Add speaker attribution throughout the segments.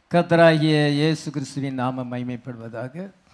Speaker 1: கத்தராகிய இயேசு கிறிஸ்துவின் நாமம் மைமைப்படுவதாக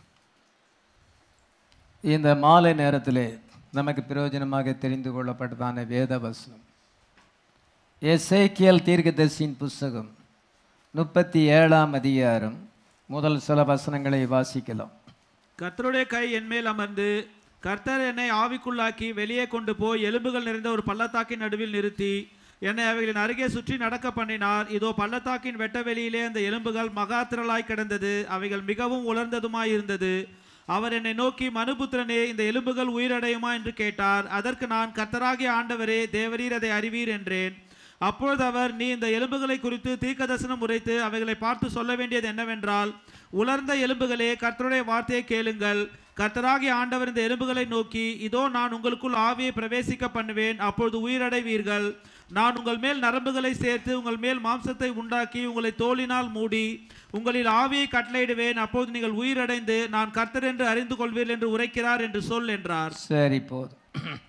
Speaker 1: இந்த மாலை நேரத்திலே நமக்கு பிரயோஜனமாக தெரிந்து கொள்ளப்பட்டதான வேத வசனம் எசேக்கியல் தீர்க்கதரிசியின் புஸ்தகம் முப்பத்தி ஏழாம் அதிகாரம் முதல் சில வசனங்களை வாசிக்கலாம்
Speaker 2: கர்த்தருடைய கை என் மேல் அமர்ந்து கர்த்தர் என்னை ஆவிக்குள்ளாக்கி வெளியே கொண்டு போய் எலும்புகள் நிறைந்த ஒரு பள்ளத்தாக்கின் நடுவில் நிறுத்தி என்னை அவைகளின் அருகே சுற்றி நடக்க பண்ணினார் இதோ பள்ளத்தாக்கின் வெட்ட வெளியிலே அந்த எலும்புகள் மகா திரளாய் கிடந்தது அவைகள் மிகவும் உலர்ந்ததுமாய் இருந்தது அவர் என்னை நோக்கி மனுபுத்திரனே இந்த எலும்புகள் உயிரடையுமா என்று கேட்டார் அதற்கு நான் கர்த்தராகிய ஆண்டவரே தேவரீர் அதை அறிவீர் என்றேன் அப்பொழுது அவர் நீ இந்த எலும்புகளை குறித்து தீர்க்கதரிசனம் உரைத்து அவைகளை பார்த்து சொல்ல வேண்டியது என்னவென்றால் உலர்ந்த எலும்புகளே கர்த்தருடைய வார்த்தையை கேளுங்கள் கர்த்தராகிய ஆண்டவர் இந்த எலும்புகளை நோக்கி இதோ நான் உங்களுக்குள் ஆவியை பிரவேசிக்க பண்ணுவேன் அப்பொழுது உயிரடைவீர்கள் நான் உங்கள் மேல் நரம்புகளை சேர்த்து உங்கள் மேல் மாம்சத்தை உண்டாக்கி உங்களை தோலினால் மூடி உங்களில் ஆவியை கட்டளையிடுவேன் அப்போது நீங்கள் உயிரடைந்து நான் கர்த்தர் என்று அறிந்து கொள்வீர்கள் என்று உரைக்கிறார் என்று சொல் என்றார்
Speaker 1: சரி போதும்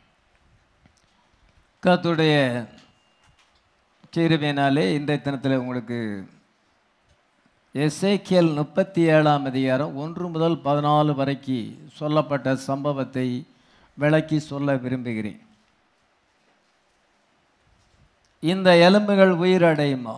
Speaker 1: கத்துடைய கிருபையினாலே இன்றைய தினத்தில் உங்களுக்கு எசேக்கியல் முப்பத்தி ஏழாம் அதிகாரம் ஒன்று முதல் பதினாலு வரைக்கும் சொல்லப்பட்ட சம்பவத்தை விளக்கி சொல்ல விரும்புகிறேன் இந்த எலும்புகள் உயிரடையுமா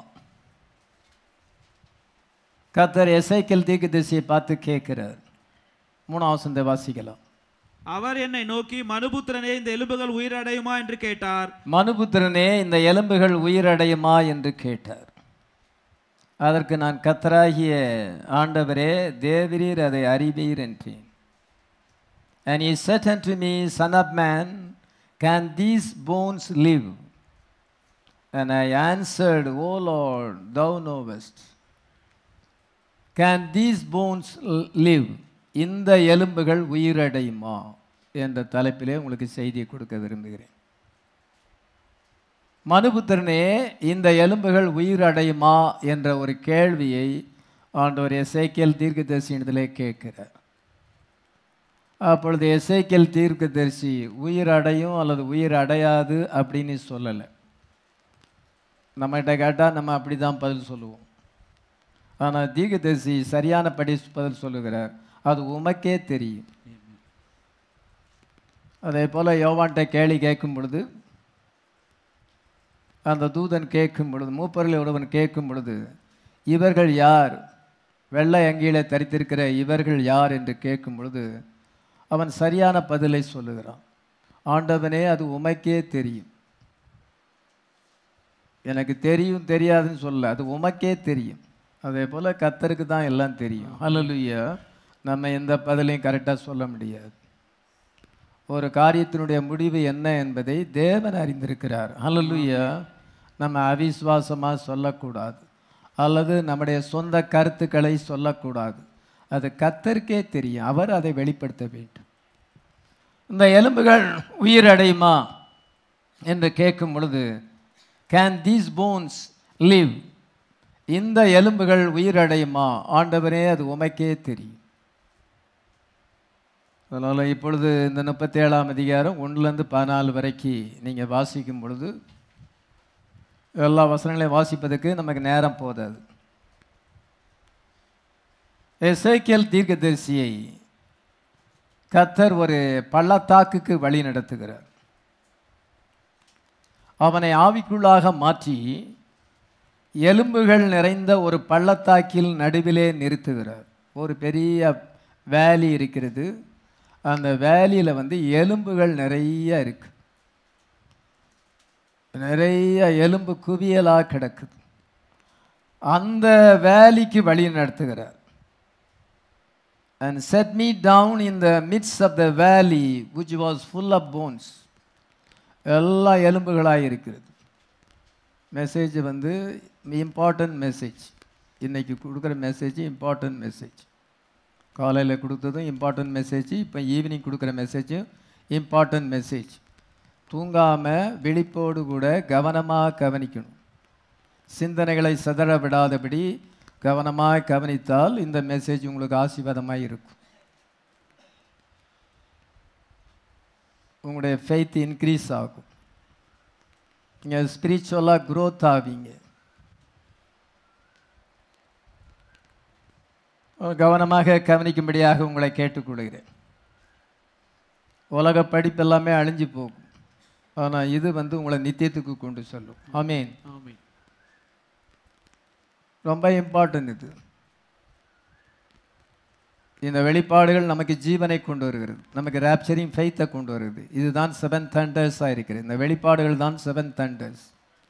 Speaker 1: கத்தர் எசைக்கல் தீக்கு திசையை பார்த்து கேட்கிறார் மூணாவது சந்தை வாசிக்கலாம்
Speaker 2: அவர் என்னை நோக்கி மனுபுத்திரனே இந்த எலும்புகள் உயிரடையுமா என்று கேட்டார்
Speaker 1: மனுபுத்திரனே இந்த எலும்புகள் உயிரடையுமா என்று கேட்டார் அதற்கு நான் கத்தராகிய ஆண்டவரே தேவரீர் அதை அறிவீர் என்றேன் And he said unto me, Son of man, can these bones live? And I answered, O Lord, thou knowest. Can these bones l- live? இந்த எலும்புகள் உயிரடையுமா என்ற தலைப்பிலே உங்களுக்கு செய்தியை கொடுக்க விரும்புகிறேன் மனுபுத்திரனே இந்த எலும்புகள் உயிரடையுமா என்ற ஒரு கேள்வியை ஆண்டவர் எசேக்கியல் தீர்க்கதரிசியினத்திலே கேட்கிறார் அப்பொழுது எசேக்கியல் தீர்க்கதரிசி உயிர் அடையும் அல்லது உயிர் அடையாது அப்படின்னு சொல்லலை நம்மகிட்ட கேட்டால் நம்ம அப்படி தான் பதில் சொல்லுவோம் ஆனால் தீர்க்கதரிசி சரியான படி பதில் சொல்லுகிறார் அது உமக்கே தெரியும் அதே போல் யோவான்கிட்ட கேள்வி கேட்கும் பொழுது அந்த தூதன் கேட்கும் பொழுது மூப்பரில் ஒருவன் கேட்கும் பொழுது இவர்கள் யார் வெள்ளை அங்கியிலே தரித்திருக்கிற இவர்கள் யார் என்று கேட்கும் பொழுது அவன் சரியான பதிலை சொல்லுகிறான் ஆண்டவனே அது உமக்கே தெரியும் எனக்கு தெரியும் தெரியாதுன்னு சொல்ல அது உமக்கே தெரியும் அதே போல் கத்தருக்கு தான் எல்லாம் தெரியும் ஹalleluya நம்ம எந்த பதிலையும் கரெக்டாக சொல்ல முடியாது ஒரு காரியத்தினுடைய முடிவு என்ன என்பதை தேவன் அறிந்திருக்கிறார் ஹalleluya நம்ம அவிசுவாசமாக சொல்லக்கூடாது அல்லது நம்முடைய சொந்த கருத்துக்களை சொல்லக்கூடாது அது கத்தருக்கே தெரியும் அவர் அதை வெளிப்படுத்த வேண்டும் இந்த எலும்புகள் உயிரடையுமா என்று கேட்கும் பொழுது கேன் தீஸ் போன்ஸ் லிவ் இந்த எலும்புகள் உயிரடையுமா ஆண்டவரே அது உமைக்கே தெரியும் அதனால் இப்பொழுது இந்த முப்பத்தேழாம் அதிகாரம் ஒன்றுலேருந்து பதினாலு வரைக்கும் நீங்கள் வாசிக்கும் பொழுது எல்லா வசனங்களையும் வாசிப்பதற்கு நமக்கு நேரம் போதாது எசேக்கியல் தீர்க்கதரிசியை கத்தர் ஒரு பள்ளத்தாக்குக்கு வழி நடத்துகிறார் அவனை ஆவிக்குள்ளாக மாற்றி எலும்புகள் நிறைந்த ஒரு பள்ளத்தாக்கில் நடுவிலே நிறுத்துகிறார் ஒரு பெரிய வேலி இருக்கிறது அந்த வேலியில் வந்து எலும்புகள் நிறைய இருக்கு நிறைய எலும்பு குவியலாக கிடக்குது அந்த வேலிக்கு வழி நடத்துகிறார் and set me down in the midst of the valley which was full of bones எல்லா எலும்புகளாக இருக்கிறது மெசேஜ் வந்து இம்பார்ட்டன்ட் மெசேஜ் இன்னைக்கு கொடுக்குற மெசேஜ் இம்பார்ட்டன்ட் மெசேஜ் காலையில் கொடுத்ததும் இம்பார்ட்டன்ட் மெசேஜ் இப்போ ஈவினிங் கொடுக்குற மெசேஜும் இம்பார்ட்டன்ட் மெசேஜ் தூங்காமல் விழிப்போடு கூட கவனமாக கவனிக்கணும் சிந்தனைகளை சிதற விடாதபடி கவனமாக கவனித்தால் இந்த மெசேஜ் உங்களுக்கு ஆசீர்வாதமாக இருக்கும் உங்களுடைய ஃபெய்த் இன்க்ரீஸ் ஆகும் நீங்கள் ஸ்பிரிச்சுவலாக க்ரோத் ஆவீங்க கவனமாக கவனிக்கும்படியாக உங்களை கேட்டுக்கொள்கிறேன் உலக படிப்பு எல்லாமே அழிஞ்சு போகும் ஆனால் இது வந்து உங்களை நித்தியத்துக்கு கொண்டு செல்லும் ஆமீன்
Speaker 2: ஆமென்
Speaker 1: ரொம்ப இம்பார்ட்டன்ட் இது இந்த வெளிப்பாடுகள் நமக்கு ஜீவனை கொண்டு வருகிறது நமக்கு ரேப்சரிங் ஃபெய்த்தை கொண்டு வருகிறது இதுதான் செவன் தண்டர்ஸாக இருக்கிறது இந்த வெளிப்பாடுகள் தான் செவன் தண்டர்ஸ்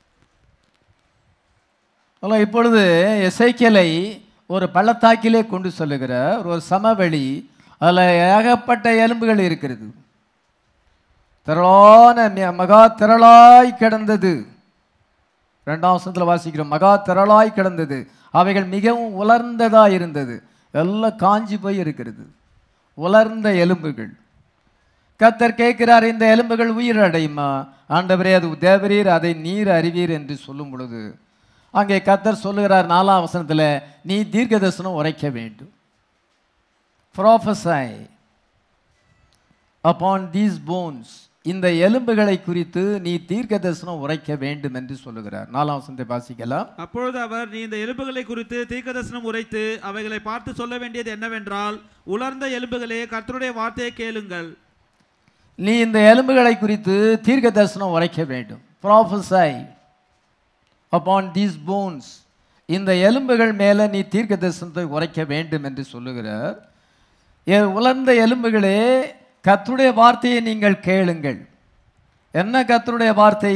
Speaker 1: ஆனால் இப்பொழுது எசைக்கலை ஒரு பள்ளத்தாக்கிலே கொண்டு சொல்லுகிறார் ஒரு சமவெளி அதில் ஏகப்பட்ட எலும்புகள் இருக்கிறது திரளான மி- மகா திரளாய் கிடந்தது ரெண்டாம் வசனத்தில் வாசிக்கிறோம் மகா திரளாய் கிடந்தது அவைகள் மிகவும் உலர்ந்ததா இருந்தது எல்லாம் காஞ்சி போய் இருக்கிறது உலர்ந்த எலும்புகள் கத்தர் கேட்கிறார் இந்த எலும்புகள் உயிர் அடையுமா ஆண்டவரே அது தேவரீர் அதை நீர் அறிவீர் என்று சொல்லும் பொழுது அங்கே கத்தர் சொல்லுகிறார் நாலாம் வசனத்தில் நீ தீர்க்கதரிசனம் உரைக்க வேண்டும் ப்ராஃபஸை அப்பான் தீஸ் போன்ஸ் இந்த எலும்புகளை குறித்து நீ தீர்க்க தரிசனம் உரைக்க வேண்டும் என்று சொல்லுகிறார் நாலாம் வசனத்தை வாசிக்கலாம்
Speaker 2: அப்பொழுது அவர் நீ இந்த எலும்புகளை குறித்து தீர்க்கதரிசனம் உரைத்து அவைகளை பார்த்து சொல்ல வேண்டியது என்னவென்றால் உலர்ந்த எலும்புகளே கர்த்தருடைய வார்த்தையை கேளுங்கள்
Speaker 1: நீ இந்த எலும்புகளை குறித்து தீர்க்க தரிசனம் உரைக்க வேண்டும் ப்ராஃபஸை அப்பான் தீஸ் போன்ஸ் இந்த எலும்புகள் மேலே நீ தீர்க்க தரிசனத்தை உரைக்க வேண்டும் என்று சொல்லுகிறார் எ- உலர்ந்த எலும்புகளே கர்த்தருடைய வார்த்தையை நீங்கள் கேளுங்கள் என்ன கர்த்தருடைய வார்த்தை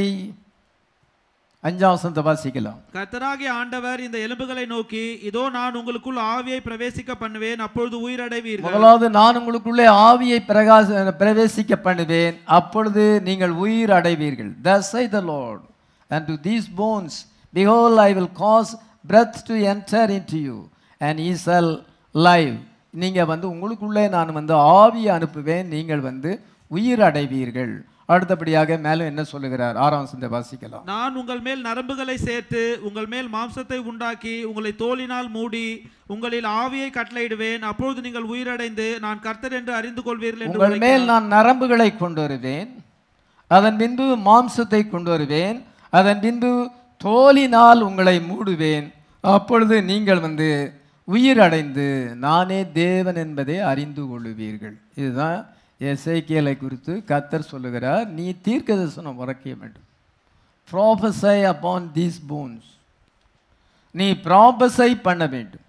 Speaker 1: அஞ்சாம் வசனத்தை வாசிக்கலாம்
Speaker 2: கர்த்தராகிய ஆண்டவர் இந்த எலும்புகளை நோக்கி இதோ நான் உங்களுக்குள் ஆவியை பிரவேசிக்க பண்ணுவேன் அப்பொழுது உயிரடைவீர்கள்
Speaker 1: முதலாவது நான் உங்களுக்குள்ளே ஆவியை பிரகாச பிரவேசிக்க பண்ணுவேன் அப்பொழுது நீங்கள் உயிர் அடைவீர்கள் thus say the lord and to these bones behold i will cause breath to enter into you and ye shall live நீங்க வந்து உங்களுக்குள்ளே நான் வந்து ஆவியை அனுப்புவேன் நீங்கள் வந்து உயிர் அடைவீர்கள் அடுத்தபடியாக மேலும் என்ன சொல்லுகிறார் ஆறாம் வசனத்தை வாசிக்கலாம்
Speaker 2: நான் உங்கள் மேல் நரம்புகளை சேர்த்து உங்கள் மேல் மாம்சத்தை உண்டாக்கி உங்களை தோலினால் மூடி உங்களில் ஆவியை கட்டளையிடுவேன் அப்பொழுது நீங்கள் உயிரடைந்து நான் கர்த்தர் என்று அறிந்து கொள்வீர்கள் என்று
Speaker 1: உங்கள் மேல் நான் நரம்புகளை கொண்டு வருவேன் அதன் பின்பு மாம்சத்தை கொண்டு வருவேன் அதன் பின்பு தோலினால் உங்களை மூடுவேன் அப்பொழுது நீங்கள் வந்து உயிர் அடைந்து நானே தேவன் என்பதை அறிந்து கொள்ளுவீர்கள் இதுதான் எசேக்கியலை குறித்து கத்தர் சொல்லுகிறார் நீ தீர்க்கதரிசனம் உரைக்க வேண்டும் ப்ராபஸை அப்பான் தீஸ் போன்ஸ் நீ ப்ராபஸை பண்ண வேண்டும்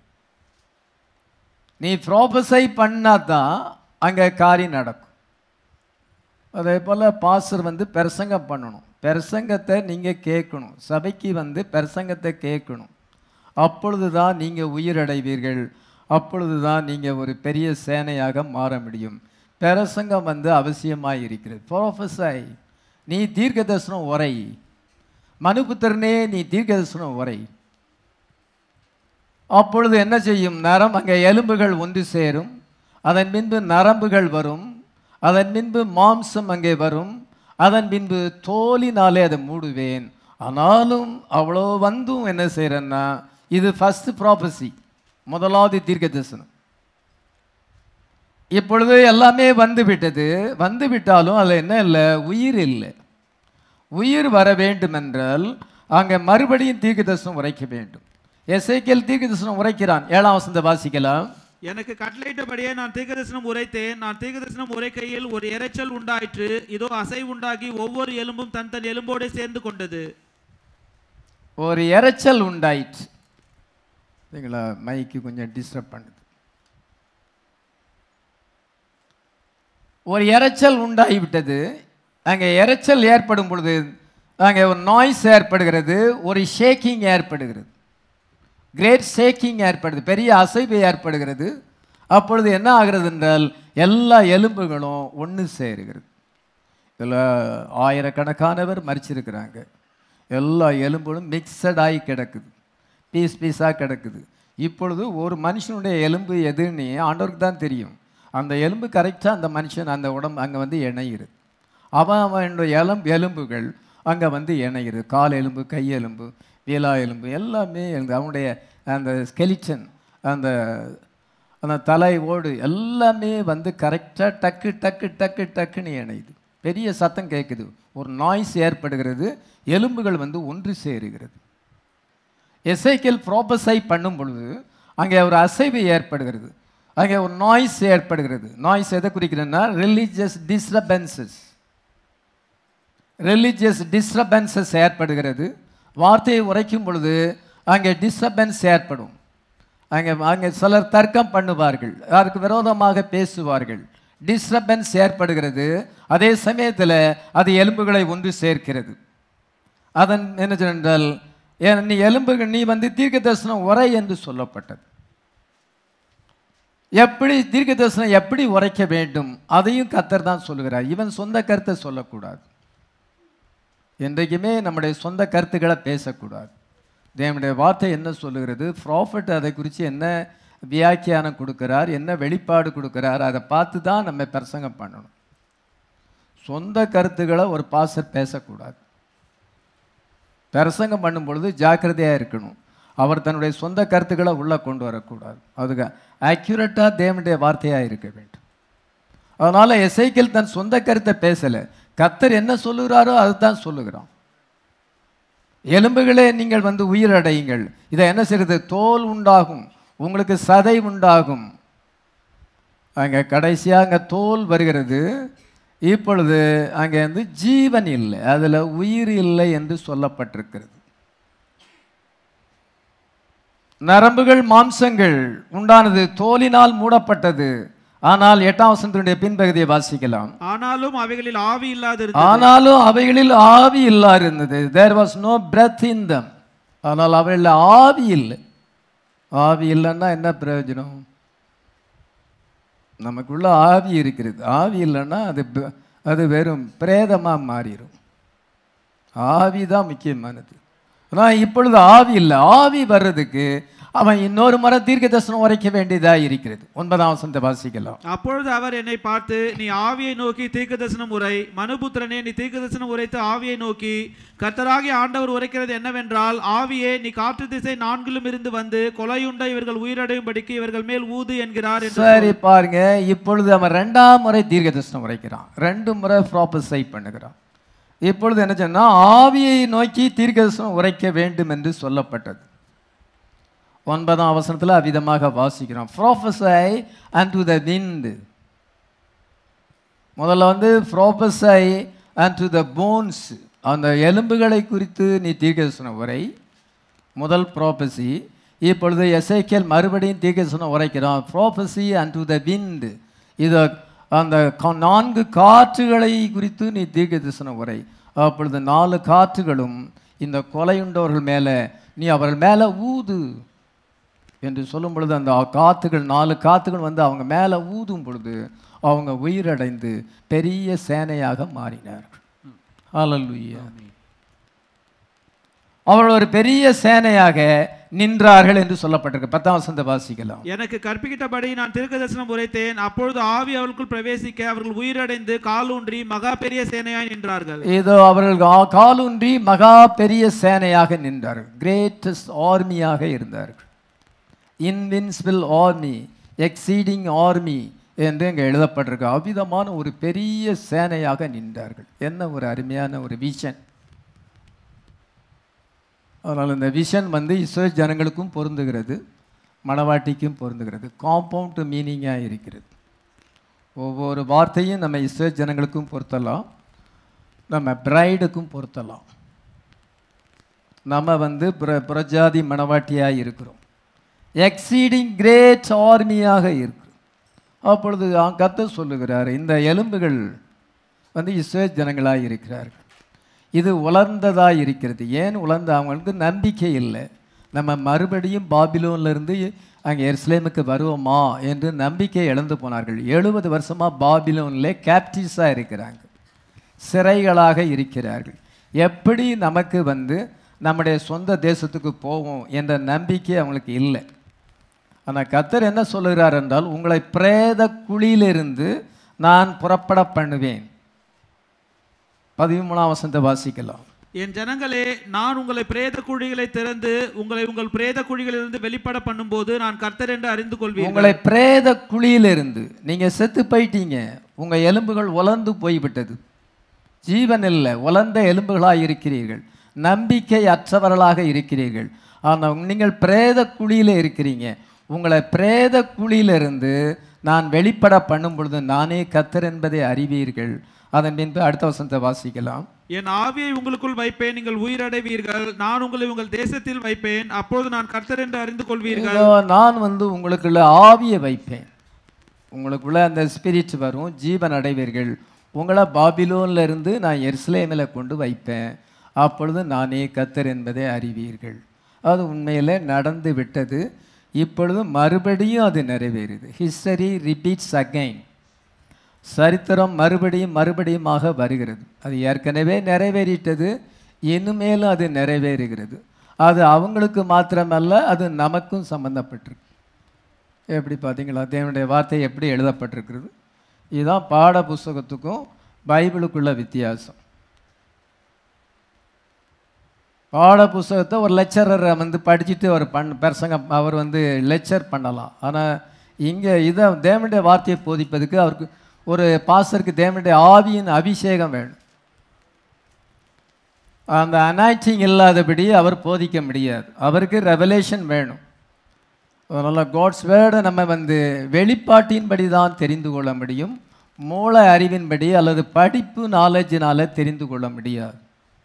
Speaker 1: நீ ப்ராபஸை பண்ணாதான் அங்கே காரியம் நடக்கும் அதே போல் பாஸ்டர் வந்து பிரசங்கம் பண்ணணும் பிரசங்கத்தை நீங்கள் கேட்கணும் சபைக்கு வந்து பிரசங்கத்தை கேட்கணும் அப்பொழுது தான் நீங்கள் உயிரடைவீர்கள் அப்பொழுது தான் நீங்கள் ஒரு பெரிய சேனையாக மாற முடியும் பிரசங்கம் வந்து அவசியமாக இருக்கிறது ப்ரோஃபஸை நீ தீர்க்கதரிசனம் உரை மனுபுத்திரனே நீ தீர்க்கதரிசனம் உரை அப்பொழுது என்ன செய்யும் நரம் அங்கே எலும்புகள் ஒன்று சேரும் அதன் பின்பு நரம்புகள் வரும் அதன் பின்பு மாம்சம் அங்கே வரும் அதன் பின்பு தோலினாலே அதை மூடுவேன் ஆனாலும் அவ்வளோ வந்தும் என்ன செய்கிறேன்னா இது ஃபர்ஸ்ட் ப்ராபஸி முதலாவது தீர்க்க தரிசனம் இப்பொழுது எல்லாமே வந்து விட்டது வந்து விட்டாலும் அதில் என்ன இல்லை உயிர் இல்லை உயிர் வர வேண்டும் என்றால் அங்கே மறுபடியும் தீர்க்க தரிசனம் உரைக்க வேண்டும் எசேக்கியேல் தீர்க்க தரிசனம் உரைக்கிறான் ஏழாம் வசந்த வாசிக்கலாம்
Speaker 2: எனக்கு கட்டளையிட்டபடியே நான் தீர்க்கதரிசனம் உரைத்தேன் நான் தீர்க்கதரிசனம் உரைக்கையில் ஒரு இரைச்சல் உண்டாயிற்று இதோ அசை உண்டாகி ஒவ்வொரு எலும்பும் தன் தன் எலும்போடு சேர்ந்து கொண்டது
Speaker 1: ஒரு இரைச்சல் உண்டாயிற்று சரிங்களா மைக்கு கொஞ்சம் டிஸ்டர்ப் பண்ணுது ஒரு இரைச்சல் உண்டாகிவிட்டது அங்கே இரைச்சல் ஏற்படும் பொழுது அங்கே ஒரு நாய்ஸ் ஏற்படுகிறது ஒரு ஷேக்கிங் ஏற்படுகிறது கிரேட் ஷேக்கிங் ஏற்படுது பெரிய அசைவு ஏற்படுகிறது அப்பொழுது என்ன ஆகிறது என்றால் எல்லா எலும்புகளும் ஒன்று சேருகிறது இதில் ஆயிரக்கணக்கானவர் மறிச்சிருக்கிறாங்க எல்லா எலும்புகளும் மிக்சட் ஆகி கிடக்குது பீஸ் பீஸாக கிடக்குது இப்பொழுது ஒரு மனுஷனுடைய எலும்பு எதுன்னு ஆண்டவருக்கு தான் தெரியும் அந்த எலும்பு கரெக்டாக அந்த மனுஷன் அந்த உடம்பு அங்கே வந்து இணையுது அவன் அவனுடைய எலும்பு எலும்புகள் அங்கே வந்து இணையுது கால் எலும்பு கை எலும்பு விலா எலும்பு எல்லாமே எலும்பு. அவனுடைய அந்த ஸ்கெலிச்சன் அந்த அந்த தலை ஓடு எல்லாமே வந்து கரெக்டாக டக்கு டக்கு டக்கு டக்குன்னு இணையுது பெரிய சத்தம் கேட்குது ஒரு நாய்ஸ் ஏற்படுகிறது எலும்புகள் வந்து ஒன்று சேருகிறது எசைக்கேல் ப்ராபஸை பண்ணும் பொழுது அங்கே ஒரு அசைவு ஏற்படுகிறது அங்கே ஒரு நாய்ஸ் ஏற்படுகிறது நாய்ஸ் எதை குறிக்கிறதுனா ரிலீஜியஸ் டிஸ்டர்பன்சஸ் ரிலீஜியஸ் டிஸ்டர்பன்சஸ் ஏற்படுகிறது வார்த்தையை உரைக்கும் பொழுது அங்கே டிஸ்டர்பன்ஸ் ஏற்படும் அங்கே அங்கே சிலர் தர்க்கம் பண்ணுவார்கள் அதற்கு விரோதமாக பேசுவார்கள் டிஸ்டர்பன்ஸ் ஏற்படுகிறது அதே சமயத்தில் அது எலும்புகளை ஒன்று சேர்க்கிறது அதன் என்ன சொன்னால் ஏன் நீ எலும்புகள் நீ வந்து தீர்க்க தரிசனம் உரை என்று சொல்லப்பட்டது எப்படி தீர்க்க தரிசனம் எப்படி உரைக்க வேண்டும் அதையும் கத்தர் தான் சொல்லுகிறார் இவன் சொந்த கருத்தை சொல்லக்கூடாது என்றைக்குமே நம்முடைய சொந்த கருத்துக்களை பேசக்கூடாது தேவனுடைய வார்த்தை என்ன சொல்லுகிறது ப்ராஃபிட் அதை குறித்து என்ன வியாக்கியானம் கொடுக்கிறார் என்ன வெளிப்பாடு கொடுக்கிறார் அதை பார்த்து தான் நம்ம பிரசங்கம் பண்ணணும் சொந்த கருத்துக்களை ஒரு பாசர் பேசக்கூடாது பிரசங்கம் பண்ணும் பொழுது ஜாக்கிரதையாக இருக்கணும் அவர் தன்னுடைய சொந்த கருத்துக்களை உள்ளே கொண்டு வரக்கூடாது அதுக்கு ஆக்யூரேட்டாக தேவனுடைய வார்த்தையாக இருக்க வேண்டும் அதனால் எசைக்கல் தன் சொந்த கருத்தை பேசலை கத்தர் என்ன சொல்லுகிறாரோ அதுதான் சொல்லுகிறான் எலும்புகளே நீங்கள் வந்து உயிரடையுங்கள் இதை என்ன செய்கிறது தோல் உண்டாகும் உங்களுக்கு சதை உண்டாகும் அங்கே கடைசியாக அங்கே தோல் வருகிறது இப்பொழுது அங்கே வந்து ஜீவன் இல்லை அதில் உயிர் இல்லை என்று சொல்லப்பட்டிருக்கிறது நரம்புகள் மாம்சங்கள் உண்டானது தோலினால் மூடப்பட்டது ஆனால் எட்டாம் வசனத்தினுடைய பின்பகுதியை வாசிக்கலாம்
Speaker 2: ஆனாலும் அவைகளில் ஆவி இல்லாதிருந்தது
Speaker 1: ஆனாலும் அவைகளில் ஆவி இல்லா இருந்தது there was no breath in them ஆனால் அவைகளில் ஆவி இல்லை ஆவி இல்லைன்னா என்ன பிரயோஜனம் நமக்குள்ள ஆவி இருக்கிறது ஆவி இல்லைன்னா அது ப- அது வெறும் பிரேதமாக மாறிடும் ஆவி தான் முக்கியமானது ஆனால் இப்பொழுது ஆவி இல்லை ஆவி வர்றதுக்கு அவன் இன்னொரு முறை தீர்க்க தரிசனம் உரைக்க வேண்டியதாக இருக்கிறது ஒன்பதாம் வசனத்தை வாசிக்கலாம்
Speaker 2: அப்பொழுது அவர் என்னை பார்த்து நீ ஆவியை நோக்கி தீர்க்கதரிசனம் உரை மனுபுத்திரனே நீ தீர்க்கதரிசனம் உரைத்து ஆவியை நோக்கி கர்த்தராகிய ஆண்டவர் உரைக்கிறது என்னவென்றால் ஆவியே நீ காற்று திசை நான்கிலும் இருந்து வந்து கொலையுண்ட இவர்கள் உயிரடையும்படிக்கு இவர்கள் மேல் ஊது என்கிறார் என்று
Speaker 1: சரி பாருங்க இப்பொழுது அவன் ரெண்டாம் முறை தீர்க்க தரிசனம் உரைக்கிறான் ரெண்டு முறை ப்ராப்பசை பண்ணுகிறான் இப்பொழுது என்ன சொன்னா ஆவியை நோக்கி தீர்க்க தரிசனம் உரைக்க வேண்டும் என்று சொல்லப்பட்டது ஒன்பதாம் அவசரத்தில் அவ்விதமாக வாசிக்கிறோம் prophesy and to the wind முதல்ல வந்து prophesy and to the bones அந்த எலும்புகளை குறித்து நீ தீர்க்கதரிசனம் உரை முதல் ப்ராபசி இப்பொழுது எசேக்கியல் மறுபடியும் தீர்க்கதரிசனம் உரைக்கிறான் prophesy and to the wind இது அந்த கா- நான்கு காற்றுகளை குறித்து நீ தீர்க்கதரிசனம் உரை அப்பொழுது நாலு காற்றுகளும் இந்த கொலையுண்டவர்கள் மேலே நீ அவர்கள் மேலே ஊது என்று சொல்லும் பொழுது அந்த காத்துகள் நாலு காத்துகள் வந்து அவங்க மேலே ஊதும் பொழுது அவங்க உயிரடைந்து பெரிய சேனையாக மாறினார்கள் ஹalleluya அவர்கள் ஒரு பெரிய சேனையாக நின்றார்கள் என்று சொல்லப்பட்டிருக்கு பத்தாம் வசந்த வாசிக்கலாம்
Speaker 2: எனக்கு கற்பிக்கப்படி நான் தீர்க்கதரிசனம் உரைத்தேன் அப்பொழுது ஆவி அவர்களுக்குள் பிரவேசிக்க அவர்கள் உயிரடைந்து காலூன்றி மகா பெரிய சேனையாய் நின்றார்கள்
Speaker 1: இதோ அவர்கள் கா- காலூன்றி மகா பெரிய சேனையாக நின்றார்கள் கிரேட்டஸ்ட் ஆர்மியாக இருந்தார்கள் இன்வின்சிபிள் ஆர்மி எக்ஸீடிங் ஆர்மி என்று இங்கே எழுதப்பட்டிருக்கு அவ்விதமான ஒரு பெரிய சேனையாக நின்றார்கள் என்ன ஒரு அருமையான ஒரு விஷன் அதனால் இந்த விஷன் வந்து இஸ்ரேல் ஜனங்களுக்கும் பொருந்துகிறது மணவாட்டிக்கும் பொருந்துகிறது காம்பவுண்ட் மீனிங்காக இருக்கிறது ஒவ்வொரு வார்த்தையும் நம்ம இஸ்ரேல் ஜனங்களுக்கும் பொருத்தலாம் நம்ம பிரைடுக்கும் பொருத்தலாம் நம்ம வந்து புர புரஜாதி மணவாட்டியாக இருக்கிறோம் எக்ஸீடிங் கிரேட் ஆர்மியாக இருக்கு அப்பொழுது கத்த சொல்லுகிறார் இந்த எலும்புகள் வந்து இஸ்ரேல் ஜனங்களாக இருக்கிறார்கள் இது உலர்ந்ததாக இருக்கிறது ஏன் உலர்ந்த அவங்களுக்கு நம்பிக்கை இல்லை நம்ம மறுபடியும் பாபிலோன்ல இருந்து அங்கே எருசலேமுக்கு வருவோமா என்று நம்பிக்கை இழந்து போனார்கள் எழுபது வருஷமாக பாபிலோனில் கேப்டிவ்ஸாக இருக்கிறாங்க சிறைகளாக இருக்கிறார்கள் எப்படி நமக்கு வந்து நம்முடைய சொந்த தேசத்துக்கு போவோம் என்ற நம்பிக்கை அவங்களுக்கு இல்லை ஆனால் கத்தர் என்ன சொல்லுகிறார் என்றால் உங்களை பிரேத குழியிலிருந்து நான் புறப்பட பண்ணுவேன் பதிமூணாம் வசனத்தை வாசிக்கலாம்
Speaker 2: என் ஜனங்களே நான் உங்களை பிரேத குழிகளை திறந்து உங்களை உங்கள் பிரேத குழிகளிலிருந்து வெளிப்பட பண்ணும்போது நான் கர்த்தர் என்று அறிந்து கொள்வீர்கள்
Speaker 1: உங்களை பிரேத குழியிலிருந்து நீங்க செத்து போயிட்டீங்க உங்க எலும்புகள் உலர்ந்து போய்விட்டது ஜீவன் இல்லை உலர்ந்த எலும்புகளாக இருக்கிறீர்கள் நம்பிக்கை அற்றவர்களாக இருக்கிறீர்கள் ஆனால் நீங்கள் பிரேத குழியில இருக்கிறீங்க உங்களை பிரேத குழியிலிருந்து நான் வெளிப்பட பண்ணும் பொழுது நானே கத்தர் என்பதை அறிவீர்கள் அதன் பின்பு அடுத்த வசனத்தை வாசிக்கலாம்
Speaker 2: என் ஆவியை உங்களுக்குள் வைப்பேன் நீங்கள் உயிரடைவீர்கள் நான் உங்களை உங்கள் தேசத்தில் வைப்பேன் அப்பொழுது நான் கர்த்தர் என்று அறிந்து கொள்வீர்கள்
Speaker 1: இதோ நான் வந்து உங்களுக்குள்ள ஆவியை வைப்பேன் உங்களுக்குள்ள அந்த ஸ்பிரிட் வரும் ஜீவன் அடைவீர்கள் உங்களை பாபிலோன்ல இருந்து நான் எருசலேமில் கொண்டு வைப்பேன் அப்பொழுது நானே கத்தர் என்பதை அறிவீர்கள் அது உண்மையிலே நடந்து விட்டது இப்பொழுது மறுபடியும் அது நிறைவேறுது ஹிஸ்டரி ரிப்பீட்ஸ் அகைன் சரித்திரம் மறுபடியும் மறுபடியுமாக வருகிறது அது ஏற்கனவே நிறைவேறிட்டது இனிமேலும் அது நிறைவேறுகிறது அது அவங்களுக்கு மாத்திரமல்ல அது நமக்கும் சம்பந்தப்பட்டிருக்கு எப்படி பார்த்தீங்களா தேவனுடைய வார்த்தை எப்படி எழுதப்பட்டிருக்கிறது இதுதான் பாட புஸ்தகத்துக்கும் பைபிளுக்குள்ள வித்தியாசம் பாட புஸ்தகத்தை ஒரு லெக்சரரை வந்து படிச்சுட்டு அவர் பண் பிரசங்க அவர் வந்து லெக்சர் பண்ணலாம் ஆனால் இங்கே இதை தேவனுடைய வார்த்தையை போதிப்பதுக்கு அவருக்கு ஒரு பாசருக்கு தேவனுடைய ஆவியின் அபிஷேகம் வேணும் அந்த அனாய்ச்சிங் இல்லாதபடி அவர் போதிக்க முடியாது அவருக்கு ரெவலேஷன் வேணும் அதனால் காட்ஸ் வேர்டை நம்ம வந்து வெளிப்பாட்டின்படி தான் தெரிந்து கொள்ள முடியும் மூல அறிவின்படி அல்லது படிப்பு நாலேஜினால தெரிந்து கொள்ள முடியாது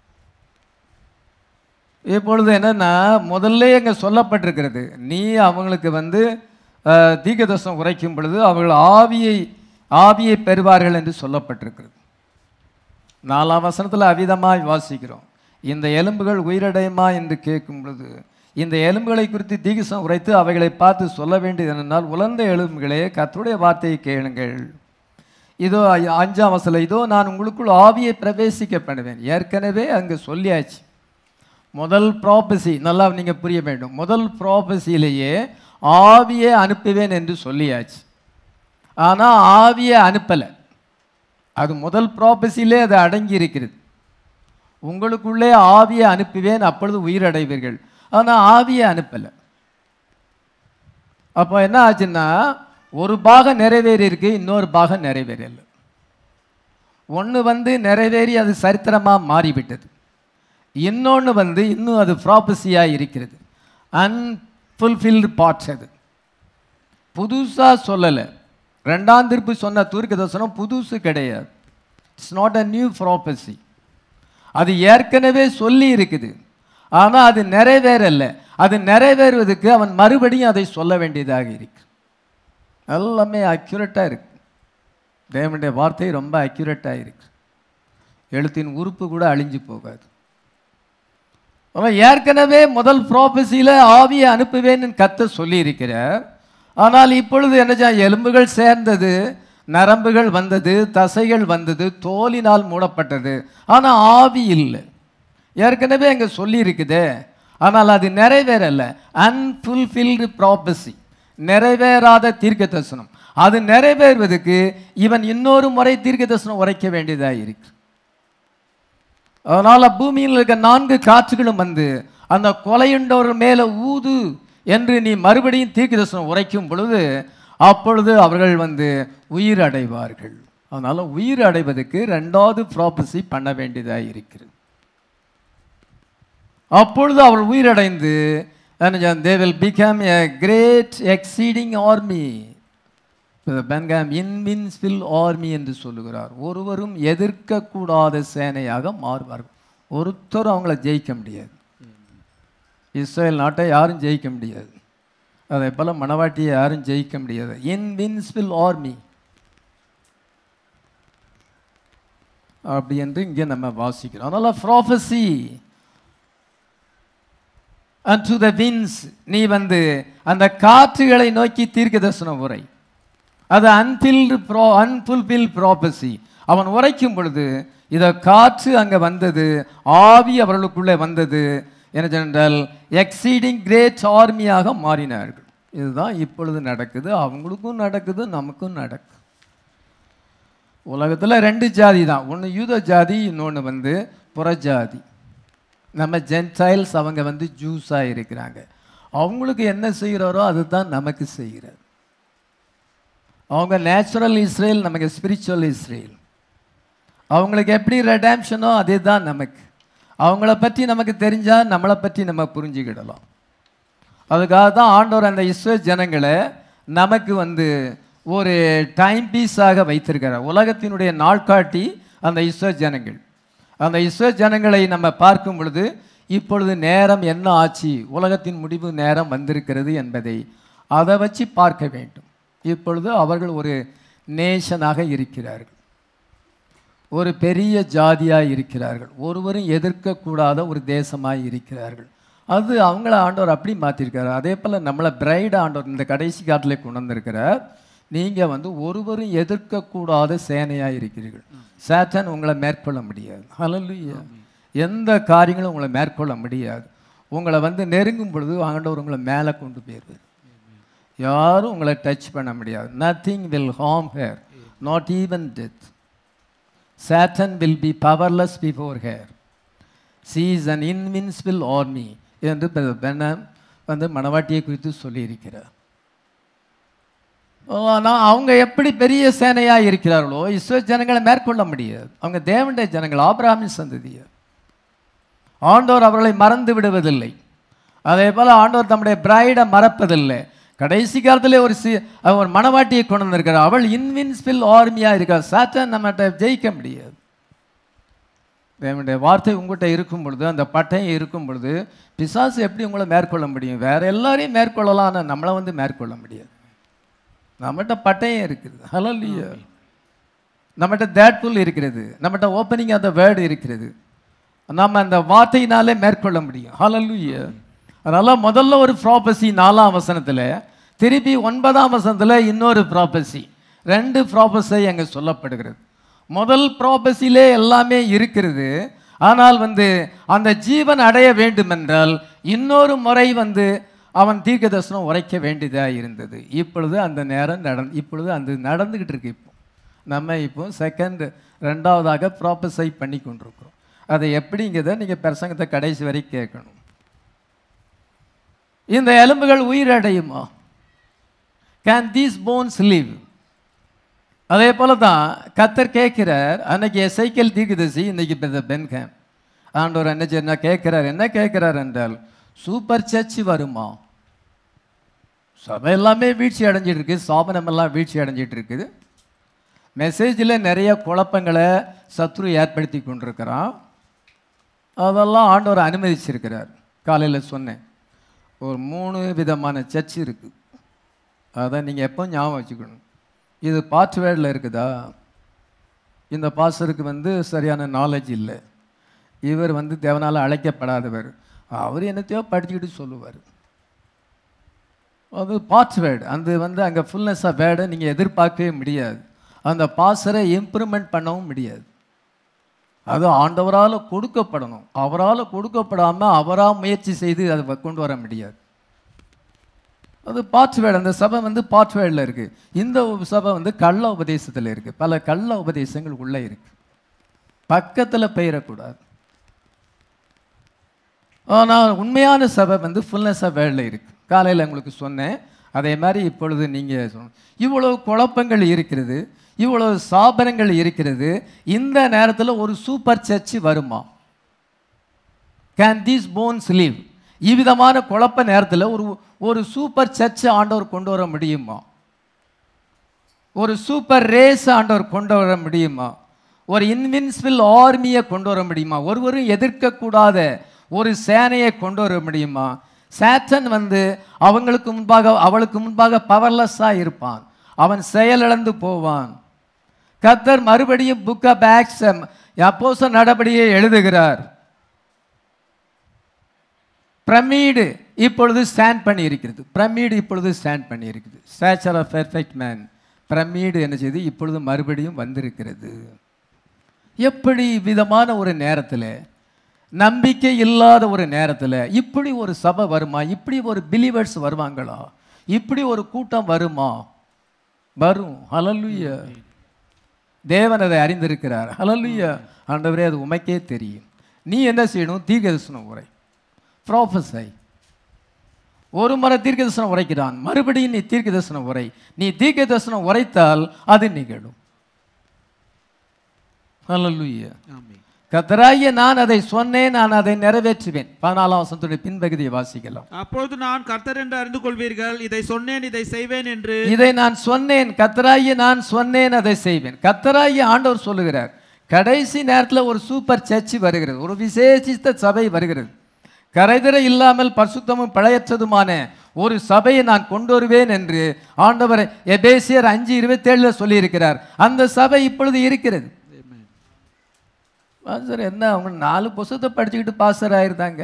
Speaker 1: இப்பொழுது என்னன்னா முதல்ல இங்கே சொல்லப்பட்டிருக்கிறது நீ அவங்களுக்கு வந்து அஹ், தீர்க்கதரிசனம் உரைக்கும் பொழுது அவர்கள் ஆவியை ஆவியை பெறுவார்கள் என்று சொல்லப்பட்டிருக்கிறது நாலாம் வசனத்தில் அவிதமாய் வாசிக்கிறோம் இந்த எலும்புகள் உயிரடையுமா என்று கேட்கும் பொழுது இந்த எலும்புகளை குறித்து தீகிசம் உரைத்து அவைகளை பார்த்து சொல்ல வேண்டியது என்னென்னால் உலர்ந்த எலும்புகளே கர்த்தருடைய வார்த்தையை கேளுங்கள் இதோ ஐ- அஞ்சாம் வசனம் இதோ நான் உங்களுக்குள் ஆவியை பிரவேசிக்க பண்ணுவேன் ஏற்கனவே அங்கே சொல்லியாச்சு முதல் ப்ராபசி நல்லா நீங்கள் புரிய வேண்டும் முதல் ப்ராபசியிலேயே ஆவியை அனுப்புவேன் என்று சொல்லியாச்சு ஆனால் ஆவியை அனுப்பலை அது முதல் ப்ராபஸிலே அது அடங்கி இருக்கிறது உங்களுக்குள்ளே ஆவியை அனுப்புவேன் அப்பொழுது உயிரடைவீர்கள் ஆனால் ஆவியை அனுப்பலை அப்போ என்ன ஆச்சுன்னா ஒரு பாகம் நிறைவேறி இருக்கு இன்னொரு பாகம் நிறைவேறல ஒன்று வந்து நிறைவேறி அது சரித்திரமாக மாறிவிட்டது இன்னொன்று வந்து இன்னும் அது ப்ராபஸியாக இருக்கிறது அன்ஃபுல்ஃபில்டு பார்ட்ஸ் அது புதுசாக சொல்லலை ரெண்டாம் திருப்பு சொன்ன தூர்க்க தரிசனம் புதுசு கிடையாது it's not a new prophecy அது ஏற்கனவே சொல்லி இருக்குது ஆனால் அது நிறைவேறல அது நிறைவேறுவதற்கு அவன் மறுபடியும் அதை சொல்ல வேண்டியதாக இருக்கு எல்லாமே அக்யூரேட்டாக இருக்கு தேவனுடைய வார்த்தை ரொம்ப அக்யூரேட்டாக இருக்கு எழுத்தின் உறுப்பு கூட அழிஞ்சு போகாது அவன் ஏற்கனவே முதல் ப்ராபஸியில் ஆவியை அனுப்புவேன்னு கத்த சொல்லியிருக்கிறார் ஆனால் இப்பொழுது என்ன எலும்புகள் சேர்ந்தது நரம்புகள் வந்தது தசைகள் வந்தது தோலினால் மூடப்பட்டது ஆனால் ஆவி இல்லை ஏற்கனவே அங்கே சொல்லியிருக்குதே ஆனால் அது நிறைவேறல அன்ஃபுல்ஃபில்டு ப்ராபஸி நிறைவேறாத தீர்க்க தரிசனம் அது நிறைவேறுவதற்கு இவன் இன்னொரு முறை தீர்க்க தரிசனம் உரைக்க வேண்டியதாக இருக்கு அதனால பூமியில் இருக்க நான்கு காற்றுகளும் வந்து அந்த கொலையுண்டவர் மேலே ஊது என்று நீ மறுபடியும் தீர்க்கதரிசனம் உரைக்கும் பொழுது அப்பொழுது அவர்கள் வந்து உயிர் அடைவார்கள் அதனால உயிர் அடைவதற்கு ரெண்டாவது ப்ராபஸி பண்ண வேண்டியதாக இருக்கிறது அப்பொழுது அவள் உயிரடைந்து they will become a great exceeding army Branham invincible army என்று சொல்லுகிறார் ஒருவரும் எதிர்க்கக்கூடாத சேனையாக மாறுவார்கள் ஒருத்தரும் அவங்கள ஜெயிக்க முடியாது இஸ்ரேல் நாட்டை யாரும் ஜெயிக்க முடியாது அதே போல் மணவாட்டியை யாரும் ஜெயிக்க முடியாது இன்வின்சிபிள் ஆர்மி அப்படி என்று இங்கே நம்ம வாசிக்கிறோம் அதனால் prophesy and to the wind நீ வந்து அந்த காற்றுகளை நோக்கி தீர்க்க தரிசனம் உரை அது அன்பில்டு ப்ரோ அன்ஃபுல்பில் ப்ராபஸி அவன் உரைக்கும் பொழுது இதை காற்று அங்கே வந்தது ஆவி அவர்களுக்குள்ளே வந்தது என்னென்றால் எக்ஸீடிங் கிரேட் ஆர்மியாக மாறினார்கள் இதுதான் இப்பொழுது நடக்குது அவங்களுக்கும் நடக்குது நமக்கும் நடக்குது உலகத்தில் ரெண்டு ஜாதி தான் ஒன்று யூத ஜாதி இன்னொன்று வந்து புறஜாதி நம்ம ஜென்டைல்ஸ் அவங்க வந்து ஜூஸாக இருக்கிறாங்க அவங்களுக்கு என்ன செய்கிறாரோ அதுதான் நமக்கு செய்கிறார் அவங்க நேச்சுரல் இஸ்ரேல் நமக்கு ஸ்பிரிச்சுவல் இஸ்ரேல் அவங்களுக்கு எப்படி ரெடாம்ஷனோ அதே தான் நமக்கு அவங்கள பற்றி நமக்கு தெரிஞ்சால் நம்மளை பற்றி நம்ம புரிஞ்சுக்கிடலாம் அதுக்காக தான் ஆண்டவர் அந்த இஸ்ரோ ஜனங்களை நமக்கு வந்து ஒரு டைம் பீஸாக வைத்திருக்கிறார் உலகத்தினுடைய நாட்காட்டி அந்த இஸ்ரோ ஜனங்கள் அந்த இஸ்ரோ ஜனங்களை நம்ம பார்க்கும் பொழுது இப்பொழுது நேரம் என்ன ஆச்சு உலகத்தின் முடிவு நேரம் வந்திருக்கிறது என்பதை அதை வச்சு பார்க்க வேண்டும் இப்பொழுது அவர்கள் ஒரு நேஷனாக இருக்கிறார்கள் ஒரு பெரிய ஜாதியாக இருக்கிறார்கள் ஒருவரும் எதிர்க்கக்கூடாத ஒரு தேசமாக இருக்கிறார்கள் அது அவங்கள ஆண்டவர் அப்படி மாற்றிருக்காரு அதே போல் நம்மளை பிரைட் ஆண்டவர் இந்த கடைசி காட்டில் கொண்டு வந்திருக்கிறார் நீங்கள் வந்து ஒருவரும் எதிர்க்கக்கூடாத சேனையாக இருக்கிறீர்கள் சேட்டன் உங்களை மேற்கொள்ள முடியாது ஹalleluya எந்த காரியங்களும் உங்களை மேற்கொள்ள முடியாது உங்களை வந்து நெருங்கும் பொழுது ஆண்டவர் உங்களை மேலே கொண்டு போயிடுவார் யாரும் உங்களை டச் பண்ண முடியாது nothing will harm hair not even death Satan will be powerless before her. She is an invincible army என்று பெனம் வந்து மணவாட்டியை குறித்து சொல்லியிருக்கிறார் ஆனால் அவங்க எப்படி பெரிய சேனையாக இருக்கிறார்களோ இஸ்ரோ ஜனங்களை மேற்கொள்ள முடியாது அவங்க தேவனுடைய ஜனங்கள் ஆபிரகாமின் சந்ததியை ஆண்டோர் அவர்களை மறந்து விடுவதில்லை அதே போல் ஆண்டோர் தம்முடைய பிரைடை மறப்பதில்லை கடைசி காலத்திலே ஒரு சி ஒரு மணவாட்டியை கொண்டு வந்திருக்கிறார் அவள் இன்வின்சிபிள் ஆர்மியாக இருக்கார் சாத்தான் நம்மகிட்ட ஜெயிக்க முடியாது தேவனுடைய வார்த்தை உங்கள்கிட்ட இருக்கும் பொழுது அந்த பட்டயம் இருக்கும் பொழுது பிசாசு எப்படி உங்களை மேற்கொள்ள முடியும் வேற எல்லாரையும் மேற்கொள்ளலாம் ஆனால் நம்மளை வந்து மேற்கொள்ள முடியாது நம்மகிட்ட பட்டயம் இருக்குது ஹலல்லையா நம்மகிட்ட தேட்புல் இருக்கிறது நம்மகிட்ட ஓப்பனிங் அந்த வேர்டு இருக்கிறது நம்ம அந்த வார்த்தையினாலே மேற்கொள்ள முடியும் ஹalleluya அதனால முதல்ல ஒரு ப்ராபசி நாலாம் வசனத்தில் திருப்பி ஒன்பதாம் வசனத்தில் இன்னொரு ப்ராபசி ரெண்டு ப்ராபஸை அங்கே சொல்லப்படுகிறது முதல் ப்ராபஸிலே எல்லாமே இருக்கிறது ஆனால் வந்து அந்த ஜீவன் அடைய வேண்டுமென்றால் இன்னொரு முறை வந்து அவன் தீர்க்க தரிசனம் உரைக்க வேண்டியதாக இருந்தது இப்பொழுது அந்த நேரம் நடந் இப்பொழுது அந்த நடந்துக்கிட்டு இருக்கு இப்போ நம்ம இப்போ செகண்ட் ரெண்டாவதாக ப்ராப்பசை பண்ணி கொண்டிருக்கிறோம் அதை எப்படிங்கிறத நீங்கள் பிரசங்கத்தை கடைசி வரை கேட்கணும் இந்த எலும்புகள் உயிரடையுமா கேன் தீஸ் போன்ஸ் live அதே போல தான் கத்தர் கேட்கிறார் அன்னைக்கு எசைக்கல் தீர்க்குதசி இன்னைக்கு பெ- பென்கேம் ஆண்டவர் என்ன செய்ய கேட்கிறார் என்ன கேட்கிறார் என்றால் சூப்பர் சர்ச் வருமா சபை எல்லாமே வீழ்ச்சி அடைஞ்சிட்டு இருக்கு சாபனம் எல்லாம் வீழ்ச்சி அடைஞ்சிட்டு இருக்குது மெசேஜில் நிறைய குழப்பங்களை சத்ரு ஏற்படுத்தி கொண்டிருக்கிறான் அதெல்லாம் ஆண்டவர் அனுமதிச்சிருக்கிறார் காலையில் சொன்னேன் ஒரு மூணு விதமான சர்ச் இருக்குது அதை நீங்கள் எப்போ ஞாபகம் வச்சுக்கணும் இது பாஸ்வேர்டில் இருக்குதா இந்த பாஸ்டருக்கு வந்து சரியான நாலேஜ் இல்லை இவர் வந்து தேவனால் அழைக்கப்படாதவர் அவர் என்னத்தையோ படிச்சுக்கிட்டு சொல்லுவார் அது பாஸ்வேர்டு அந்த வந்து அங்கே ஃபுல்னஸ் ஆஃப் வேர்டை நீங்கள் எதிர்பார்க்கவே முடியாது அந்த பாசரை இம்ப்ரூவ்மெண்ட் பண்ணவும் முடியாது அது ஆண்டவரால் கொடுக்கப்படணும் அவரால் கொடுக்கப்படாமல் அவராக முயற்சி செய்து அதை வ- கொண்டு வர முடியாது அது பாட்வேர்டு அந்த சபை வந்து பாட்வேர்டில் இருக்குது இந்த உ- சபை வந்து கள்ள உபதேசத்தில் இருக்குது பல கள்ள உபதேசங்கள் உள்ளே இருக்குது பக்கத்தில் பெயரக்கூடாது ஆனால் உண்மையான சபை வந்து ஃபுல்னஸ் ஆஃப் வேர்டில் இருக்குது காலையில் உங்களுக்கு சொன்னேன் அதே மாதிரி இப்பொழுது நீங்கள் சொன்ன இவ்வளவு குழப்பங்கள் இருக்கிறது இவ்வளவு சாபனங்கள் இருக்கிறது இந்த நேரத்தில் ஒரு சூப்பர் சர்ச் வருமா கேன் தீஸ் போன்ஸ் லீவ் இவ்விதமான குழப்ப நேரத்தில் ஒரு ஒரு சூப்பர் சர்ச் ஆண்டவர் கொண்டு வர முடியுமா ஒரு சூப்பர் ரேஸ் ஆண்டவர் கொண்டு வர முடியுமா ஒரு இன்வின்சிபிள் ஆர்மியை கொண்டு வர முடியுமா ஒருவரும் எதிர்க்கக்கூடாத ஒரு சேனையை கொண்டு வர முடியுமா சேத்தன் வந்து அவங்களுக்கு முன்பாக அவளுக்கு முன்பாக பவர்லெஸ்ஸாக இருப்பான் அவன் செயலிழந்து போவான் கர்த்தர் மறுபடியும் புக் ஆஃப் ஆக்ஸ் அப்போச நடபடியை எழுதுகிறார் பிரமீடு இப்பொழுது ஸ்டாண்ட் பண்ணி இருக்கிறது பிரமீடு இப்பொழுது ஸ்டாண்ட் பண்ணி இருக்குது stature of perfect man pyramid என்ன செய்து இப்பொழுது மறுபடியும் வந்திருக்கிறது எப்படி விதமான ஒரு நேரத்தில் நம்பிக்கை இல்லாத ஒரு நேரத்தில் இப்படி ஒரு சபை வருமா இப்படி ஒரு பிலீவர்ஸ் வருவாங்களா இப்படி ஒரு கூட்டம் வருமா வரும் ஹalleluya தேவன் அதை அறிந்திருக்கிறார் ஹalleluya ஆண்டவரே அது உமைக்கே தெரியும் நீ என்ன செய்யணும் தீர்க்கதரிசனம் உரை ப்ராஃபஸை ஒரு முறை தீர்க்க தரிசனம் உரைக்கிறான் மறுபடியும் நீ தீர்க்க தரிசனம் உரை நீ தீர்க்க தரிசனம் உரைத்தால் அது நிகழும் ஹalleluya
Speaker 2: ஆமென்
Speaker 1: கத்தராகிய நான் அதை சொன்னேன் நான் அதை நிறைவேற்றுவேன் பதினாலாம் வசனத்துடைய பின்பகுதியை வாசிக்கலாம்
Speaker 2: அப்பொழுது நான் கர்த்தர் என்று அறிந்து கொள்வீர்கள் இதை சொன்னேன் இதை செய்வேன் என்று
Speaker 1: இதை நான் சொன்னேன் கத்தராகிய நான் சொன்னேன் அதை செய்வேன் கத்தராகிய ஆண்டவர் சொல்லுகிறார் கடைசி நேரத்தில் ஒரு சூப்பர் சர்ச்சு வருகிறது ஒரு விசேஷித்த சபை வருகிறது கரைதிரை இல்லாமல் பரிசுத்தமும் பிழையற்றதுமான ஒரு சபையை நான் கொண்டு வருவேன் என்று ஆண்டவர் எபேசியர் அஞ்சு இருபத்தேழுல சொல்லியிருக்கிறார் அந்த சபை இப்பொழுது இருக்கிறது பாஸ்டர் என்ன அவங்க நாலு புஸ்தகத்தை படிச்சுக்கிட்டு பாஸ்டர் ஆயிருந்தாங்க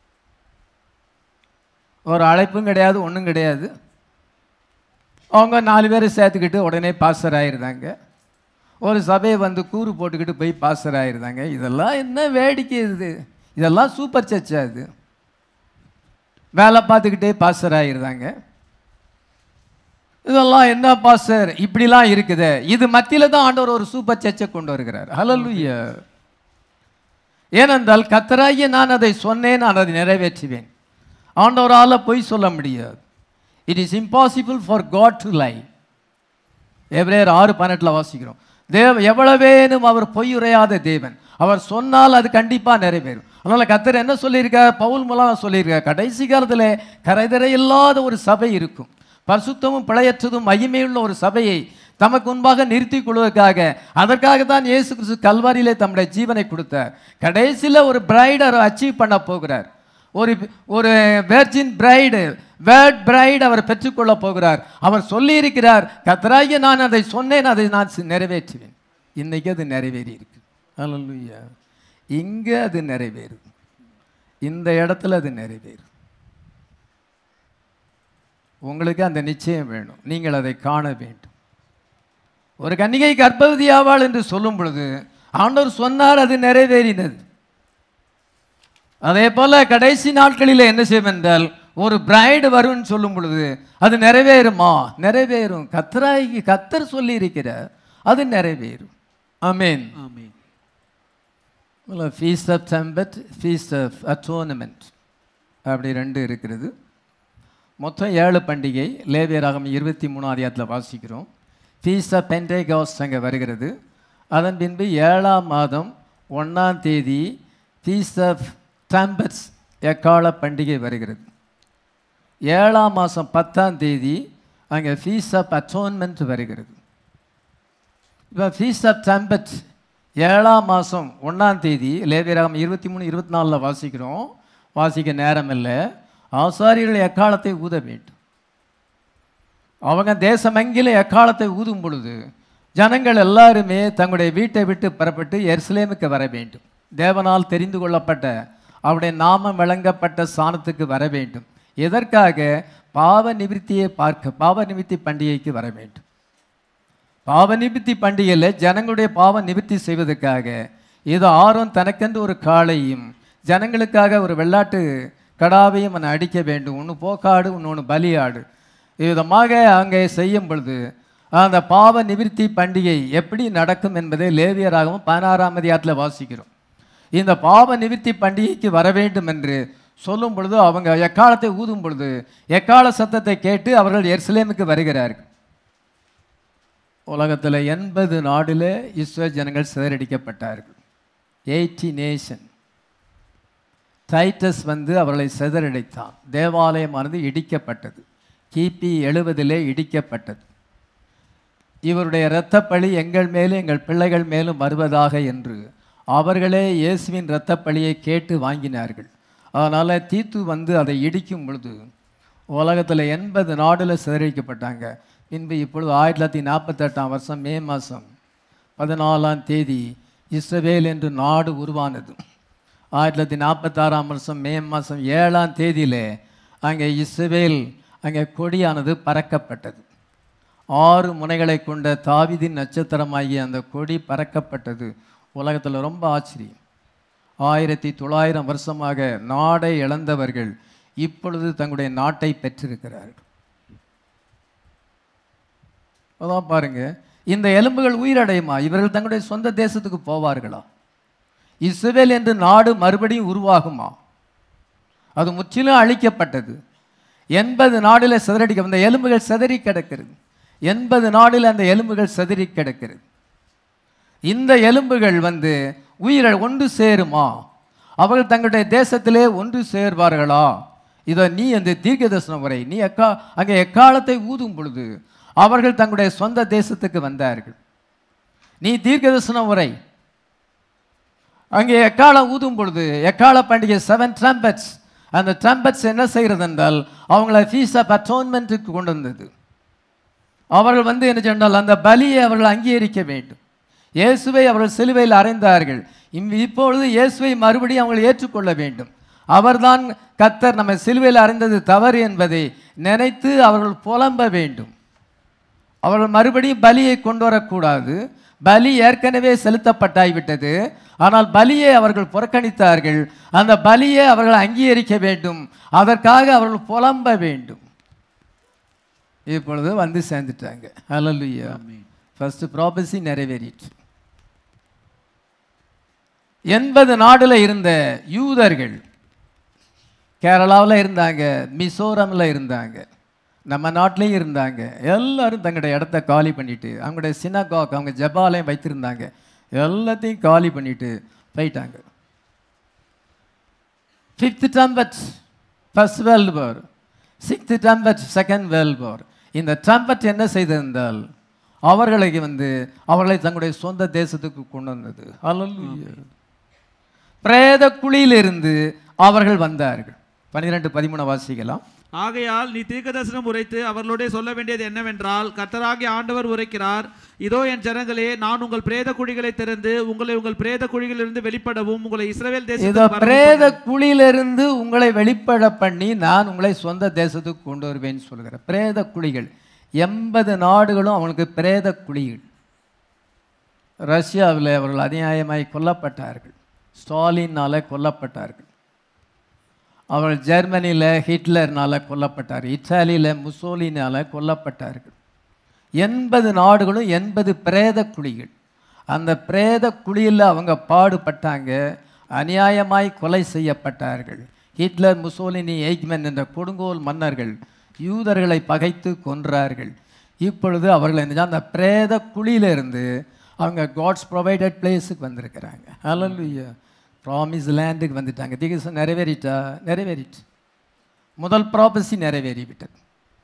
Speaker 1: ஒரு அழைப்பும் கிடையாது ஒன்றும் கிடையாது அவங்க நாலு பேரை சேர்த்துக்கிட்டு உடனே பாஸ்டர் ஆயிருந்தாங்க ஒரு சபையை வந்து கூறு போட்டுக்கிட்டு போய் பாஸ்டர் ஆயிருந்தாங்க இதெல்லாம் என்ன வேடிக்கை இது இதெல்லாம் சூப்பர் சர்ச்சா இது வேலை பார்த்துக்கிட்டே பாஸ்டர் ஆயிருந்தாங்க இதெல்லாம் என்ன பாஸ்டர் இப்படிலாம் இருக்குதே இது மத்தியில தான் ஆண்டவர் ஒரு சூப்பர் சர்ச்சை கொண்டு வருகிறார் ஹalleluya ஏனென்றால் கத்தராகிய நான் அதை சொன்னேன் நான் அதை நிறைவேற்றுவேன் ஆண்டவரால் பொய் சொல்ல முடியாது it is impossible for God to lie எவ்ரேர் ஆறு பன்னெண்டில் வாசிக்கிறோம் தேவ எவ்வளவேனும் அவர் பொய்யுரையாத தேவன் அவர் சொன்னால் அது கண்டிப்பாக நிறைவேறும் அதனால் கத்தர் என்ன சொல்லியிருக்கார் பவுல் மூலம் சொல்லியிருக்கார் கடைசி காலத்தில் கரைதரை இல்லாத ஒரு சபை இருக்கும் பரிசுத்தமும் பிழையற்றதும் மகிமையுள்ள ஒரு சபையை தமக்கு முன்பாக நிறுத்திக் கொள்வதற்காக அதற்காக தான் இயேசு கிறிஸ்து கல்வாரியிலே தம்முடைய ஜீவனை கொடுத்தார் கடைசியில் ஒரு பிரைடை அச்சீவ் பண்ண போகிறார் ஒரு ஒரு வெர்ஜின் பிரைடு வேர்ட் பிரைடு அவர் பெற்றுக்கொள்ள போகிறார் அவர் சொல்லியிருக்கிறார் கத்தராகிய நான் அதை சொன்னேன் அதை நான் சி- நிறைவேற்றுவேன் இன்னைக்கு அது நிறைவேறி இருக்கு அல்லேலூயா இங்கே அது நிறைவேறும் இந்த இடத்துல அது நிறைவேறும் உங்களுக்கு அந்த நிச்சயம் வேணும் நீங்கள் அதை காண வேண்டும் ஒரு கன்னிகை கர்ப்பவதி ஆவாள் என்று சொல்லும் பொழுது ஆண்டவர் சொன்னார் அது நிறைவேறினது அதே போல கடைசி நாட்களில் என்ன செய்யும் என்றால் ஒரு பிரைடு வரும்னு சொல்லும் பொழுது அது நிறைவேறுமா நிறைவேறும் கத்தராகி கத்தர் சொல்லி இருக்கிறார் அது நிறைவேறும் ஆமென்
Speaker 2: ஆமென்
Speaker 1: feast of Sabbath feast of atonement அப்படி ரெண்டு இருக்கிறது மொத்தம் ஏழு பண்டிகை லேவியராகம் இருபத்தி மூணாம் அதிகாரத்தில் வாசிக்கிறோம் ஃபீஸ்ட் ஆஃப் பென்டேகாஸ் அங்கே வருகிறது அதன் பின்பு ஏழாம் மாதம் ஒன்றாம் தேதி ஃபீஸ்ட் ஆஃப் டம்பட்ஸ் எக்கால பண்டிகை வருகிறது ஏழாம் மாதம் பத்தாம் தேதி அங்கே ஃபீஸ் ஆஃப் அட்டோன்மெண்ட் வருகிறது இப்போ ஃபீஸ் ஆஃப் டம்பட் ஏழாம் மாதம் ஒன்றாம் தேதி லேவியராகம் இருபத்தி மூணு இருபத்தி நாலில் வாசிக்கிறோம் வாசிக்க நேரம் இல்லை ஆசாரியர்கள் எக்காலத்தை ஊத வேண்டும் அவங்க தேசமெங்கிலும் எக்காலத்தை ஊதும் பொழுது ஜனங்கள் எல்லாருமே தங்களுடைய வீட்டை விட்டு புறப்பட்டு எருசலேமுக்கு வர வேண்டும் தேவனால் தெரிந்து கொள்ளப்பட்ட அவருடைய நாமம் வழங்கப்பட்ட ஸ்தானத்துக்கு வர வேண்டும் எதற்காக பாவ நிவிர்த்தியை பார்க்க பாவ நிவிர்த்தி பண்டிகைக்கு வர வேண்டும் பாவ நிவிர்த்தி பண்டிகையில் ஜனங்களுடைய பாவ நிவிர்த்தி செய்வதற்காக ஏதோ ஆரோன் தனக்கென்று ஒரு காளையும் ஜனங்களுக்காக ஒரு வெள்ளாட்டு கடாவையும் அவன் அடிக்க வேண்டும் ஒன்று போக்காடு இன்னொன்று பலியாடு விதமாக அங்கே செய்யும் பொழுது அந்த பாவ நிவிர்த்தி பண்டிகை எப்படி நடக்கும் என்பதை லேவியராகவும் பதினாறாம் அதிகாரத்தில் வாசிக்கிறோம் இந்த பாவ நிவிர்த்தி பண்டிகைக்கு வர வேண்டும் என்று சொல்லும் பொழுது அவங்க எக்காலத்தை ஊதும் பொழுது எக்கால சத்தத்தை கேட்டு அவர்கள் எருசலேமுக்கு வருகிறார்கள் உலகத்தில் எண்பது நாடுல இஸ்ரேல் ஜனங்கள் சிதறடிக்கப்பட்டார்கள் எயிட்டி நேஷன் டைட்டஸ் வந்து அவர்களை சிதறடித்தான் தேவாலயமானது இடிக்கப்பட்டது கிபி எழுபதிலே இடிக்கப்பட்டது இவருடைய இரத்தப்பழி எங்கள் மேலும் எங்கள் பிள்ளைகள் மேலும் வருவதாக என்று அவர்களே இயேசுவின் இரத்தப்பழியை கேட்டு வாங்கினார்கள் அதனால் தீத்து வந்து அதை இடிக்கும் பொழுது உலகத்தில் எண்பது நாடுல சிதறடிக்கப்பட்டாங்க பின்பு இப்பொழுது ஆயிரத்தி தொள்ளாயிரத்தி நாற்பத்தெட்டாம் வருஷம் மே மாதம் பதினாலாம் தேதி இஸ்ரவேல் என்று நாடு உருவானது ஆயிரத்தி தொள்ளாயிரத்தி நாற்பத்தாறாம் வருஷம் மே மாதம் ஏழாம் தேதியிலே அங்கே இஸ்ரவேல் அங்கே கொடியானது பறக்கப்பட்டது ஆறு முனைகளை கொண்ட தாவிதின் நட்சத்திரமாகிய அந்த கொடி பறக்கப்பட்டது உலகத்தில் ரொம்ப ஆச்சரியம் ஆயிரத்தி தொள்ளாயிரம் வருஷமாக நாடை இழந்தவர்கள் இப்பொழுது தங்களுடைய நாட்டை பெற்றிருக்கிறார்கள் அதான் பாருங்க இந்த எலும்புகள் உயிரடையுமா இவர்கள் தங்களுடைய சொந்த தேசத்துக்கு போவார்களா இஸ்ரவேல் என்று நாடு மறுபடியும் உருவாகுமா அது முற்றிலும் அழிக்கப்பட்டது எண்பது நாடில் சிதறடிக்க அந்த எலும்புகள் சிதறி கிடக்கிறது எண்பது நாடில் அந்த எலும்புகள் சிதறி கிடக்கிறது இந்த எலும்புகள் வந்து உயிரை ஒன்று சேருமா அவர்கள் தங்களுடைய தேசத்திலே ஒன்று சேர்வார்களா இதோ நீ அந்த தீர்க்க தரிசனம் உரை நீ எக்கா அங்கே எக்காலத்தை ஊதும் பொழுது அவர்கள் தங்களுடைய சொந்த தேசத்துக்கு வந்தார்கள் நீ தீர்க்க தரிசனம் உரை அங்கே எக்காலம் ஊதும் பொழுது எக்கால பண்டிகை செவன் ட்ரம்பட்ஸ் அந்த ட்ரம்பட்ஸ் என்ன செய்கிறது என்றால் அவங்கள ஃபீஸ் ஆஃப் அட்டோன்மெண்ட்டுக்கு கொண்டு வந்தது அவர்கள் வந்து என்ன சொன்னால் அந்த பலியை அவர்கள் அங்கீகரிக்க வேண்டும் இயேசுவை அவர்கள் சிலுவையில் அறைந்தார்கள் இம் இப்பொழுது இயேசுவை மறுபடியும் அவர்கள் ஏற்றுக்கொள்ள வேண்டும் அவர்தான் கத்தர் நம்ம சிலுவையில் அறைந்தது தவறு என்பதை நினைத்து அவர்கள் புலம்ப வேண்டும் அவர்கள் மறுபடியும் பலியை கொண்டு வரக்கூடாது பலி ஏற்கனவே செலுத்தப்பட்டாய்விட்டது ஆனால் பலியை அவர்கள் புறக்கணித்தார்கள் அந்த பலியை அவர்கள் அங்கீகரிக்க வேண்டும் அதற்காக அவர்கள் புலம்ப வேண்டும் இப்பொழுது வந்து சேர்ந்துட்டாங்க ஹalleluya ஃபர்ஸ்ட் ப்ராபசி நிறைவேறிற்று எண்பது நாடுல இருந்த யூதர்கள் கேரளாவில் இருந்தாங்க மிசோரமில் இருந்தாங்க நம்ம நாட்டிலையும் இருந்தாங்க எல்லாரும் தங்களுடைய இடத்த காலி பண்ணிட்டு அவங்களுடைய சினகாக் அவங்க ஜபாலயம் வைத்திருந்தாங்க எல்லாத்தையும் காலி பண்ணிட்டு போயிட்டாங்க fifth trumpet first world war sixth trumpet second world war இந்த டம்பட் என்ன செய்திருந்தால் அவர்களை வந்து அவர்களை தங்களுடைய சொந்த தேசத்துக்கு கொண்டு வந்தது அல்ல பிரேத குழியிலிருந்து அவர்கள் வந்தார்கள் பன்னிரெண்டு பதிமூணு வாசிக்கலாம்
Speaker 2: ஆகையால் நீ தீர்க்கதரிசனம் உரைத்து அவர்களோடே சொல்ல வேண்டியது என்னவென்றால் கர்த்தராகிய ஆண்டவர் உரைக்கிறார் இதோ என் ஜனங்களே நான் உங்கள் பிரேத குழிகளை திறந்து உங்களை உங்கள் பிரேத குழிகளிலிருந்து வெளிப்படவும் உங்களை இஸ்ரவேல்
Speaker 1: இதோ
Speaker 2: தேசத்துக்கு
Speaker 1: பிரேத குழியிலிருந்து உங்களை வெளிப்பட பண்ணி நான் உங்களை சொந்த தேசத்துக்கு கொண்டு வருவேன்னு சொல்கிறேன் பிரேத குழிகள் எண்பது நாடுகளும் அவங்களுக்கு பிரேத குழிகள் ரஷ்யாவில் அவர்கள் அநியாயமாய் கொல்லப்பட்டார்கள் ஸ்டாலினால் கொல்லப்பட்டார்கள் அவர்கள் ஜெர்மனியில் ஹிட்லர்னால கொல்லப்பட்டார் இத்தாலியில் முசோலினால கொல்லப்பட்டார்கள் எண்பது நாடுகளும் எண்பது பிரேத குழிகள் அந்த பிரேத குழியில் அவங்க பாடுபட்டாங்க அநியாயமாய் கொலை செய்யப்பட்டார்கள் ஹிட்லர் முசோலினி எய்க்மென் என்ற கொடுங்கோல் மன்னர்கள் யூதர்களை பகைத்து கொன்றார்கள் இப்பொழுது அவர்கள் என்ன அந்த பிரேத குழியிலிருந்து அவங்க காட்ஸ் ப்ரொவைடட் பிளேஸுக்கு வந்திருக்கிறாங்க ஹalleluya ப்ராமிஸ் லேண்டுக்கு வந்துட்டாங்க திகசம் நிறைவேறிட்டா நிறைவேறிட்டு முதல் ப்ராபஸி நிறைவேறிவிட்டது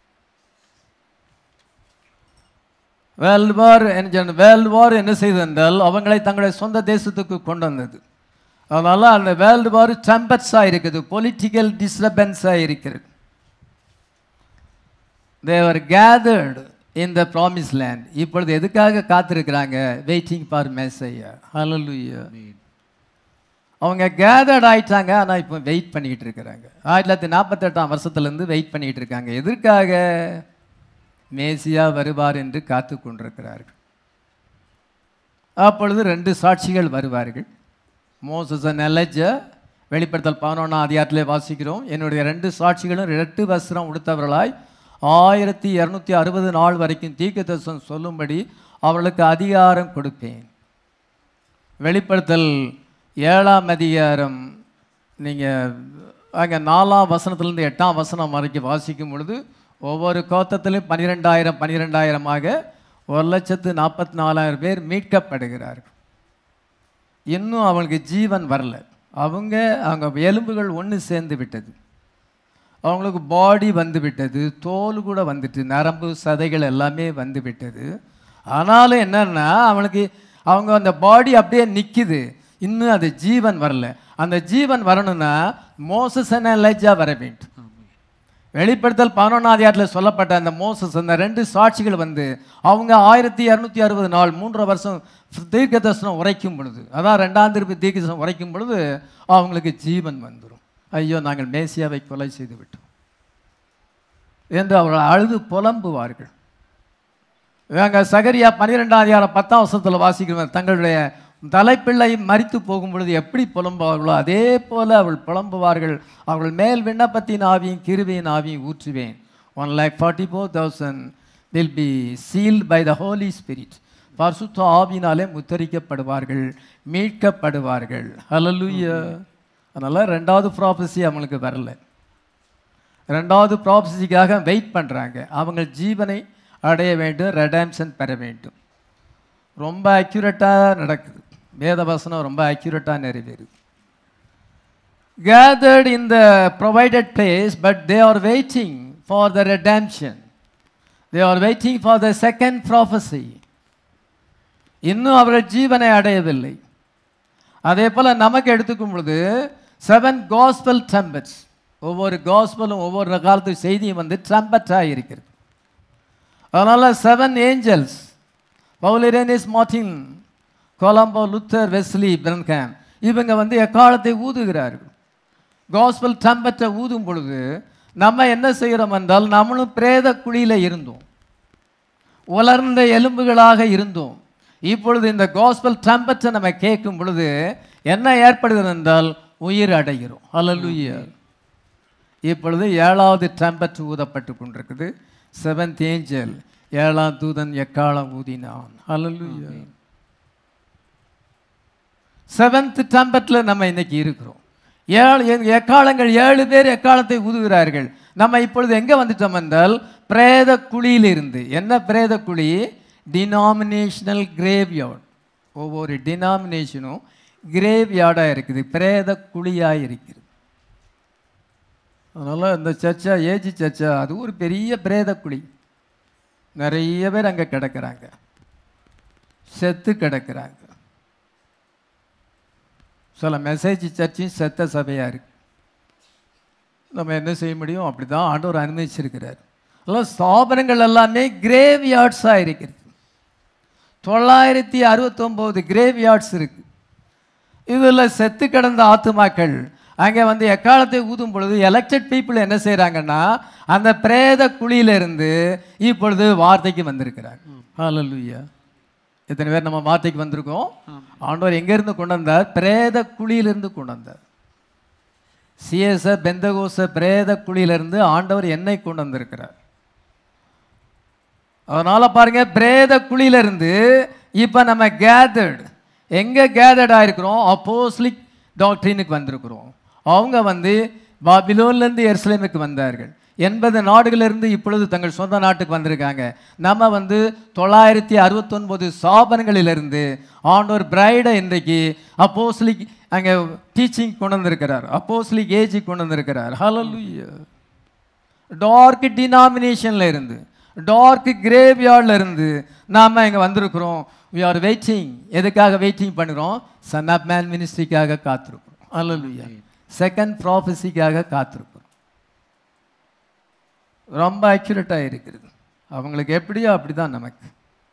Speaker 1: வேர்ல்டு வார் என்ன வேர்ல்டு வார் என்ன செய்தது என்றால் அவங்களை தங்களுடைய சொந்த தேசத்துக்கு கொண்டு வந்தது அதனால் அந்த வேர்ல்டு வார் டெம்பட்ஸாக இருக்குது பொலிட்டிக்கல் டிஸ்டர்பன்ஸாக இருக்கிறது they were gathered in the promise land இப்பொழுது எதுக்காக காத்திருக்கிறாங்க வெயிட்டிங் ஃபார் மெசையா ஹalleluya அவங்க கேதர்ட் ஆயிட்டாங்க ஆனால் இப்போ வெயிட் பண்ணிக்கிட்டு இருக்கிறாங்க ஆயிரத்தி தொள்ளாயிரத்தி நாற்பத்தெட்டாம் வருஷத்துலேருந்து வெயிட் பண்ணிக்கிட்டு இருக்காங்க எதற்காக மேசியா வருவார் என்று காத்து கொண்டிருக்கிறார்கள் அப்பொழுது ரெண்டு சாட்சிகள் வருவார்கள் மோசஸ் நெலஜ வெளிப்படுத்தல் பதினொன்றாம் அதிகாரத்திலே வாசிக்கிறோம் என்னுடைய ரெண்டு சாட்சிகளும் ரெட்டு வஸ்திரம் உடுத்தவர்களாய் ஆயிரத்தி இரநூத்தி அறுபது நாள் வரைக்கும் தீர்க்கதரிசனம் சொல்லும்படி அவர்களுக்கு அதிகாரம் கொடுப்பேன் வெளிப்படுத்தல் ஏழாம் அதிகாரம் நீங்கள் அங்கே நாலாம் வசனத்திலிருந்து எட்டாம் வசனம் வரைக்கும் வாசிக்கும் பொழுது ஒவ்வொரு கோத்தத்திலும் பன்னிரெண்டாயிரம் பன்னிரெண்டாயிரமாக ஒரு லட்சத்து நாற்பத்தி நாலாயிரம் பேர் மீட்கப்படுகிறார்கள் இன்னும் அவங்களுக்கு ஜீவன் வரல அவங்க அவங்க எலும்புகள் ஒன்று சேர்ந்து விட்டது அவங்களுக்கு பாடி வந்து விட்டது தோல் கூட வந்துட்டு நரம்பு சதைகள் எல்லாமே வந்து விட்டது ஆனாலும் என்னன்னா அவனுக்கு அவங்க அந்த பாடி அப்படியே நிற்கிது இன்னும் அது ஜீவன் வரல அந்த ஜீவன் வரணும்னா மோசஸ் லஜ்ஜா வர வேண்டும் வெளிப்படுத்தல் பதினொன்றாம் அதிகாரத்தில் சொல்லப்பட்ட அந்த மோசஸ் அந்த ரெண்டு சாட்சிகள் வந்து அவங்க ஆயிரத்தி இரநூத்தி அறுபது நாள் மூன்றரை வருஷம் தீர்க்க தரிசனம் உரைக்கும் பொழுது அதான் ரெண்டாம் திருப்பி தீர்க்க தரிசனம் உரைக்கும் பொழுது அவங்களுக்கு ஜீவன் வந்துடும் ஐயோ நாங்கள் மேசியாவை கொலை செய்து விட்டோம் என்று அவர்கள் அழுது புலம்புவார்கள் இவங்க சகரியா பன்னிரெண்டாம் அதிகாரம் பத்தாம் வருஷத்தில் வாசிக்கிறவங்க தங்களுடைய தலைப்பிள்ளை மறித்து போகும் பொழுது எப்படி புலம்புவார்களோ அதே போல அவள் புலம்புவார்கள் அவர்கள் மேல் விண்ணப்பத்தின் ஆவியும் கிருவியின் ஆவியும் ஊற்றுவேன் one lakh forty four thousand will be sealed by the Holy Spirit பரிசுத்த ஆவினாலே முத்தரிக்கப்படுவார்கள் மீட்கப்படுவார்கள் ஹalleluya அதனால் ரெண்டாவது ப்ராபஸி அவங்களுக்கு வரல ரெண்டாவது ப்ராபஸிக்காக வெயிட் பண்ணுறாங்க அவங்க ஜீவனை அடைய வேண்டும் ரெடாம்ஷன் பெற வேண்டும் ரொம்ப அக்யூரேட்டாக நடக்குது வேத வசனம் ரொம்ப அக்யூரேட்டாக நிறைவேறுது gathered in the provided place but they are waiting for the redemption they are waiting for the second prophecy இன்னும் அவர்கள் ஜீவனை அடையவில்லை அதே போல நமக்கு எடுத்துக்கும் பொழுது செவன் காஸ்பல் trumpets ஒவ்வொரு காஸ்பலும் ஒவ்வொரு காலத்து செய்தியும் வந்து ட்ரம்பட்டாக இருக்கிறது அதனால செவன் ஏஞ்சல்ஸ் பவுலிரேனிஸ் Martin Columba Luther Wesley Branham இவங்க வந்து எக்காலத்தை ஊதுகிறார்கள் காஸ்பல் ட்ரம்பட்டை ஊதும் பொழுது நம்ம என்ன செய்கிறோம் என்றால் நம்மளும் பிரேத குழியில் இருந்தோம் உலர்ந்த எலும்புகளாக இருந்தோம் இப்பொழுது இந்த காஸ்பல் ட்ரம்பட்டை நம்ம கேட்கும் பொழுது என்ன ஏற்படுகிறது என்றால் உயிர் அடைகிறோம் ஹalleluya இப்பொழுது ஏழாவது ட்ரம்பட் ஊதப்பட்டு கொண்டிருக்குது செவன்த் ஏஞ்சல் ஏழாம் தூதன் எக்காலம் ஊதினான் ஹalleluya செவன்த் ட்ரம்பட்ல நம்ம இன்னைக்கு இருக்கிறோம் ஏழு எ- எக்காலங்கள் ஏழு பேர் எக்காலத்தை ஊதுகிறார்கள் நம்ம இப்பொழுது எங்க வந்துட்டோம் என்றால் பிரேத குழியிலிருந்து என்ன பிரேத குழி டினாமினேஷனல் கிரேவ்யார்ட் ஒவ்வொரு டினாமினேஷனும் கிரேவ்யார்டாக இருக்குது பிரேத குழியாக இருக்கிறது அதனால் இந்த சர்ச்சா ஏஜி சர்ச்சா அது ஒரு பெரிய பிரேத குழி நிறைய பேர் அங்கே கிடக்குறாங்க செத்து கிடக்குறாங்க சில மெசேஜ் சர்ச்சும் செத்த சபையாக இருக்கு நம்ம என்ன செய்ய முடியும் அப்படி தான் ஆண்டவர் அனுமதிச்சிருக்கிறார் அதெல்லாம் ஸ்தாபனங்கள் எல்லாமே கிரேவ் யார்ட்ஸாக இருக்கிறது தொள்ளாயிரத்தி அறுபத்தொம்போது கிரேவ் யார்ட்ஸ் இருக்கு இதில் செத்து கிடந்த ஆத்துமாக்கள் அங்கே வந்து எக்காலத்தை ஊதும் பொழுது எலெக்டட் பீப்புள் என்ன செய்கிறாங்கன்னா அந்த பிரேத குழியிலிருந்து இப்பொழுது வார்த்தைக்கு வந்திருக்கிறாங்க ஹalleluya எத்தனை பேர் நம்ம வார்த்தைக்கு வந்திருக்கோம் ஆண்டவர் எங்கேருந்து கொண்டு வந்தார் பிரேத குழியிலிருந்து கொண்டு வந்தார் சிஎஸ பெந்தகோச பிரேத குழியிலிருந்து ஆண்டவர் என்னை கொண்டு வந்திருக்கிறார் அதனால பாருங்க பிரேத குழியிலிருந்து இப்போ நம்ம கேதர்டு எங்கே கேதர்ட் ஆயிருக்கிறோம் அப்போஸ்லிக் டாக்டரினுக்கு வந்திருக்கிறோம் அவங்க வந்து பாபிலோன்லேருந்து எருசலேமுக்கு வந்தார்கள் எண்பது நாடுகளிலிருந்து இப்பொழுது தங்கள் சொந்த நாட்டுக்கு வந்திருக்காங்க நம்ம வந்து தொள்ளாயிரத்தி அறுபத்தொன்பது சாபனங்களிலிருந்து ஆண்டோர் பிரைடை இன்றைக்கு அப்போஸ்லிக் அங்கே டீச்சிங் கொண்டு வந்திருக்கிறார் அப்போஸ்லிக் ஏஜி கொண்டு வந்திருக்கிறார் ஹalleluya டார்க் டினாமினேஷனில் இருந்து டார்க் கிரேவ்யார்டில் இருந்து நாம் இங்கே வந்திருக்கிறோம் வி ஆர் வெயிட்டிங் எதுக்காக வெயிட்டிங் பண்ணுறோம் சன் ஆஃப் மேன் மினிஸ்ட்ரிக்காக காத்திருக்கிறோம் அல்லலுயா செகண்ட் ப்ராஃபஸிக்காக காத்திருக்கிறோம் ரொம்ப அக்யூரேட்டாக இருக்கிறது அவங்களுக்கு எப்படியோ அப்படிதான் நமக்கு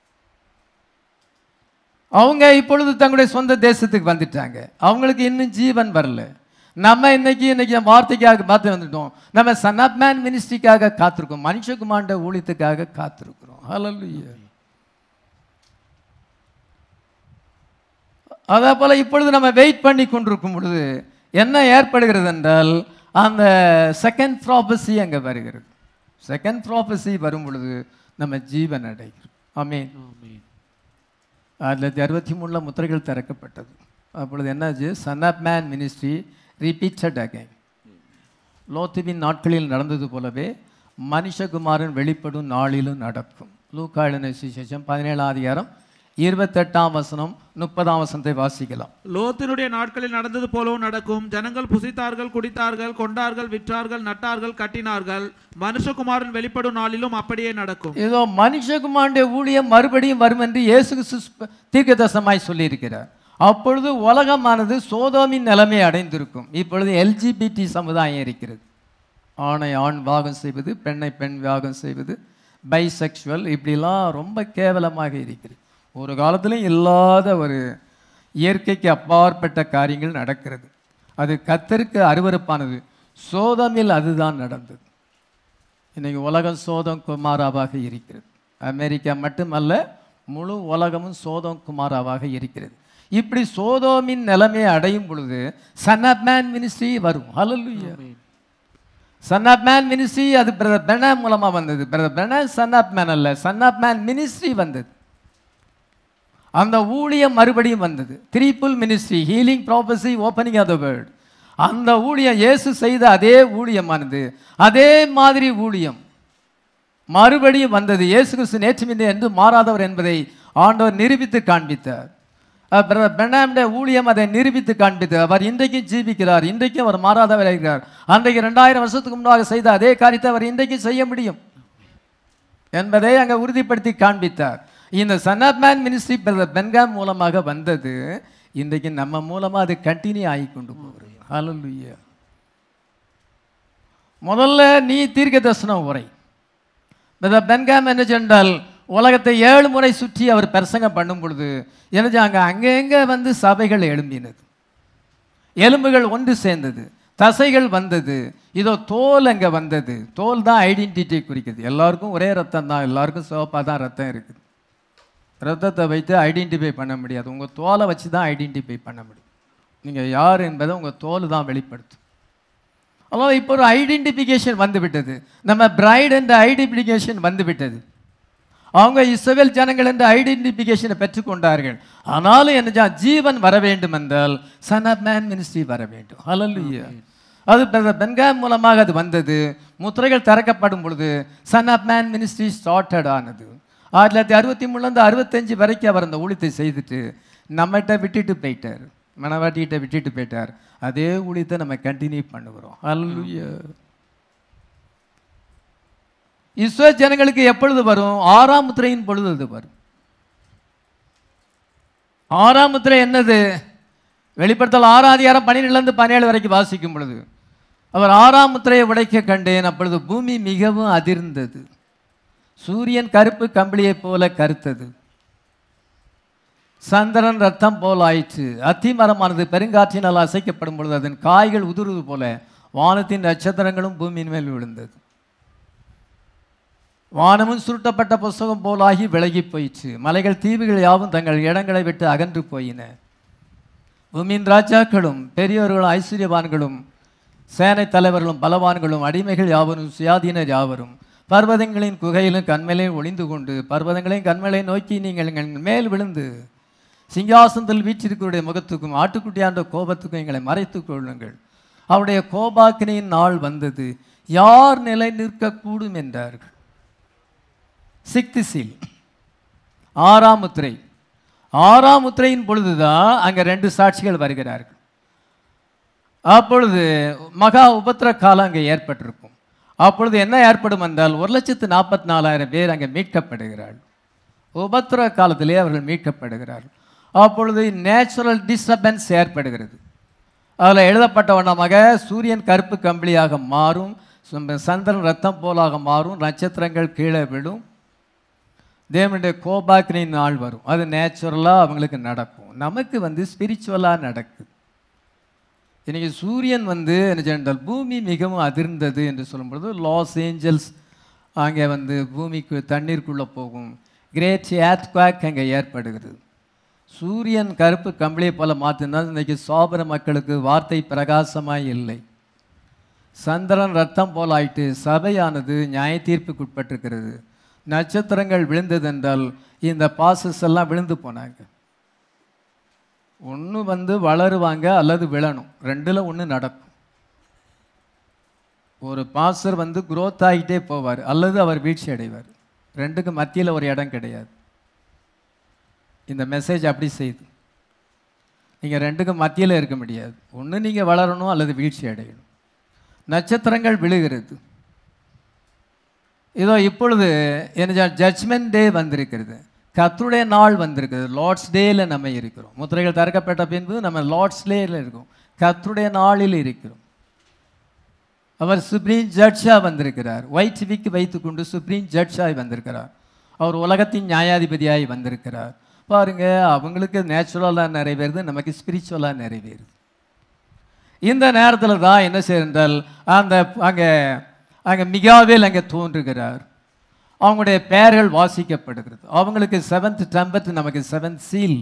Speaker 1: அவங்க இப்பொழுது தங்களுடைய சொந்த தேசத்துக்கு வந்துட்டாங்க அவங்களுக்கு இன்னும் ஜீவன் வரல நம்ம இன்னைக்கு இன்னைக்கு வார்த்தைக்காக பார்த்து வந்துட்டோம் நம்ம சன் ஆஃப் மேன் மினிஸ்ட்ரிக்காக காத்திருக்கோம் மனுஷகுமாண்ட ஊழியத்துக்காக காத்திருக்கிறோம் ஹalleluya அதே போல இப்பொழுது நம்ம வெயிட் பண்ணி கொண்டிருக்கும் பொழுது என்ன ஏற்படுகிறது என்றால் அந்த செகண்ட் ப்ராபஸி அங்கே வருகிறது செகண்ட் ப்ராபஸி வரும் பொழுது நம்ம ஜீவன் அடைகிறோம் ஆமென்
Speaker 2: ஆமென்.
Speaker 1: ஆயிரத்தி தொள்ளாயிரத்தி அறுபத்தி மூணில் முத்திரைகள் திறக்கப்பட்டது அப்பொழுது என்னாச்சு son of man ministry repeated again லோத்துவின் நாட்களில் நடந்தது போலவே மனுஷகுமாரன் வெளிப்படும் நாளிலும் நடக்கும் லூக்காளின சுவிசேஷம் பதினேழாம் அதிகாரம் இருபத்தெட்டாம் வசனம் முப்பதாம் வசனத்தை வாசிக்கலாம்
Speaker 2: லோத்தினுடைய நாட்களில் நடந்தது போலவும் நடக்கும் ஜனங்கள் புசித்தார்கள் குடித்தார்கள் கொண்டார்கள் விற்றார்கள் நட்டார்கள் கட்டினார்கள் மனுஷகுமாரன் வெளிப்படும் நாளிலும் அப்படியே நடக்கும்
Speaker 1: ஏதோ மனுஷகுமாருடைய ஊழியம் மறுபடியும் வரும் என்று இயேசு கிறிஸ்து தீர்க்கதர்சனமாய் சொல்லியிருக்கிறார் அப்பொழுது உலகமானது சோதோமின் நிலைமை அடைந்திருக்கும் இப்பொழுது எல்ஜிபிடி சமுதாயம் இருக்கிறது ஆணை ஆண் விவாகம் செய்வது பெண்ணை பெண் விவாகம் செய்வது பைசெக்சுவல் இப்படிலாம் ரொம்ப கேவலமாக இருக்கிறது ஒரு காலத்திலும் இல்லாத ஒரு இயற்கைக்கு அப்பாற்பட்ட காரியங்கள் நடக்கிறது அது கத்தருக்கு அருவருப்பானது சோதமில் அதுதான் நடந்தது இன்னைக்கு உலகம் சோதம் குமாராவாக இருக்கிறது அமெரிக்கா மட்டுமல்ல முழு உலகமும் சோதம் குமாராவாக இருக்கிறது இப்படி சோதோமின் நிலைமையை அடையும் பொழுது சன் ஆஃப் மேன் மினிஸ்ட்ரி வரும் ஹalleluya சன் ஆஃப் மேன் மினிஸ்ட்ரி அது பிரதர் பெனா மூலமா வந்தது பிரதர் பெனா சன் ஆஃப் மேன் அல்ல சன் ஆஃப் மேன் மினிஸ்ட்ரி வந்தது அந்த ஊழியம் மறுபடியும் வந்தது threefold ministry healing prophecy opening of the world அந்த ஊழியம் இயேசு செய்த அதே ஊழியமானது அதே மாதிரி ஊழியம் மறுபடியும் வந்தது இயேசு கிறிஸ்து நேற்று முன்னே என்று மாறாதவர் என்பதை ஆண்டவர் நிரூபித்து காண்பித்தார் பெண்ணாமுடைய ஊழியம் அதை நிரூபித்து காண்பித்து அவர் இன்றைக்கும் ஜீவிக்கிறார் இன்றைக்கும் அவர் மாறாதவர் இருக்கிறார் அன்றைக்கு ரெண்டாயிரம் வருஷத்துக்கு முன்பாக செய்த அதே காரியத்தை அவர் இன்றைக்கும் செய்ய முடியும் என்பதை அங்கே உறுதிப்படுத்தி காண்பித்தார் இந்த son of man ministry Branham மூலமாக வந்தது இன்றைக்கு நம்ம மூலமா அது கண்டினியூ ஆகி கொண்டு போகிறது ஹalleluya முதல்ல நீ தீர்க்க தரிசனம் உரை பிரதர் பென்காம் என்ன சென்றால் உலகத்தை ஏழு முறை சுற்றி அவர் பிரசங்கம் பண்ணும் பொழுது என்ன அங்கே அங்கங்கே வந்து சபைகள் எழும்பினது எலும்புகள் ஒன்று சேர்ந்தது தசைகள் வந்தது இதோ தோல் அங்கே வந்தது தோல் தான் ஐடென்டிட்டியை குறிக்குது எல்லாருக்கும் ஒரே ரத்தம் தான் எல்லாருக்கும் சிவப்பாக தான் ரத்தம் இருக்குது ரத்தத்தை வைத்து ஐடென்டிஃபை பண்ண முடியாது உங்கள் தோலை வச்சு தான் ஐடென்டிஃபை பண்ண முடியும் நீங்கள் யார் என்பதை உங்கள் தோல் தான் வெளிப்படுத்தும் அதனால் இப்போ ஒரு ஐடென்டிஃபிகேஷன் வந்து விட்டது நம்ம பிரைட் என்ற ஐடென்டிஃபிகேஷன் வந்து விட்டது அவங்க இஸ்ரவேல் ஜனங்கள் என்ற ஐடென்டிஃபிகேஷனை பெற்றுக்கொண்டார்கள் ஆனாலும் என்ன ஜீவன் வர வேண்டும் என்றால் சன் ஆஃப் மேன் மினிஸ்ட்ரி வர வேண்டும் ஹalleluya அது பிரதர் பென்காம் மூலமாக அது வந்தது முத்திரைகள் திறக்கப்படும் பொழுது son of man ministry started ஆனது ஆயிரத்தி தொள்ளாயிரத்தி அறுபத்தி மூணுலேருந்து அறுபத்தஞ்சு வரைக்கும் அவர் அந்த ஊழியத்தை செய்துட்டு நம்மகிட்ட விட்டுட்டு போயிட்டார் மனவாட்டிகிட்ட விட்டுட்டு போயிட்டார் அதே ஊழியத்தை நம்ம கண்டினியூ பண்ணுகிறோம் ஹalleluya இஸ்ரோ ஜனங்களுக்கு எப்பொழுது வரும் ஆறாம் முத்திரையின் பொழுது அது வரும் ஆறாம் முத்திரை என்னது வெளிப்படுத்தல் ஆறாம் அதிகாரம் பன்னிரெண்டுலேருந்து பதினேழு வரைக்கும் வாசிக்கும் பொழுது அவர் ஆறாம் முத்திரையை உடைக்க கண்டேன் அப்பொழுது பூமி மிகவும் அதிர்ந்தது சூரியன் கருப்பு கம்பளியைப் போல கருத்தது சந்திரன் ரத்தம் போல் ஆயிற்று அத்திமரமானது பெருங்காற்றினால் அசைக்கப்படும் பொழுது அதன் காய்கள் உதிர்வது போல வானத்தின் நட்சத்திரங்களும் பூமியின் மேல் விழுந்தது வானமும் சுருட்டப்பட்ட புஸ்தகம் போலாகி விலகி போயிற்று மலைகள் தீவுகள் யாவும் தங்கள் இடங்களை விட்டு அகன்று போயின பூமியின் ராஜாக்களும் பெரியோர்களும் ஐஸ்வர்யவான்களும் சேனை தலைவர்களும் பலவான்களும் அடிமைகள் யாவரும் சுயாதீனர் யாவரும் பர்வதங்களின் குகையிலும் கண்மேலையும் ஒளிந்து கொண்டு பர்வதங்களையும் கண்மலை நோக்கி நீங்கள் எங்கள் மேல் விழுந்து சிங்காசனத்தில் வீற்றிருக்கிறவருடைய முகத்துக்கும் ஆட்டுக்குட்டியாண்ட கோபத்துக்கும் எங்களை மறைத்துக் கொள்ளுங்கள் அவருடைய கோபாக்கினையின் நாள் வந்தது யார் நிலை நிற்கக்கூடும் என்றார்கள் சிக்து சீல் ஆறாம் முத்திரை ஆறாம் முத்திரையின் பொழுதுதான் அங்கே ரெண்டு சாட்சிகள் வருகிறார்கள் அப்பொழுது மகா உபத்திர காலம் அங்கே ஏற்பட்டிருக்கும் அப்பொழுது என்ன ஏற்படும் என்றால் ஒரு லட்சத்து நாற்பத்தி நாலாயிரம் பேர் அங்கே மீட்கப்படுகிறார்கள் உபத்திர காலத்திலே அவர்கள் மீட்கப்படுகிறார்கள் அப்பொழுது நேச்சுரல் டிஸ்டர்பன்ஸ் ஏற்படுகிறது அதில் எழுதப்பட்ட வண்ணமாக சூரியன் கருப்பு கம்பளியாக மாறும் சும்- சந்திரன் ரத்தம் போலாக மாறும் நட்சத்திரங்கள் கீழே விழும் தேவனுடைய கோபாக்கினின் நாள் வரும் அது நேச்சுரலாக அவங்களுக்கு நடக்கும் நமக்கு வந்து ஸ்பிரிச்சுவலாக நடக்குது இன்னைக்கு சூரியன் வந்து என்ன சொன்னால் பூமி மிகவும் அதிர்ந்தது என்று சொல்லும்பொழுது லாஸ் ஏஞ்சல்ஸ் அங்கே வந்து பூமிக்கு தண்ணீருக்குள்ளே போகும் கிரேட் ஏத்குவாக் அங்கே ஏற்படுகிறது சூரியன் கருப்பு கம்பளியை போல மாற்றினால் இன்னைக்கு சோபர மக்களுக்கு வார்த்தை பிரகாசமாய் இல்லை சந்திரன் ரத்தம் போல் ஆயிட்டு சபையானது நியாய தீர்ப்புக்கு உட்பட்டிருக்கிறது நட்சத்திரங்கள் விழுந்ததென்றால் இந்த பாசஸ் எல்லாம் விழுந்து போனாங்க ஒன்று வந்து வளருவாங்க அல்லது விழணும் ரெண்டில் ஒன்று நடக்கும் ஒரு பாசர் வந்து growth ஆகிட்டே போவார் அல்லது அவர் வீழ்ச்சி அடைவார் ரெண்டுக்கு மத்தியில் ஒரு இடம் கிடையாது இந்த மெசேஜ் அப்படி செய்யுது நீங்கள் ரெண்டுக்கும் மத்தியில் இருக்க முடியாது ஒன்று நீங்கள் வளரணும் அல்லது வீழ்ச்சி அடையணும் நட்சத்திரங்கள் விழுகிறது இதோ இப்பொழுது என்ன ஜட்ஜ்மெண்ட் டே வந்திருக்கிறது கர்த்தருடைய நாள் வந்திருக்குது லார்ட்ஸ் டேயில் நம்ம இருக்கிறோம் முத்திரைகள் திறக்கப்பட்ட பின்பு நம்ம லார்ட்ஸ் டேயில் இருக்கோம் கர்த்தருடைய நாளில் இருக்கிறோம் அவர் சுப்ரீம் ஜட்ஜாக வந்திருக்கிறார் ஒயிட் விக் வைத்துக்கொண்டு சுப்ரீம் ஜட்ஜாய் வந்திருக்கிறார் அவர் உலகத்தின் நியாயாதிபதியாய் வந்திருக்கிறார் பாருங்க அவங்களுக்கு நேச்சுரலாக நிறைவேறுது நமக்கு ஸ்பிரிச்சுவலாக நிறைவேறுது இந்த நேரத்தில் தான் என்ன செய்யறால் அந்த அங்கே அங்கே மிகாவேல் அங்கே தோன்றுகிறார் அவங்களுடைய பெயர்கள் வாசிக்கப்படுகிறது அவங்களுக்கு செவன்த் டெம்பத் நமக்கு seven seal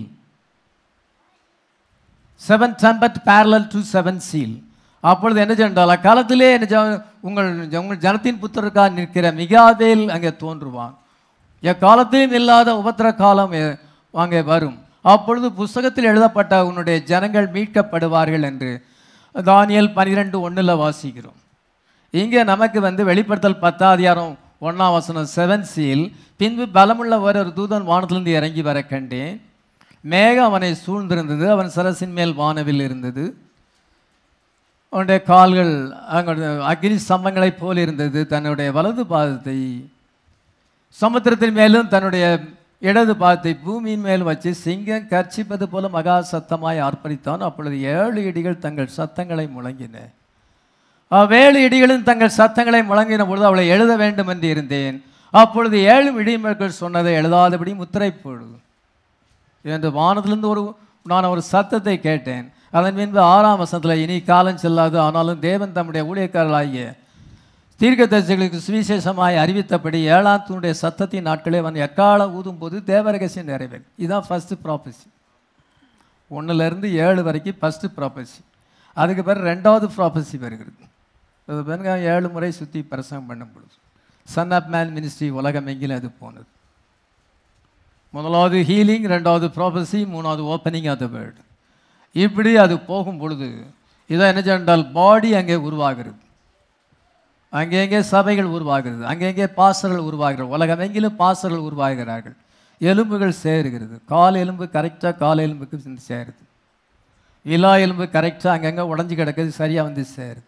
Speaker 1: seven trumpet parallel to seven seal அப்பொழுது என்ன சென்றால் அக்காலத்திலே என்ன செ- உங்கள் உங்கள் ஜனத்தின் புத்தருக்காக நிற்கிற மிகாவேல் அங்கே தோன்றுவான் எக்காலத்திலும் இல்லாத உபத்திர காலம் எ- அங்கே வரும் அப்பொழுது புஸ்தகத்தில் எழுதப்பட்ட உன்னுடைய ஜனங்கள் மீட்கப்படுவார்கள் என்று தானியல் பனிரெண்டு ஒண்ணுல வாசிக்கிறோம் இங்கே நமக்கு வந்து வெளிப்படுத்தல் பத்தாதிகாரம் ஒண்ணாம் வசனம் செவன் சீல் பின்பு பலமுள்ள ஒரு ஒரு தூதன் வானத்திலிருந்து இறங்கி வர கண்டேன் மேகம் அவனை சூழ்ந்திருந்தது அவன் சரசின் மேல் வானவில் இருந்தது அவனுடைய கால்கள் அங்கே அக்னி ஸ்தம்பங்களைப் போல் இருந்தது தன்னுடைய வலது பாதத்தை சமுத்திரத்தின் மேலும் தன்னுடைய இடது பாதத்தை பூமியின் மேல் வச்சு சிங்கம் கர்ச்சிப்பது போல மகா சத்தமாய் ஆர்ப்பரித்தான் அப்பொழுது ஏழு இடிகள் தங்கள் சத்தங்களை முழங்கின அவ்வேழு இடிகளும் தங்கள் சத்தங்களை முழங்கின பொழுது அவளை எழுத வேண்டும் என்று இருந்தேன் அப்பொழுது ஏழு இடிமக்கள் சொன்னதை எழுதாதபடி முத்திரை போடு என்று வானத்திலிருந்து ஒரு நான் ஒரு சத்தத்தை கேட்டேன் அதன் பின்பு ஆறாம் வசனத்தில் இனி காலம் செல்லாது ஆனாலும் தேவன் தம்முடைய ஊழியக்காரர்களாகிய தீர்க்கதரிசிகளுக்கு சுவிசேஷமாய் அறிவித்தபடி ஏழாம் தூணுடைய சத்தத்தின் நாட்களே அவன் எக்காலம் ஊதும் போது தேவரகசியம் நிறைவேறும் இதுதான் ஃபஸ்ட்டு ப்ராப்பர்சி ஒன்றுலேருந்து ஏழு வரைக்கும் ஃபஸ்ட்டு ப்ராப்பர்சி அதுக்கு பிறகு ரெண்டாவது ப்ராப்பர்சி வருகிறது அது பாருங்க ஏழு முறை சுற்றி பிரசங்கம் பண்ணும் பொழுது சன் ஆஃப் மேன் மினிஸ்ட்ரி உலகம் எங்கிலும் அது போனது முதலாவது ஹீலிங் ரெண்டாவது ப்ராபசி மூணாவது ஓப்பனிங் ஆஃப் த வேர்ல்டு இப்படி அது போகும் பொழுது இதை என்ன சென்றால் பாடி அங்கே உருவாகிறது அங்கங்கே சபைகள் உருவாகிறது அங்கங்கே பாசர்கள் உருவாகிறது உலகம் எங்கிலும் பாசர்கள் உருவாகிறார்கள் எலும்புகள் சேருகிறது கால் எலும்பு கரெக்டாக கால் எலும்புக்கு வந்து சேருது இலா எலும்பு கரெக்டாக அங்கங்கே உடஞ்சி கிடக்குது சரியாக வந்து சேருது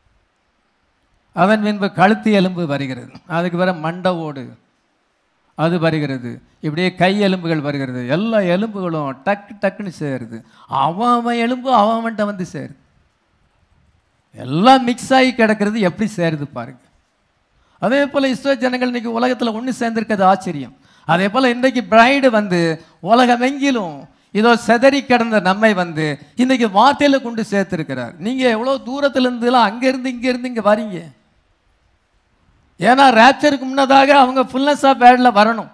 Speaker 1: அதன் பின்பு கழுத்து எலும்பு வருகிறது அதுக்கு பிறகு மண்டை ஓடு அது வருகிறது இப்படியே கை எலும்புகள் வருகிறது எல்லா எலும்புகளும் டக்கு டக்குன்னு சேருது அவன் அவன் எலும்பு அவன் அவன்கிட்ட வந்து சேருது எல்லாம் மிக்ஸ் ஆகி கிடக்கிறது எப்படி சேருது பாருங்க அதே போல் இஸ்ரோ ஜனங்கள் இன்னைக்கு உலகத்தில் ஒன்று சேர்ந்திருக்கிறது ஆச்சரியம் அதே போல் இன்றைக்கு பிரைடு வந்து உலகமெங்கிலும் இதோ செதறி கிடந்த நம்மை வந்து இன்னைக்கு வார்த்தையில கொண்டு சேர்த்திருக்கிறார் நீங்க எவ்வளோ தூரத்துல இருந்துலாம் அங்க இருந்து இங்க இருந்து இங்க வரீங்க ஏன்னா ரேப்சருக்கு முன்னதாக அவங்க ஃபுல்னஸ் ஆஃப் பேட்ல வரணும்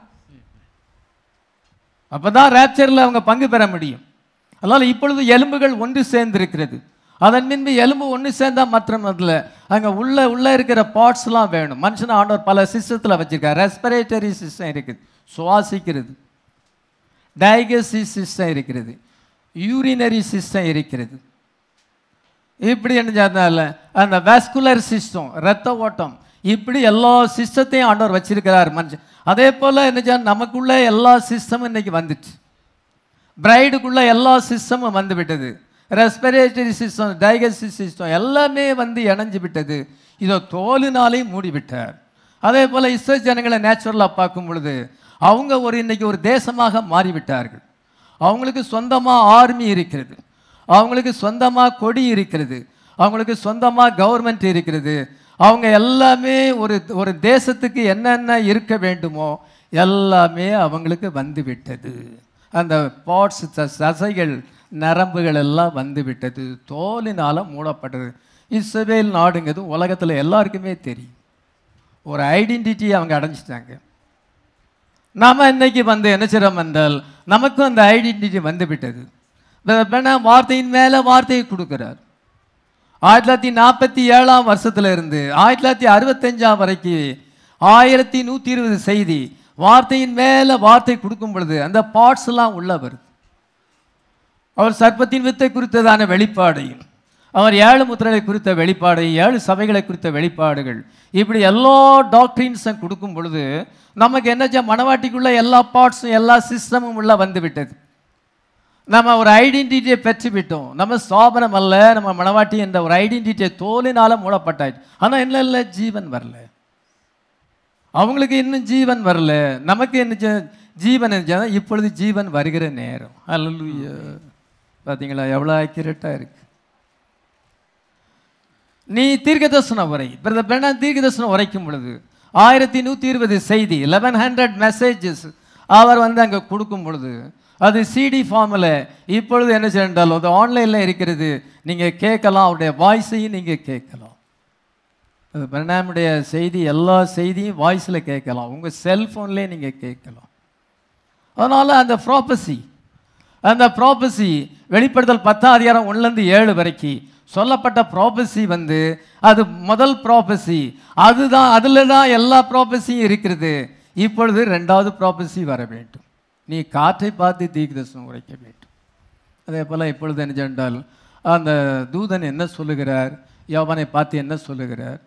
Speaker 1: அப்பதான் ரேப்சரில் அவங்க பங்கு பெற முடியும் அதனால இப்பொழுது எலும்புகள் ஒன்று சேர்ந்திருக்கிறது அதன் பின்பு எலும்பு ஒன்று சேர்ந்தா மாத்திரம் அதில் அங்கே உள்ள உள்ள இருக்கிற பார்ட்ஸ்லாம் வேணும் மனுஷன் ஆண்டவர் பல சிஸ்டத்தில் வச்சிருக்கார் ரெஸ்பிரேட்டரி சிஸ்டம் இருக்குது சுவாசிக்கிறது டயகசிஸ் சிஸ்டம் இருக்கிறது யூரினரி சிஸ்டம் இருக்கிறது இப்படி என்ன சொன்னால அந்த வாஸ்குலர் சிஸ்டம் ரத்த ஓட்டம் இப்படி எல்லா சிஸ்டத்தையும் ஆண்டவர் வச்சிருக்கிறார் மனுஷன் அதே போல் என்ன செய்ய நமக்குள்ள எல்லா சிஸ்டமும் இன்னைக்கு வந்துச்சு பிரைடுக்குள்ள எல்லா சிஸ்டமும் வந்து விட்டது ரெஸ்பிரேட்டரி சிஸ்டம் டைகஸ்டிவ் சிஸ்டம் எல்லாமே வந்து இணைஞ்சு விட்டது இதோ தோலினாலே மூடி விட்டார் அதே போல் இஸ்ரோ ஜனங்களை நேச்சுரலாக பார்க்கும் பொழுது அவங்க ஒரு இன்னைக்கு ஒரு தேசமாக மாறிவிட்டார்கள் அவங்களுக்கு சொந்தமாக ஆர்மி இருக்கிறது அவங்களுக்கு சொந்தமாக கொடி இருக்கிறது அவங்களுக்கு சொந்தமாக கவர்மெண்ட் இருக்கிறது அவங்க எல்லாமே ஒரு ஒரு தேசத்துக்கு என்னென்ன இருக்க வேண்டுமோ எல்லாமே அவங்களுக்கு வந்து விட்டது அந்த பாட்ஸ் சசைகள் நரம்புகள் எல்லாம் வந்து விட்டது தோலினால மூடப்பட்டது இஸ்ரேல் நாடுங்கிறது உலகத்தில் எல்லாருக்குமே தெரியும் ஒரு ஐடென்டிட்டி அவங்க அடைஞ்சிட்டாங்க நாம இன்னைக்கு வந்து என்ன செய்றோம் என்றால் நமக்கும் அந்த ஐடென்டிட்டி வந்து விட்டது வேணா வார்த்தையின் மேலே வார்த்தையை கொடுக்கிறார் ஆயிரத்தி தொள்ளாயிரத்தி நாற்பத்தி ஏழாம் வருஷத்துல இருந்து ஆயிரத்தி தொள்ளாயிரத்தி அறுபத்தஞ்சாம் வரைக்கும் ஆயிரத்தி நூற்றி இருபது செய்தி வார்த்தையின் மேலே வார்த்தை கொடுக்கும் பொழுது அந்த பார்ட்ஸ் எல்லாம் உள்ள வருது அவர் சர்ப்பத்தின் வித்தை குறித்ததான வெளிப்பாடையும் அவர் ஏழு முத்திரைகளை குறித்த வெளிப்பாடு ஏழு சபைகளை குறித்த வெளிப்பாடுகள் இப்படி எல்லா டாக்டரின்ஸும் கொடுக்கும் பொழுது நமக்கு என்ன மனவாட்டிக்குள்ள எல்லா பார்ட்ஸும் எல்லா சிஸ்டமும் உள்ள வந்து விட்டது நம்ம ஒரு ஐடென்டிட்டியை பெற்று விட்டோம் நம்ம ஸ்தாபனம் அல்ல நம்ம மனவாட்டி என்ற ஒரு ஐடென்டிட்டியை தோலினால மூடப்பட்டாச்சு ஆனால் என்ன இல்லை ஜீவன் வரல அவங்களுக்கு இன்னும் ஜீவன் வரல நமக்கு என்ன ஜ- ஜீவன் இருந்துச்சுன்னா இப்பொழுது ஜீவன் வருகிற நேரம் அல்லூயா பார்த்தீங்களா எவ்வளோ அக்யூரேட்டாக இருக்கு நீ தீர்க்கதர்சனம் உரை பிரதர் பெண்ணா தீர்க்கதர்சனம் உரைக்கும் பொழுது ஆயிரத்தி நூற்றி இருபது செய்தி லெவன் ஹண்ட்ரட் மெசேஜஸ் அவர் வந்து அங்கே கொடுக்கும் பொழுது அது சிடி ஃபார்மில் இப்பொழுது என்ன செய்யண்டாலும் அது ஆன்லைனில் இருக்கிறது நீங்கள் கேட்கலாம் அவருடைய வாய்ஸையும் நீங்கள் கேட்கலாம் அது பிரணாமுடைய செய்தி எல்லா செய்தியும் வாய்ஸில் கேட்கலாம் உங்கள் செல்ஃபோன்லேயே நீங்கள் கேட்கலாம் அதனால் அந்த ப்ராப்பசி அந்த ப்ராப்பசி வெளிப்படுத்தல் பத்தாம் அதிகாரம் ஒன்றுலேருந்து ஏழு வரைக்கும் சொல்லப்பட்ட ப்ராப்பசி வந்து அது முதல் ப்ராப்பசி அதுதான் அதில் தான் எல்லா ப்ராப்பசியும் இருக்கிறது இப்பொழுது ரெண்டாவது ப்ராப்பசி வர வேண்டும் நீ காற்றை பார்த்து தீர்க்கதர்சனம் உரைக்க வேண்டும் அதே போல் இப்பொழுது என்ன சென்றால் அந்த தூதன் என்ன சொல்லுகிறார் யோவானை பார்த்து என்ன சொல்லுகிறார்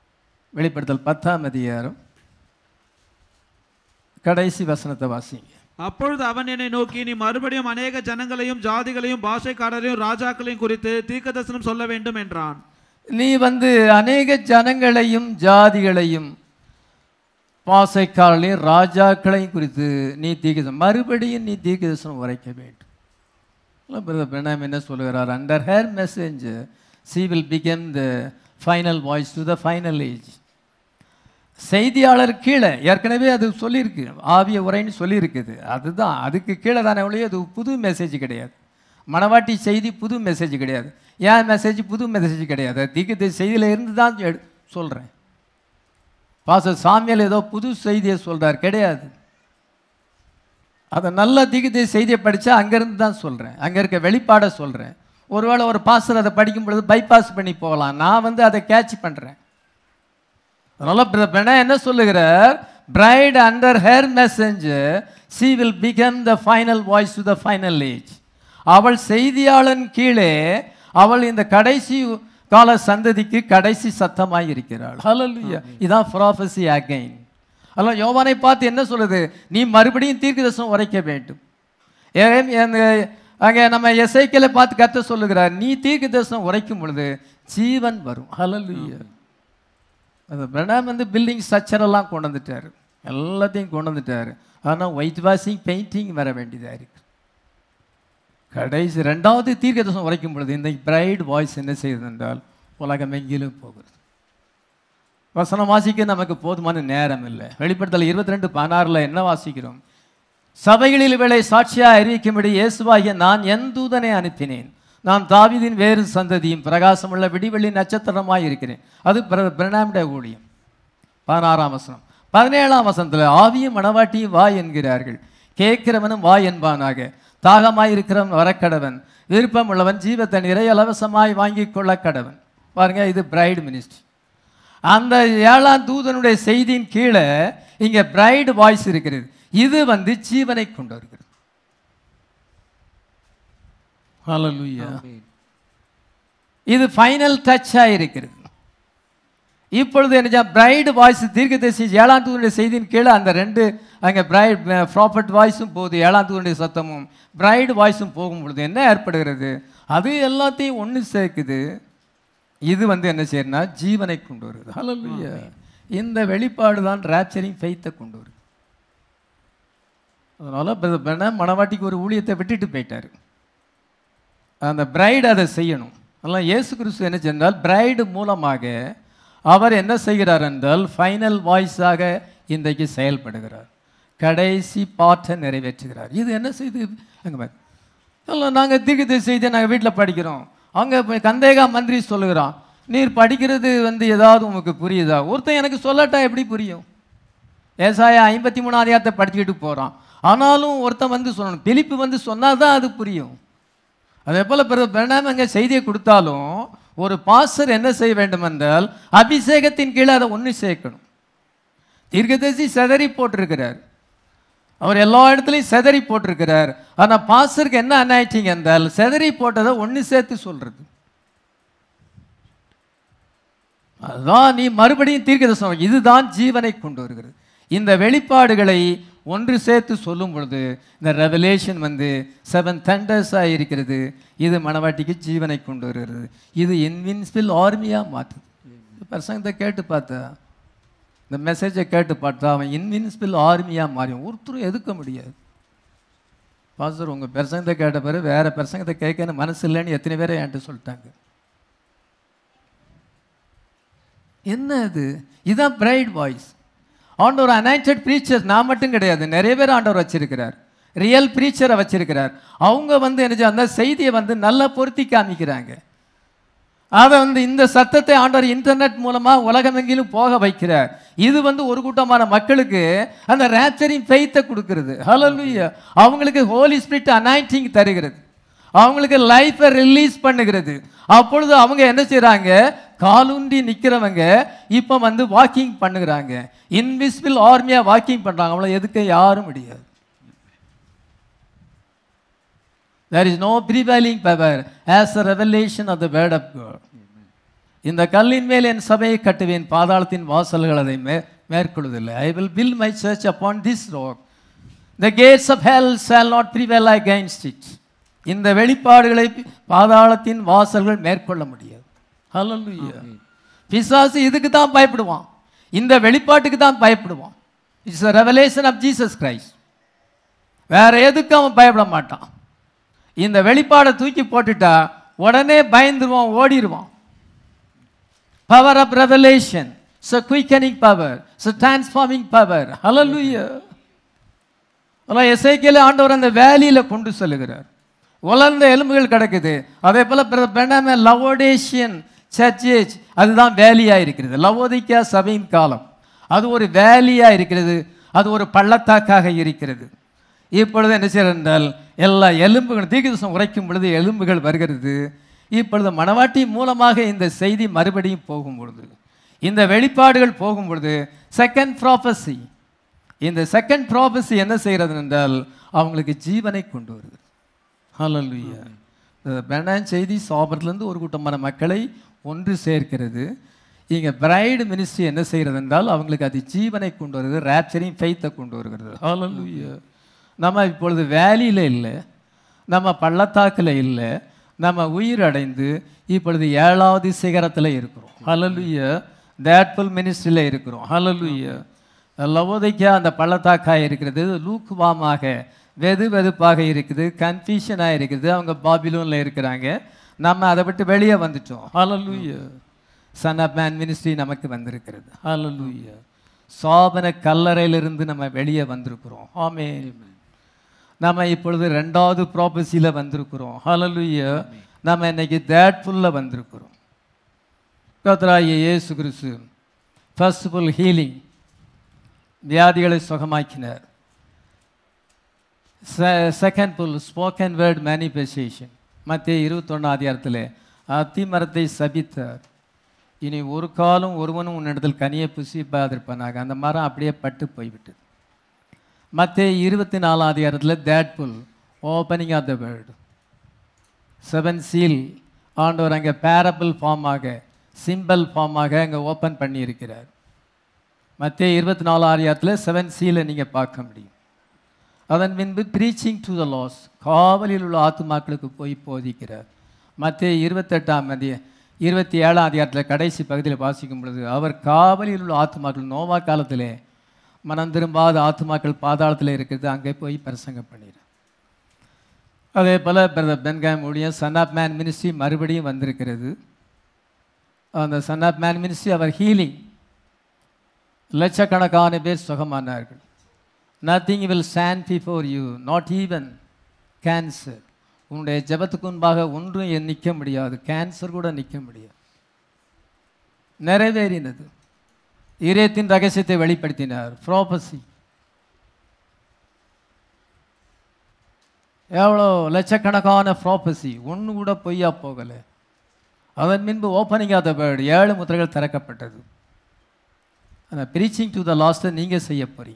Speaker 1: வெளிப்படுத்தல் பத்தாம் அதிகாரம் கடைசி வசனத்தை வாசிங்க
Speaker 2: அப்பொழுது அவன் என்னை நோக்கி நீ மறுபடியும் அநேக ஜனங்களையும் ஜாதிகளையும் பாஷைக்காரரையும் ராஜாக்களையும் குறித்து தீர்க்கதரிசனம் சொல்ல வேண்டும் என்றான்
Speaker 1: நீ வந்து அநேக ஜனங்களையும் ஜாதிகளையும் பாசைக்காரர்களையும் ராஜாக்களையும் குறித்து நீ தீர்க்க மறுபடியும் நீ தீர்க்கதரிசனம் உரைக்க வேண்டும் பிரதர் பிரணாம் என்ன சொல்லுகிறார் under her message she will become the final voice to the final age செய்தியாளர் கீழே ஏற்கனவே அது சொல்லியிருக்கு ஆவிய உரைன்னு சொல்லியிருக்குது அதுதான் அதுக்கு கீழே தானே ஒழிய அது புது மெசேஜ் கிடையாது மணவாட்டி செய்தி புது மெசேஜ் கிடையாது ஏன் மெசேஜ் புது மெசேஜ் கிடையாது தீக்கு செய்தியில் இருந்து தான் சொல்கிறேன் பாச சாமியால் ஏதோ புது செய்தியை சொல்கிறார் கிடையாது அதை நல்ல திகுதி செய்தியை படித்தா அங்கேருந்து தான் சொல்கிறேன் அங்கே இருக்க வெளிப்பாடை சொல்கிறேன் ஒருவேளை ஒரு பாஸ்டர் அதை படிக்கும் பொழுது பைபாஸ் பண்ணி போகலாம் நான் வந்து அதை கேட்ச் பண்ணுறேன் அதனால் பிரணா என்ன சொல்லுகிறார் bride under her messenger she will become the final voice to the final age அவள் செய்தியாளன் கீழே அவள் இந்த கடைசி கால சந்ததிக்கு கடைசி சத்தமாய் இருக்கிறாள் ஹalleluya இதான் ப்ராஃபஸி அகைன் அல்ல யோவானை பார்த்து என்ன சொல்லுது நீ மறுபடியும் தீர்க்கதரிசனம் உரைக்க வேண்டும் ஏன் அந்த அங்கே நம்ம எசைக்கலை பார்த்து கத்த சொல்லுகிறார் நீ தீர்க்கதரிசனம் உரைக்கும் பொழுது ஜீவன் வரும் ஹalleluya அது பிரணாம் வந்து பில்டிங் ஸ்ட்ரக்சரெல்லாம் கொண்டு வந்துட்டார் எல்லாத்தையும் கொண்டு வந்துட்டார் ஆனால் ஒயிட் வாஷிங் பெயிண்டிங் வர வேண்டியதாக இருக்கு கடைசி ரெண்டாவது தீர்க்கதரிசனம் உரைக்கும் பொழுது இந்த பிரைட் வாய்ஸ் என்ன செய்யுது என்றால் உலகம் எங்கிலும் போகிறது வசனம் வாசிக்க நமக்கு போதுமான நேரம் இல்லை வெளிப்படுத்தல் இருபத்தி ரெண்டு பதினாறில் என்ன வாசிக்கிறோம் சபைகளில் இவளை சாட்சியாக அறிவிக்கும்படி இயேசுவாகிய நான் என் தூதனை அனுப்பினேன் நான் தாவீதின் வேறு சந்ததியும் பிரகாசமுள்ள விடிவெள்ளி நட்சத்திரமாய் இருக்கிறேன் அது பிர- பிரணாமுடைய ஊழியம் பதினாறாம் வசனம் பதினேழாம் வசனத்தில் ஆவியும் மணவாட்டியும் வா என்கிறார்கள் கேட்கிறவனும் வா என்பானாக தாகமாய் இருக்கிறவன் வரக்கடவன் விருப்பம் உள்ளவன் ஜீவ தண்ணீரை இலவசமாய் வாங்கி கொள்ள கடவன் பாருங்க இது பிரைடு மினிஸ்ட்ரி அந்த ஏழாம் தூதனுடைய செய்தியின் கீழே இங்க பிரைடு வாய்ஸ் இருக்கிறது இது வந்து ஜீவனை கொண்டு வருகிறது Hallelujah. இது ஃபைனல் டச்சாக இருக்கிறது இப்பொழுது என்ன பிரைடு வாய்ஸ் தீர்க்கதரிசி ஏழாம் தூதனுடைய செய்தியின் கீழே அந்த ரெண்டு அங்கே பிரைட் ப்ராப்பர்ட் வாய்ஸும் போகுது ஏழாம் தூதனுடைய சத்தமும் பிரைடு வாய்ஸும் போகும் பொழுது என்ன ஏற்படுகிறது அது எல்லாத்தையும் ஒன்று சேர்க்குது இது வந்து என்ன செய்யணும்னா ஜீவனை கொண்டு வருது ஹalleluya இந்த வெளிப்பாடு தான் ரேப்சரிங் ஃபெய்த்தை கொண்டு வருது அதனால் மணவாட்டிக்கு ஒரு ஊழியத்தை விட்டுட்டு போயிட்டாரு அந்த பிரைடு அதை செய்யணும் அதெல்லாம் இயேசு கிறிஸ்து என்ன சென்றால் பிரைடு மூலமாக அவர் என்ன செய்கிறார் என்றால் ஃபைனல் வாய்ஸாக இன்றைக்கு செயல்படுகிறார் கடைசி பாட்டை நிறைவேற்றுகிறார் இது என்ன செய்து அங்கே இல்லை நாங்கள் தீர்க்கத்தை செய்தியை நாங்கள் வீட்டில் படிக்கிறோம் அங்கே போய் கந்தேகா மந்திரி சொல்லுகிறான் நீர் படிக்கிறது வந்து ஏதாவது உங்களுக்கு புரியுதா ஒருத்தன் எனக்கு சொல்லட்டா எப்படி புரியும் ஏசாயா ஐம்பத்தி மூணு அதிகாரத்தை படிச்சுக்கிட்டு போகிறான் ஆனாலும் ஒருத்தன் வந்து சொல்லணும் பிலிப்பு வந்து சொன்னால் தான் அது புரியும் அதே போல் பிறகு பிரணாம் அங்கே செய்தியை கொடுத்தாலும் ஒரு பாஸ்டர் என்ன செய்ய வேண்டும் என்றால் அபிஷேகத்தின் கீழே அதை ஒன்று சேர்க்கணும் தீர்க்கதரிசி செதறி போட்டிருக்கிறார் அவர் எல்லா இடத்துலையும் செதறி போட்டிருக்கிறார் ஆனால் பாஸ்டருக்கு என்ன அனாயிட்டிங் என்றால் செதறி போட்டதை ஒன்று சேர்த்து சொல்றது அதுதான் நீ மறுபடியும் தீர்க்கதரிசனம் இதுதான் ஜீவனை கொண்டு வருகிறது இந்த வெளிப்பாடுகளை ஒன்று சேர்த்து சொல்லும் பொழுது இந்த ரெவலேஷன் வந்து செவன் தண்டர்ஸாக இருக்கிறது இது மணவாட்டிக்கு ஜீவனை கொண்டு வருகிறது இது இன்வின்சிபிள் ஆர்மியாக மாற்றுது இந்த பிரசங்கத்தை கேட்டு பார்த்தா இந்த மெசேஜை கேட்டு பார்த்தா அவன் இன்வின்சிபிள் ஆர்மியாக மாறி ஒருத்தரும் எதுக்க முடியாது பாஸ்டர் உங்கள் பிரசங்கத்தை கேட்ட பிறகு வேற பிரசங்கத்தை கேட்கணும் மனசு இல்லைன்னு எத்தனை பேரை என்கிட்ட சொல்லிட்டாங்க என்ன இது இதுதான் பிரைட் வாய்ஸ் ஆண்டவர் அனாயிண்டட் ப்ரீச்சர் நான் மட்டும் கிடையாது நிறைய பேர் ஆண்டவர் வச்சிருக்கிறார் ரியல் ப்ரீச்சரை வச்சிருக்கிறார் அவங்க வந்து என்ன அந்த செய்தியை வந்து நல்லா பொருத்தி காமிக்கிறாங்க அதை வந்து இந்த சத்தத்தை ஆண்டவர் இன்டர்நெட் மூலமாக உலகமெங்கிலும் போக வைக்கிறார் இது வந்து ஒரு கூட்டமான மக்களுக்கு அந்த ரேப்சரிங் ஃபெய்த்தை கொடுக்கிறது ஹalleluya அவங்களுக்கு ஹோலி ஸ்பிரிட் அனாயிண்டிங் தருகிறது அவங்களுக்கு லைஃப்பை ரிலீஸ் பண்ணுகிறது அப்பொழுது அவங்க என்ன செய்கிறாங்க காலுண்டி நிற்கிறவங்க இப்போ வந்து வாக்கிங் பண்ணுகிறாங்க இன்விசிபிள் ஆர்மியாக வாக்கிங் பண்ணுறாங்க அவங்கள எதுக்க யாரும் முடியாது There is no prevailing power as a revelation of the word of God. இந்த கல்லின் மேல் என் சபையை கட்டுவேன் பாதாளத்தின் வாசல்கள் அதை மே மேற்கொள்வதில்லை I will build my church upon this rock the gates of hell shall not prevail against it இந்த வெளிப்பாடுகளை பாதாளத்தின் வாசல்கள் மேற்கொள்ள முடியாது ஹalleluya பிசாசு இதுக்கு தான் பயப்படுவான் இந்த வெளிப்பாட்டுக்கு தான் பயப்படுவான் it's a revelation of Jesus Christ வேற எதுக்கும் அவன் பயப்பட மாட்டான் இந்த வெளிப்பாடை தூக்கி போட்டுட்டா உடனே பயந்துருவான் ஓடிடுவான் power of revelation so quickening power so transforming power ஹalleluya அதான் எசைக்கேல ஆண்டவர் அந்த வேலியில கொண்டு செல்லுகிறார் உலர்ந்த எலும்புகள் கிடக்குது அதே போல பெண்ணாம லவோடேஷியன் சர்ச்சேஜ் அதுதான் வேலியா இருக்கிறது லவோதிக்கா சபையின் காலம் அது ஒரு வேலியா இருக்கிறது அது ஒரு பள்ளத்தாக்காக இருக்கிறது இப்பொழுது என்ன செய்யறது என்றால் எல்லா எலும்புகள் தீர்க்கதரிசனம் உரைக்கும் பொழுது எலும்புகள் வருகிறது இப்பொழுது மணவாட்டி மூலமாக இந்த செய்தி மறுபடியும் போகும் பொழுது இந்த வெளிப்பாடுகள் போகும் பொழுது செகண்ட் ப்ராபஸி இந்த செகண்ட் ப்ராபஸி என்ன செய்கிறது என்றால் அவங்களுக்கு ஜீவனை கொண்டு வருது ஹalleluya இந்த பெனான் செய்தி சாபர்லேருந்து ஒரு கூட்டமான மக்களை ஒன்று சேர்க்கிறது இங்கே பிரைடு மினிஸ்ட்ரி என்ன செய்கிறது என்றால் அவங்களுக்கு அது ஜீவனை கொண்டு வருது ரேப்சரிங் ஃபெய்த்தை கொண்டு வருகிறது ஹalleluya நம்ம இப்பொழுது வேலியில் இல்லை நம்ம பள்ளத்தாக்கில் இல்லை நம்ம உயிர் அடைந்து இப்பொழுது ஏழாவது சிகரத்தில் இருக்கிறோம் ஹalleluya தேட்ஃபுல் மினிஸ்ட்ரியில் இருக்கிறோம் ஹalleluya லவோதைக்கா அந்த பள்ளத்தாக்காக இருக்கிறது லூக்குவாமாக வெது வெதுப்பாக இருக்குது கன்ஃபியூஷனாக இருக்குது அவங்க பாபிலோனில் இருக்கிறாங்க நம்ம அதை விட்டு வெளியே வந்துட்டோம் hallelujah son of man ministry நமக்கு வந்திருக்கிறது ஹalleluya சாபன கல்லறையிலிருந்து நம்ம வெளியே வந்திருக்கிறோம் ஆமே நம்ம இப்பொழுது ரெண்டாவது ப்ராபஸியில் வந்திருக்கிறோம் ஹalleluya நம்ம இன்னைக்கு தேட்ஃபுல்லில் வந்திருக்கிறோம் கர்த்தராகிய இயேசு கிறிஸ்து ஃபர்ஸ்ட் ஃபுல் ஹீலிங் வியாதிகளை சுகமாக்கினார் second pull spoken word manifestation மத்திய இருபத்தொன்னாம் அதிகாரத்தில் அத்திமரத்தை சபித்தார் இனி ஒரு காலம் ஒருவனும் உன்னிடத்தில் கனியை புசிப்பாதிருப்பானாக அந்த மரம் அப்படியே பட்டு போய்விட்டது மத்திய இருபத்தி நாலாம் அதிகாரத்தில் தேட் pull opening of the word seven seal ஆண்டவர் அங்கே பேரபிள் ஃபார்மாக சிம்பிள் ஃபார்மாக அங்கே ஓப்பன் பண்ணியிருக்கிறார் மத்திய இருபத்தி நாலாம் அதிகாரத்தில் செவன் சீலை நீங்கள் பார்க்க முடியும் அதன் பின்பு ப்ரீச்சிங் டு த லாஸ் காவலில் உள்ள ஆத்துமாக்களுக்கு போய் போதிக்கிறார் மத்திய இருபத்தெட்டாம் அதிக இருபத்தி ஏழாம் அதிகாரத்தில் கடைசி பகுதியில் வாசிக்கும் பொழுது அவர் காவலில் உள்ள ஆத்துமாக்கள் நோவா காலத்திலே மனம் திரும்பாத ஆத்துமாக்கள் பாதாளத்தில் இருக்கிறது அங்கே போய் பிரசங்கம் பண்ணிடுறார் அதே போல் பிரதர் பென்காம் ஊழியம் சன் ஆஃப் மேன் மினிஸ்ட்ரி மறுபடியும் வந்திருக்கிறது அந்த சன் ஆஃப் மேன் மினிஸ்ட்ரி அவர் ஹீலிங் லட்சக்கணக்கான பேர் சுகமானார்கள் nothing will stand before you not even cancer உன்னுடைய ஜெபத்துக்கு முன்பாக ஒன்றும் என் நிற்க முடியாது கேன்சர் கூட நிற்க முடியாது நிறைவேறினது இதயத்தின் ரகசியத்தை வெளிப்படுத்தினார் ப்ராபசி எவ்வளோ லட்சக்கணக்கான ப்ராபசி ஒன்று கூட பொய்யா போகலை அதன் பின்பு ஓப்பனிங் ஆஃப் த வேர்டு ஏழு முத்திரைகள் திறக்கப்பட்டது ஆனால் ப்ரீச்சிங் டு த லாஸ்ட்டை நீங்கள் செய்ய போகிறீங்க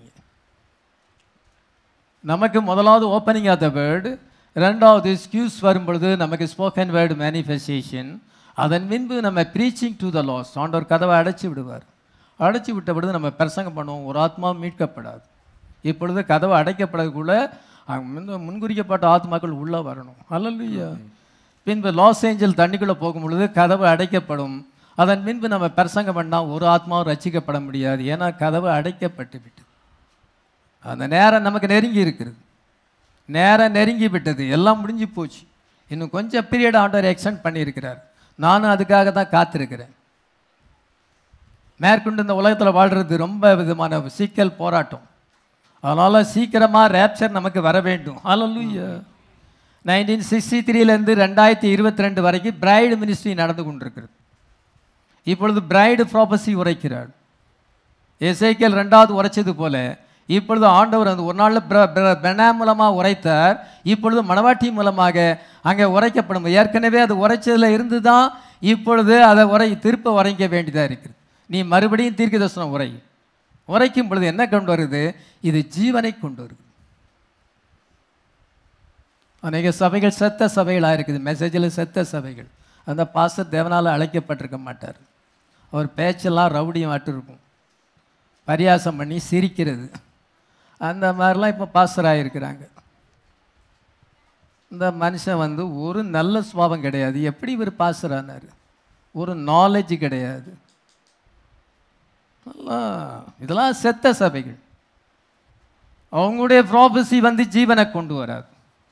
Speaker 1: நமக்கு முதலாவது ஓப்பனிங் ஆஃப் த வேர்டு ரெண்டாவது ஸ்கியூஸ் வரும் பொழுது நமக்கு ஸ்போக்கன் வேர்டு மேனிஃபெஸ்டேஷன் அதன் பின்பு நம்ம ப்ரீச்சிங் டு த லாஸ் ஆண்டவர் கதவை அடைச்சி விடுவார் அடைச்சி விட்ட பொழுது நம்ம பிரசங்கம் பண்ணுவோம் ஒரு ஆத்மா மீட்கப்படாது இப்பொழுது கதவை அடைக்கப்படக்குள்ள அங்க முன்ன- முன்குறிக்கப்பட்ட ஆத்மாக்கள் உள்ளே வரணும் அல்லல்லையா பின்பு லாஸ் ஏஞ்சல் தண்ணிக்குள்ளே போகும் பொழுது கதவு அடைக்கப்படும் அதன் பின்பு நம்ம பிரசங்கம் பண்ணால் ஒரு ஆத்மாவும் ரட்சிக்கப்பட முடியாது ஏன்னா கதவு அடைக்கப்பட்டு விட்டது அந்த நேரம் நமக்கு நெருங்கி இருக்கிறது நேரம் நெருங்கி விட்டது எல்லாம் முடிஞ்சு போச்சு இன்னும் கொஞ்சம் பீரியட் ஆண்டவர் எக்ஸ்டெண்ட் பண்ணியிருக்கிறார் நானும் அதுக்காக தான் காத்திருக்கிறேன் மேற்கொண்டு இந்த உலகத்தில் வாழ்கிறது ரொம்ப விதமான சிக்கல் போராட்டம் அதனால் சீக்கிரமாக ரேப்சர் நமக்கு வர வேண்டும் ஹalleluya நைன்டீன் சிக்ஸ்டி த்ரீலேருந்து ரெண்டாயிரத்தி இருபத்தி ரெண்டு வரைக்கும் பிரைடு மினிஸ்ட்ரி நடந்து கொண்டிருக்கிறது இப்பொழுது பிரைடு ப்ராபஸி உரைக்கிறாள் எசேக்கியல் ரெண்டாவது உரைச்சது போல இப்பொழுது ஆண்டவர் அந்த ஒரு நாளில் பெனா மூலமாக உரைத்தார் இப்பொழுது மணவாட்டி மூலமாக அங்கே உரைக்கப்படும் ஏற்கனவே அது உரைச்சதில் இருந்து தான் இப்பொழுது அதை உரை திருப்ப உரைக்க வேண்டியதாக இருக்குது நீ மறுபடியும் தீர்க்க தரிசனம் உரை உரைக்கும் பொழுது என்ன கொண்டு வருது இது ஜீவனை கொண்டு வருது அநேக சபைகள் செத்த சபைகளாக இருக்குது மெசேஜில் செத்த சபைகள் அந்த பாஸ்டர் தேவனால் அழைக்கப்பட்டிருக்க மாட்டார் அவர் பேச்செல்லாம் ரவுடியும் இருக்கும் பரியாசம் பண்ணி சிரிக்கிறது அந்த மாதிரிலாம் இப்போ பாஸ்டர் ஆகியிருக்கிறாங்க இந்த மனுஷன் வந்து ஒரு நல்ல சுபாவம் கிடையாது எப்படி இவர் பாஸ்டர் ஆனார் ஒரு நாலேஜ் கிடையாது எல்லாம் இதெல்லாம் செத்த சபைகள் அவங்களுடைய ப்ராபசி வந்து ஜீவனை கொண்டு வராது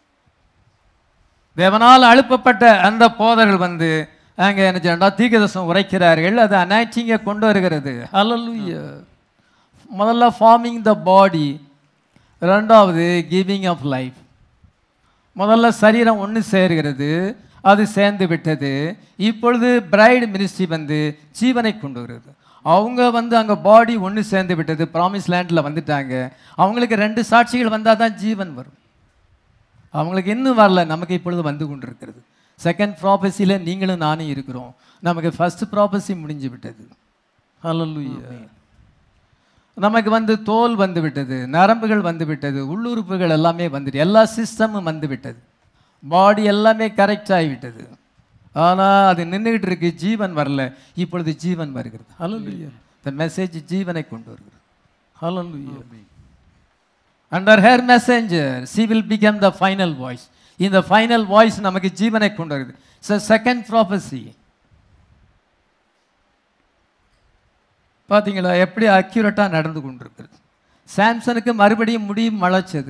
Speaker 1: தேவனால் அழுப்பப்பட்ட அந்த போதர்கள் வந்து அங்கே என்ன செய்யணும் தீகதசம் உரைக்கிறார்கள் அது அனாய்ச்சிங்க கொண்டு வருகிறது ஹalleluya முதல்ல ஃபார்மிங் த பாடி ரெண்டாவது கிவிங் ஆஃப் லைஃப் முதல்ல சரீரம் ஒன்று சேர்கிறது அது சேர்ந்து விட்டது இப்பொழுது பிரைடு மினிஸ்ட்ரி வந்து ஜீவனை கொண்டு வருது அவங்க வந்து அங்கே பாடி ஒன்று சேர்ந்து விட்டது ப்ராமிஸ் லேண்டில் வந்துட்டாங்க அவங்களுக்கு ரெண்டு சாட்சிகள் வந்தால் தான் ஜீவன் வரும் அவங்களுக்கு இன்னும் வரல நமக்கு இப்பொழுது வந்து கொண்டிருக்கிறது செகண்ட் ப்ராபஸியில் நீங்களும் நானும் இருக்கிறோம் நமக்கு ஃபர்ஸ்ட் ப்ராபஸி முடிஞ்சு விட்டது ஹalleluya நமக்கு வந்து தோல் வந்து விட்டது நரம்புகள் வந்து விட்டது உள்ளுறுப்புகள் எல்லாமே வந்துட்டு எல்லா சிஸ்டமும் வந்து விட்டது பாடி எல்லாமே கரெக்ட் ஆகிவிட்டது ஆனால் அது நின்றுகிட்டு இருக்கு ஜீவன் வரல இப்பொழுது ஜீவன் வருகிறது ஹalleluya the மெசேஜ் ஜீவனை கொண்டு வருகிறது hallelujah under her messenger she will become the final voice இந்த ஃபைனல் வாய்ஸ் நமக்கு ஜீவனை கொண்டு வருது செகண்ட் ப்ராபஸி பார்த்தீங்களா எப்படி அக்யூரேட்டாக நடந்து கொண்டிருக்கிறது சாம்சனுக்கு மறுபடியும் முடி முளைச்சது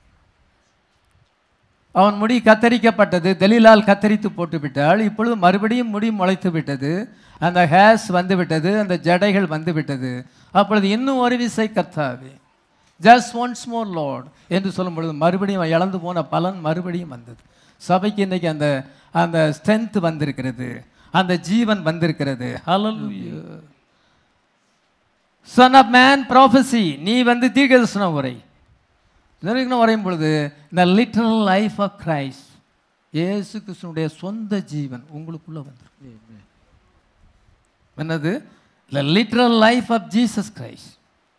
Speaker 1: அவன் முடி கத்தரிக்கப்பட்டது தெலிலால் கத்தரித்து போட்டு விட்டால் இப்பொழுது மறுபடியும் முடி முளைத்து விட்டது அந்த ஹேர்ஸ் வந்து விட்டது அந்த ஜடைகள் வந்து விட்டது அப்பொழுது இன்னும் ஒரு விசை கர்த்தாவே ஜஸ்ட் ஒன்ஸ் மோர் லார்ட் என்று சொல்லும் பொழுது மறுபடியும் அவன் இழந்து போன பலன் மறுபடியும் வந்தது சபைக்கு இன்னைக்கு அந்த அந்த ஸ்ட்ரென்த் வந்திருக்கிறது அந்த ஜீவன் வந்திருக்கிறது hallelujah son of man prophecy நீ வந்து தீர்க்கதரிசன உரை தீர்க்கதரிசனம் உரையும் பொழுது இந்த லிட்டரல் லைஃப் ஆஃப் கிரைஸ்ட் இயேசு கிறிஸ்துனுடைய சொந்த ஜீவன் உங்களுக்குள்ள வந்துடும் என்னது the literal life of Jesus Christ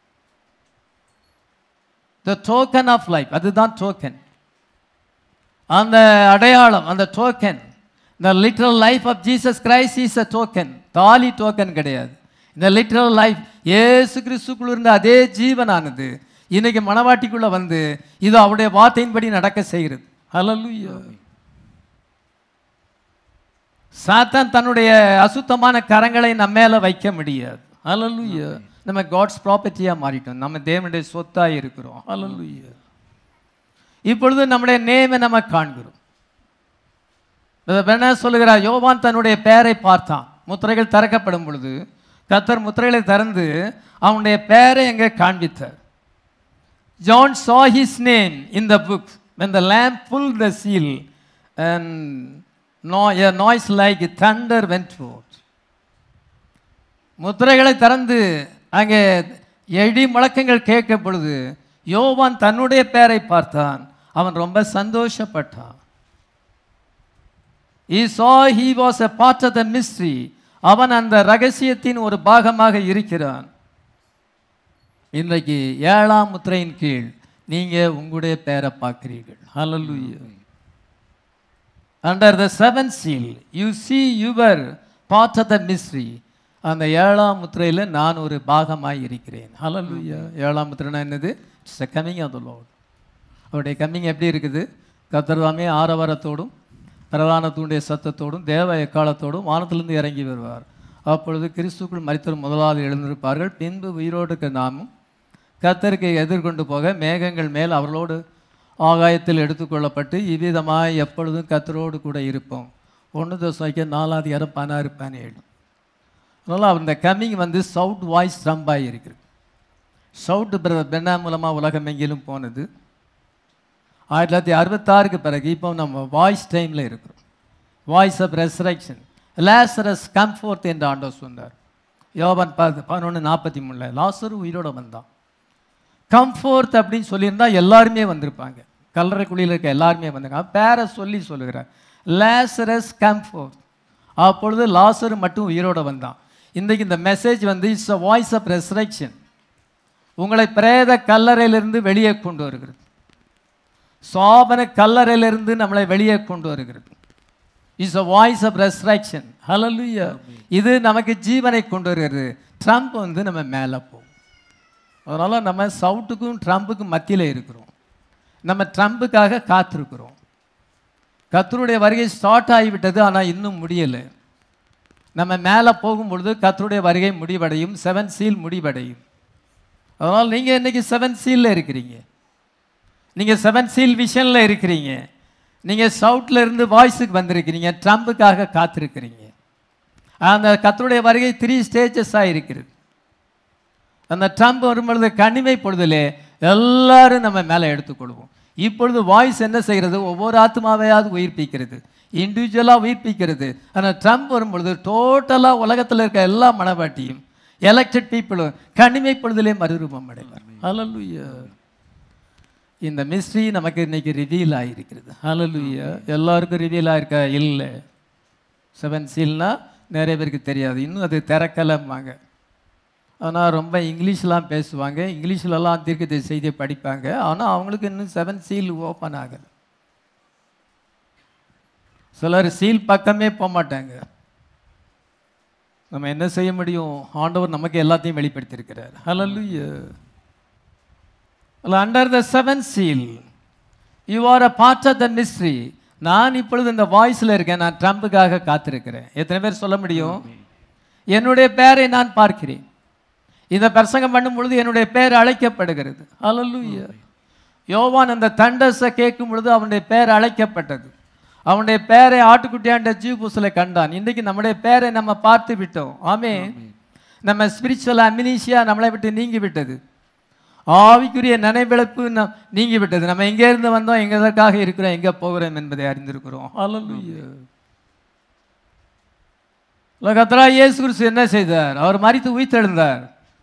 Speaker 1: the token of life அதுதான் டோக்கன் அந்த அடையாளம் அந்த டோக்கன் இந்த literal life of Jesus Christ is a token தாலி டோக்கன் கிடையாது இந்த லிட்டரல் லைஃப் ஏசு கிறிஸ்துக்குள்ள இருந்த அதே ஜீவனானது இன்னைக்கு மணவாட்டிக்குள்ள வந்து இது அவருடைய வார்த்தையின்படி நடக்க செய்கிறது ஹalleluya சாத்தான் தன்னுடைய அசுத்தமான கரங்களை நம்ம மேல வைக்க முடியாது ஹalleluya நம்ம காட்ஸ் ப்ராப்பர்ட்டியா மாறிட்டோம் நம்ம தேவனுடைய சொத்தா இருக்கிறோம் ஹalleluya இப்பொழுது நம்முடைய நேமை நம்ம காண்கிறோம் என்ன சொல்லுகிறார் யோவான் தன்னுடைய பெயரை பார்த்தான் முத்திரைகள் திறக்கப்படும் பொழுது கத்தர் முத்திரைகளை திறந்து அவனுடைய பெயரை எங்கே காண்பித்தார் John saw his name in the book when the lamb pulled the seal and no, a noise like thunder went forth முத்திரைகளை திறந்து அங்கே எடி முழக்கங்கள் கேட்கும் பொழுது யோவான் தன்னுடைய பெயரை பார்த்தான் அவன் ரொம்ப சந்தோஷப்பட்டான் he saw he was a part of the mystery அவன் அந்த ரகசியத்தின் ஒரு பாகமாக இருக்கிறான் இன்றைக்கு ஏழாம் முத்திரையின் கீழ் நீங்க உங்களுடைய பெயரை பார்க்கிறீர்கள் ஹalleluya under the seventh seal you see you were part of the mystery அந்த ஏழாம் முத்திரையில் நான் ஒரு பாகமாய் இருக்கிறேன் ஹalleluya ஏழாம் முத்திரைனா என்னது it's a coming of the lord அவருடைய கம்மிங் எப்படி இருக்குது கத்தர்தாமே ஆரவாரத்தோடும் பிரதானத்துடைய சத்தத்தோடும் தேவ எக்காலத்தோடும் வானத்திலிருந்து இறங்கி வருவார் அப்பொழுது கிறிஸ்துக்குள் மரித்தவர் முதலாவது எழுந்திருப்பார்கள் பின்பு உயிரோடு இருக்க நாமும் கத்தருக்கு எதிர்கொண்டு போக மேகங்கள் மேல் அவர்களோடு ஆகாயத்தில் எடுத்துக்கொள்ளப்பட்டு இவ்விதமாய் எப்பொழுதும் கத்தரோடு கூட இருப்போம் ஒன்று தோசம் வைக்க நாலாவது இடம் பதினாறு பதினேழு அதனால் அந்த கம்மிங் வந்து சவுட் வாய்ஸ் ட்ரம்பாக இருக்குது சவுட் பிரதர் பென்னா மூலமாக உலகம் எங்கிலும் போனது ஆயிரத்தி தொள்ளாயிரத்தி அறுபத்தாறுக்கு பிறகு இப்போ நம்ம வாய்ஸ் டைமில் இருக்கிறோம் voice of resurrection Lazarus come forth என்று ஆண்டவர் சொன்னார் யோபன் பத்து பதினொன்று நாற்பத்தி மூணில் லாசரு உயிரோட வந்தான் கம்ஃபோர்த் அப்படின்னு சொல்லியிருந்தா எல்லாருமே வந்திருப்பாங்க கல்லறை குழியில் இருக்க எல்லாருமே வந்தாங்க பேரை சொல்லி சொல்லுகிறார் லாசரஸ் கம்ஃபோர்த் அப்பொழுது லாசரு மட்டும் உயிரோட வந்தான் இன்றைக்கு இந்த மெசேஜ் வந்து it's a voice of resurrection உங்களை பிரேத கல்லறையிலிருந்து வெளியே கொண்டு வருகிறது சோபன கல்லறையிலிருந்து நம்மளை வெளியே கொண்டு வருகிறது is a voice of resurrection hallelujah இது நமக்கு ஜீவனை கொண்டு வருகிறது ட்ரம்ப் வந்து நம்ம மேலே போகும் அதனால் நம்ம சவுட்டுக்கும் ட்ரம்புக்கும் மத்தியில் இருக்கிறோம் நம்ம ட்ரம்புக்காக காத்திருக்கிறோம் கத்தருடைய வருகை ஸ்டார்ட் ஆகிவிட்டது ஆனால் இன்னும் முடியலை நம்ம மேலே போகும் பொழுது கத்தருடைய வருகை முடிவடையும் செவன் சீல் முடிவடையும் அதனால் நீங்கள் இன்னைக்கு செவன் சீலில் இருக்கிறீங்க நீங்கள் செவன் சீல் விஷனில் இருக்கிறீங்க நீங்கள் சவுட்டில் இருந்து வாய்ஸுக்கு வந்திருக்கிறீங்க ட்ரம்புக்காக காத்திருக்கிறீங்க அந்த கத்தருடைய வருகை த்ரீ ஸ்டேஜஸாக இருக்கிறது அந்த ட்ரம்ப் வரும்பொழுது கனிமை பொழுதிலே எல்லாரும் நம்ம மேலே எடுத்துக்கொள்வோம் இப்பொழுது வாய்ஸ் என்ன செய்கிறது ஒவ்வொரு ஆத்மாவையாவது உயிர்ப்பிக்கிறது இண்டிவிஜுவலாக உயிர்ப்பிக்கிறது ஆனால் ட்ரம்ப் வரும்பொழுது டோட்டலாக உலகத்தில் இருக்க எல்லா மனவாட்டியும் எலெக்டட் பீப்புளும் கனிமை பொழுதிலே மறுரூபம் அடைவார் ஹalleluya இந்த மிஸ்ட்ரி நமக்கு இன்னைக்கு ரிவீல் ஆகிருக்கிறது ஹalleluya எல்லாருக்கும் ரிவீல் ஆயிருக்கா இல்லை செவன் சீல்னா நிறைய பேருக்கு தெரியாது இன்னும் அது திறக்கலம்பாங்க ஆனால் ரொம்ப இங்கிலீஷ்லாம் பேசுவாங்க இங்கிலீஷ்லலாம் தீர்க்கத்தை செய்தியை படிப்பாங்க ஆனால் அவங்களுக்கு இன்னும் செவன் சீல் ஓப்பன் ஆகலை சிலர் சீல் பக்கமே போக மாட்டாங்க நம்ம என்ன செய்ய முடியும் ஆண்டவர் நமக்கு எல்லாத்தையும் வெளிப்படுத்தியிருக்கிறார் hallelujah under the seven seal you are a part of the mystery நான் இப்பொழுது இந்த வாய்ஸில் இருக்கேன் நான் ட்ரம்புக்காக காத்திருக்கிறேன் எத்தனை பேர் சொல்ல முடியும் என்னுடைய பெயரை நான் பார்க்கிறேன் இந்த பிரசங்கம் பண்ணும் பொழுது என்னுடைய பெயர் அழைக்கப்படுகிறது ஹalleluya யோவான் அந்த தண்டஸை கேட்கும் பொழுது அவனுடைய பெயர் அழைக்கப்பட்டது அவனுடைய பெயரை ஆட்டுக்குட்டியாண்ட ஜீவபூசில் கண்டான் இன்றைக்கு நம்முடைய பெயரை நம்ம பார்த்து விட்டோம் ஆமே நம்ம ஸ்பிரிச்சுவல் அமினிஷியா நம்மளை விட்டு நீங்கி விட்டது ஆவிக்குரிய நினைவிழப்பு நம் நீங்கி விட்டது நம்ம எங்கே இருந்து வந்தோம் எங்க எதற்காக இருக்கிறோம் எங்கே போகிறோம் என்பதை அறிந்திருக்கிறோம் ஹalleluya கத்தரா இயேசு கிறிஸ்து என்ன செய்தார் அவர் மரித்து உயிர்த்தெழுந்தார்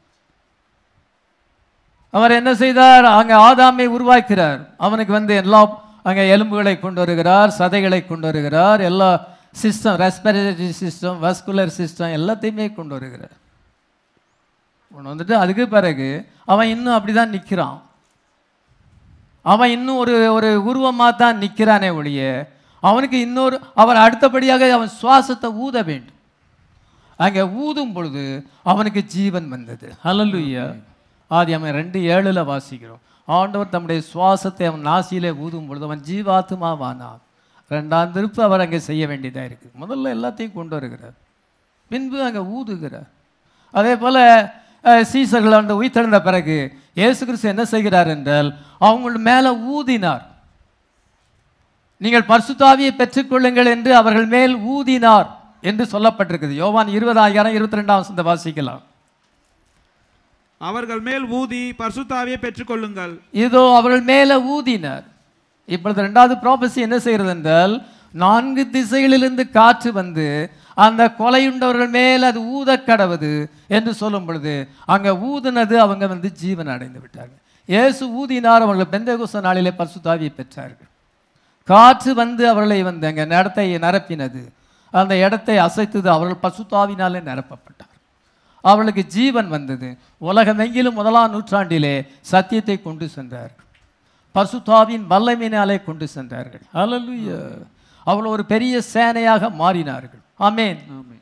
Speaker 1: அவர் என்ன செய்தார் அங்கே ஆதாமை உருவாக்கிறார் அவனுக்கு வந்து எல்லா அங்கே எலும்புகளை கொண்டு வருகிறார் சதைகளை கொண்டு வருகிறார் எல்லா system respiratory system vascular system எல்லாத்தையுமே கொண்டு வருகிறார் கொண்டு வந்துட்டு அதுக்கு பிறகு அவன் இன்னும் அப்படிதான் நிற்கிறான் அவன் இன்னும் ஒரு ஒரு உருவமாக தான் நிற்கிறானே ஒழிய அவனுக்கு இன்னொரு அவர் அடுத்தபடியாக அவன் சுவாசத்தை ஊத வேண்டும் அங்கே ஊதும் பொழுது அவனுக்கு ஜீவன் வந்தது ஹalleluya ஆதி அவன் ரெண்டு ஏழுல வாசிக்கிறோம் ஆண்டவர் தம்முடைய சுவாசத்தை அவன் நாசியிலே ஊதும் பொழுது அவன் ஜீவாத்மாவானான் ரெண்டாம் திருப்பு அவர் அங்கே செய்ய வேண்டியதாக இருக்குது முதல்ல எல்லாத்தையும் கொண்டு வருகிறார் பின்பு அங்கே ஊதுகிறார் அதே போல் சீசர்கள் அந்த உயிர்த்தெழுந்த பிறகு இயேசு கிறிஸ்து என்ன செய்கிறார் என்றால் அவங்க மேலே ஊதினார் நீங்கள் பரிசுத்தாவியை பெற்றுக்கொள்ளுங்கள் என்று அவர்கள் மேல் ஊதினார் என்று சொல்லப்பட்டிருக்குது யோவான் இருபதாயிரம் இருபத்தி ரெண்டாம் வசந்த வாசிக்கலாம்
Speaker 2: அவர்கள் மேல் ஊதி பரிசுத்தாவியை பெற்றுக்கொள்ளுங்கள்
Speaker 1: இதோ அவர்கள் மேலே ஊதினார் இப்பொழுது ரெண்டாவது ப்ராபசி என்ன செய்கிறது என்றால் நான்கு திசைகளிலிருந்து காற்று வந்து அந்த கொலையுண்டவர்கள் மேல் அது ஊத கடவுது என்று சொல்லும் பொழுது அங்கே ஊதுனது அவங்க வந்து ஜீவன் அடைந்து விட்டார்கள் இயேசு ஊதினார் அவர்கள் பெந்தகோச நாளிலே பரிசுத்தாவியை பெற்றார்கள் காற்று வந்து அவர்களை வந்து அங்கே நடத்தை நிரப்பினது அந்த இடத்தை அசைத்தது அவர்கள் பசுத்தாவினாலே நிரப்பப்பட்டார் அவர்களுக்கு ஜீவன் வந்தது உலகமெங்கிலும் முதலாம் நூற்றாண்டிலே சத்தியத்தை கொண்டு சென்றார்கள் பசுத்தாவின் வல்லமையினாலே கொண்டு சென்றார்கள் அல்லேலூயா அவள் ஒரு பெரிய சேனையாக மாறினார்கள் ஆமென்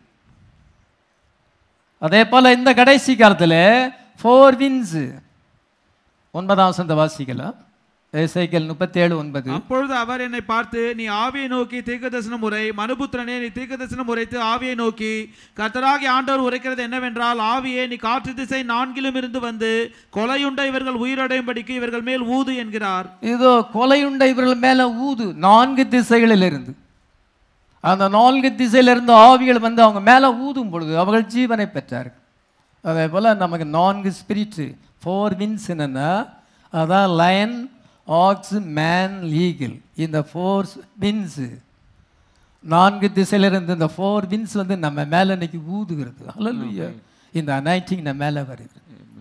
Speaker 1: அதே போல இந்த கடைசி காலத்தில் ஃபோர் வின்ஸ் ஒன்பதாம் வசந்த வாசிக்கலாம் சைக்கிள் முப்பத்தேழு ஒன்பது
Speaker 2: அப்பொழுது அவர் என்னை பார்த்து நீ ஆவியை நோக்கி தீர்க்கதரிசனம் முறை மனுபுத்திரனே நீ தீர்க்கதரிசனம் உரைத்து ஆவியை நோக்கி கர்த்தராகி ஆண்டவர் உரைக்கிறது என்னவென்றால் ஆவியே நீ காற்று திசை நான்கிலும் இருந்து வந்து கொலையுண்ட இவர்கள் உயிரடையும்படிக்கு இவர்கள் மேல் ஊது என்கிறார்
Speaker 1: இதோ கொலையுண்ட இவர்கள் மேல ஊது நான்கு திசைகளில் இருந்து அந்த நான்கு திசையிலிருந்து ஆவிகள் வந்து அவங்க மேல ஊதும் பொழுது அவர்கள் ஜீவனை பெற்றார்கள் அதே போல நமக்கு நான்கு ஸ்பிரிட் ஃபோர் வின்ஸ் என்னன்னா அதான் லயன் ஆக்ஸ் மேன் லீகிள் இந்த ஃபோர் வின்ஸு நான்கு திசையிலிருந்து இந்த ஃபோர் வின்ஸ் வந்து நம்ம மேல இன்னைக்கு ஊதுகிறது அல்ல இந்த அனைட்டிங் நம்ம மேல வருது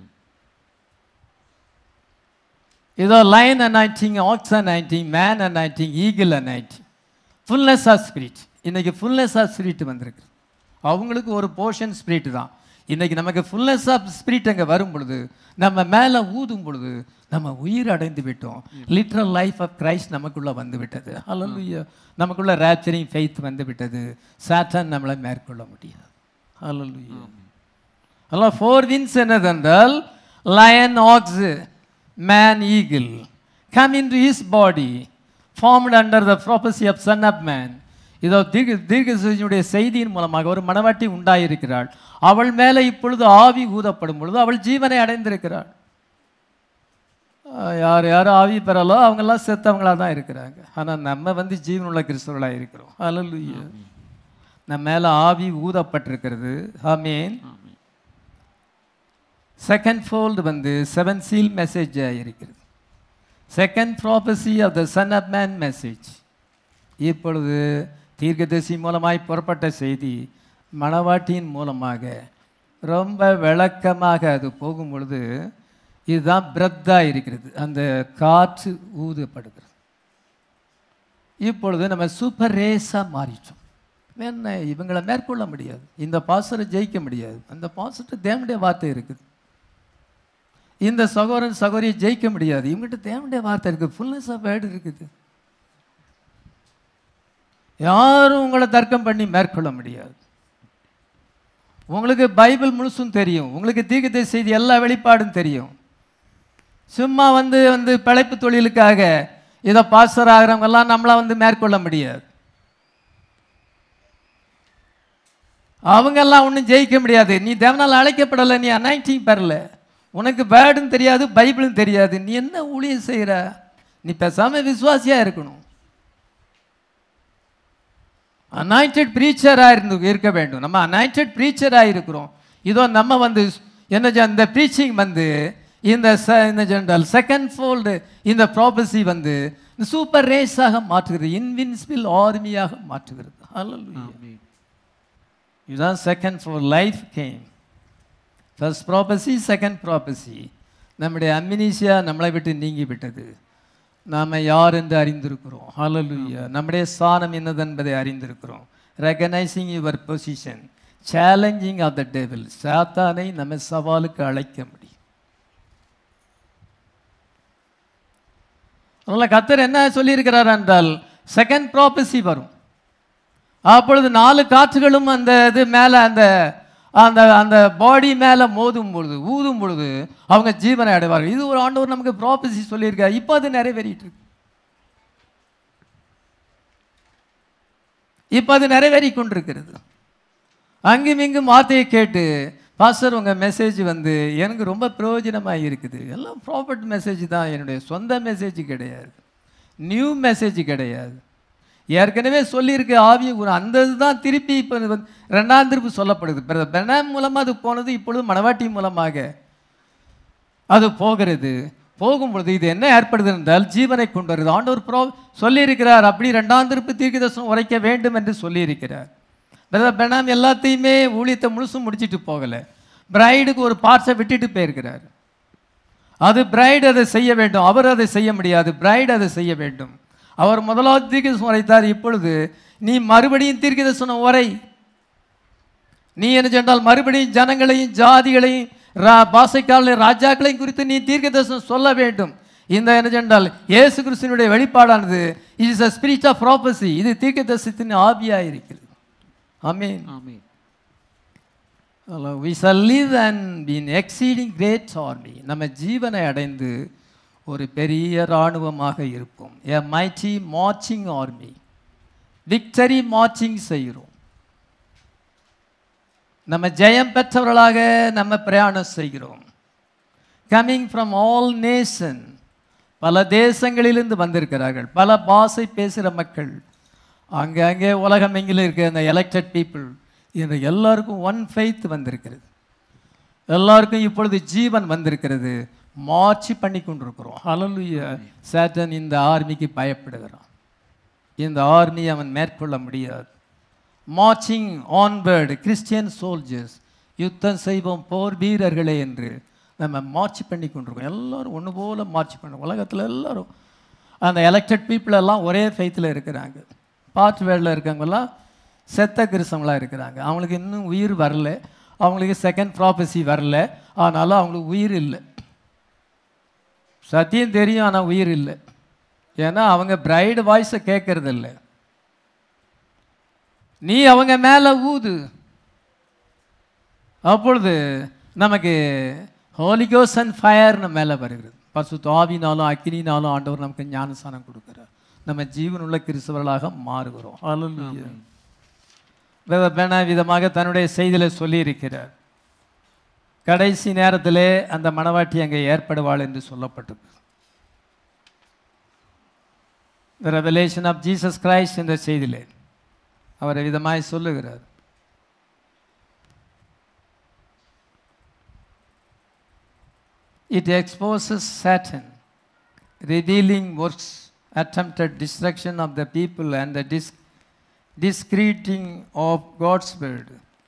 Speaker 1: இதோ lion anointing ox anointing man anointing eagle anointing fullness of spirit இன்னைக்கு ஃபுல்னஸ் ஆஃப் ஸ்பிரிட் வந்திருக்கு அவங்களுக்கு ஒரு போர்ஷன் ஸ்பிரிட் தான் இன்னைக்கு நமக்கு ஃபுல்னஸ் ஆஃப் ஸ்பிரிட் அங்கே வரும் பொழுது நம்ம மேலே ஊதும் பொழுது நம்ம உயிர் அடைந்து விட்டோம் லிட்ரல் லைஃப் ஆஃப் கிரைஸ்ட் நமக்குள்ள வந்து விட்டது ஹalleluya நமக்குள்ள ரேப்சரிங் ஃபெய்த் வந்து விட்டது சாத்தான் நம்மளை மேற்கொள்ள முடியாது ஹalleluya அதெல்லாம் ஃபோர் வின்ஸ் என்னதென்றால் lion, ox, man, eagle, come into his body, formed under the prophecy of Son of Man. இதோ தீர்க்க தீர்க்கதரிசியினுடைய செய்தியின் மூலமாக ஒரு மணவாட்டி உண்டாயிருக்கிறாள் அவள் மேலே இப்பொழுது ஆவி ஊதப்படும் பொழுது அவள் ஜீவனை அடைந்திருக்கிறாள் ஆஹ் யார் யார் ஆவி பெறலோ அவங்கெல்லாம் செத்தவங்களா தான் இருக்கிறாங்க ஆனால் நம்ம வந்து ஜீவனுள்ள கிறிஸ்தவர்களாக இருக்கிறோம் ஹalleluya நம்ம மேலே ஆவி ஊதப்பட்டிருக்கிறது ஆமீன் செகண்ட் ஃபோல்டு வந்து செவன் சீல் மெசேஜ் இருக்கிறது second prophecy of the son of man message இப்பொழுது தீர்க்கதரிசி மூலமாய் புறப்பட்ட செய்தி மணவாட்டியின் மூலமாக ரொம்ப விளக்கமாக அது போகும் பொழுது இதுதான் பிரத்தாக இருக்கிறது அந்த காற்று ஊதப்படுகிறது இப்பொழுது நம்ம சூப்பர் ரேஸாக மாறிட்டோம் என்ன இவங்களை மேற்கொள்ள முடியாது இந்த பாசரை ஜெயிக்க முடியாது அந்த பாசத்தை தேவனுடைய வார்த்தை இருக்குது இந்த சகோதரன் சகோதரியை ஜெயிக்க முடியாது இவங்ககிட்ட தேவனுடைய வார்த்தை இருக்குது ஃபுல்னஸ் ஆஃப் வேர்டு இருக்குது யாரும் உங்களை தர்க்கம் பண்ணி மேற்கொள்ள முடியாது உங்களுக்கு பைபிள் முழுசும் தெரியும் உங்களுக்கு தீர்க்கதை செய்தி எல்லா வெளிப்பாடும் தெரியும் சும்மா வந்து வந்து பிழைப்பு தொழிலுக்காக இதை பாஸ்டர் ஆகிறவங்கெல்லாம் நம்மளை வந்து மேற்கொள்ள முடியாது அவங்கெல்லாம் ஒன்றும் ஜெயிக்க முடியாது நீ தேவனால் அழைக்கப்படலை நீ அனாயிட்டிங் பெறல உனக்கு வேர்டும் தெரியாது பைபிளும் தெரியாது நீ என்ன ஊழியம் செய்கிற நீ பேசாமல் விசுவாசியாக இருக்கணும் அனாயிண்டட் ப்ரீச்சராக இருந்து இருக்க வேண்டும் நம்ம அனாயிண்டட் ப்ரீச்சராக இருக்கிறோம் இதோ நம்ம வந்து என்ன செ- இந்த ப்ரீச்சிங் வந்து இந்த ச இந்த ஜென்ரல் செகண்ட் ஃபோல்டு இந்த ப்ராபஸி வந்து சூப்பர் ரேஸாக மாற்றுகிறது இன்வின்சிபிள் ஆர்மியாக மாற்றுகிறது Hallelujah. இதுதான் second for life came first prophecy second prophecy நம்முடைய அம்மினிஷியா நம்மளை விட்டு நீங்கி விட்டது நாம் யார் என்று அறிந்திருக்கிறோம் ஹalleluya நம்முடைய ஸ்தானம் என்னதென்பதை அறிந்திருக்கிறோம் recognizing your position challenging of the table சாத்தானை நம்ம சவாலுக்கு அழைக்க முடியும் அதனால் கத்தர் என்ன சொல்லியிருக்கிறார் என்றால் செகண்ட் ப்ராபஸி வரும் அப்பொழுது நாலு காற்றுகளும் அந்த இது மேலே அந்த அந்த அந்த பாடி மேலே மோதும் பொழுது ஊதும் பொழுது அவங்க ஜீவனை அடைவார்கள் இது ஒரு ஆண்டவர் நமக்கு ப்ராபஸி சொல்லியிருக்கார் இப்போ அது நிறைவேறிட்டு இருக்கு இப்போ அது நிறைவேறி கொண்டிருக்கிறது அங்கும் இங்கும் வார்த்தையை கேட்டு பாஸ்டர் உங்கள் மெசேஜ் வந்து எனக்கு ரொம்ப பிரயோஜனமாக இருக்குது எல்லாம் ப்ராப்பர்ட் மெசேஜ் தான் என்னுடைய சொந்த மெசேஜ் கிடையாது நியூ மெசேஜ் கிடையாது ஏற்கனவே சொல்லியிருக்கு ஆவிய குணம் அந்த இதுதான் திருப்பி இப்போ வந்து ரெண்டாம் திருப்பு சொல்லப்படுது பிரதர் பெனாம் மூலமாக அது போனது இப்பொழுது மணவாட்டி மூலமாக அது போகிறது போகும் பொழுது இது என்ன ஏற்படுது என்றால் ஜீவனை கொண்டு வருது ஆண்டவர் ப்ரோ சொல்லியிருக்கிறார் அப்படி ரெண்டாம் திருப்பு தீர்க்கதர்சனம் உரைக்க வேண்டும் என்று சொல்லியிருக்கிறார் பிரதர் பெனாம் எல்லாத்தையுமே ஊழியத்தை முழுசும் முடிச்சிட்டு போகலை பிரைடுக்கு ஒரு பார்ட்ஸை விட்டுட்டு போயிருக்கிறார் அது பிரைடு அதை செய்ய வேண்டும் அவர் அதை செய்ய முடியாது பிரைடு அதை செய்ய வேண்டும் அவர் முதலாவது தீர்க்கதரிசனம் உரைத்தார் இப்பொழுது நீ மறுபடியும் தீர்க்கதரிசனம் உரை நீ என்ன சொன்னால் மறுபடியும் ஜனங்களையும் ஜாதிகளையும் ரா- பாசைக்காரர்களையும் ராஜாக்களையும் குறித்து நீ தீர்க்கதரிசனம் சொல்ல வேண்டும் இந்த என்ன சொன்னால் இயேசு கிறிஸ்துவினுடைய வெளிப்பாடானது is a spirit of prophecy இது தீர்க்கதரிசனத்தின் ஆவியாக இருக்கிறது amen
Speaker 2: amen
Speaker 1: we shall live and be in exceeding great army நம்ம ஜீவனை அடைந்து ஒரு பெரிய இராணுவமாக இருப்போம் a mighty marching army victory marching செய்கிறோம் நம்ம ஜெயம் பெற்றவர்களாக நம்ம பிரயாணம் செய்கிறோம் கம்மிங் ஃப்ரம் ஆல் நேஷன் பல தேசங்களிலிருந்து வந்திருக்கிறார்கள் பல பாஷை பேசுகிற மக்கள் அங்கங்கே உலகம் எங்கிலும் இருக்கிற அந்த எலெக்டட் பீப்புள் இந்த எல்லாருக்கும் ஒன் ஃபெய்த் வந்திருக்கிறது எல்லாருக்கும் இப்பொழுது ஜீவன் வந்திருக்கிறது மார்ச் பண்ணி கொண்டிருக்கிறோம் ஹalleluya சேட்டன் இந்த ஆர்மிக்கு பயப்படுகிறான் இந்த ஆர்மி அவன் மேற்கொள்ள முடியாது மார்ச்சிங் ஆன்பர்டு கிறிஸ்டியன் சோல்ஜர்ஸ் யுத்தம் செய்வோம் போர் வீரர்களே என்று நம்ம மார்ச் பண்ணி கொண்டிருக்கோம் எல்லாரும் ஒன்று போல மார்ச் பண்ண உலகத்தில் எல்லாரும் அந்த எலெக்டட் பீப்புள் எல்லாம் ஒரே ஃபெய்த்தில் இருக்கிறாங்க பார்ட் வேர்டில் இருக்கவங்கெல்லாம் செத்த கிறிஸ்தவங்களாக இருக்கிறாங்க அவங்களுக்கு இன்னும் உயிர் வரல அவங்களுக்கு செகண்ட் ப்ராபஸி வரல ஆனாலும் அவங்களுக்கு உயிர் இல்லை சத்தியம் தெரியும் ஆனால் உயிர் இல்லை ஏன்னா அவங்க பிரைடு வாய்ஸை கேட்கறது இல்லை நீ அவங்க மேலே ஊது அப்பொழுது நமக்கு ஹோலிகோஸ் அண்ட் ஃபயர் நம்ம மேலே வருகிறது பரிசுத்த ஆவினாலும் அக்கினினாலும் ஆண்டவர் நமக்கு ஞானசானம் கொடுக்குறார் நம்ம ஜீவனுள்ள கிறிஸ்தவர்களாக மாறுகிறோம் ஹalleluya பிரதர் பேனா விதமாக தன்னுடைய செய்தியில் சொல்லியிருக்கிறார் கடைசி நேரத்திலே அந்த மணவாட்டி அங்கே ஏற்படுவாள் என்று சொல்லப்பட்டது the revelation of Jesus Christ என்ற செய்தியிலே அவர் விதமாய் சொல்லுகிறார் It exposes Satan, revealing works, attempted destruction of the people, and the dis- discrediting of God's word.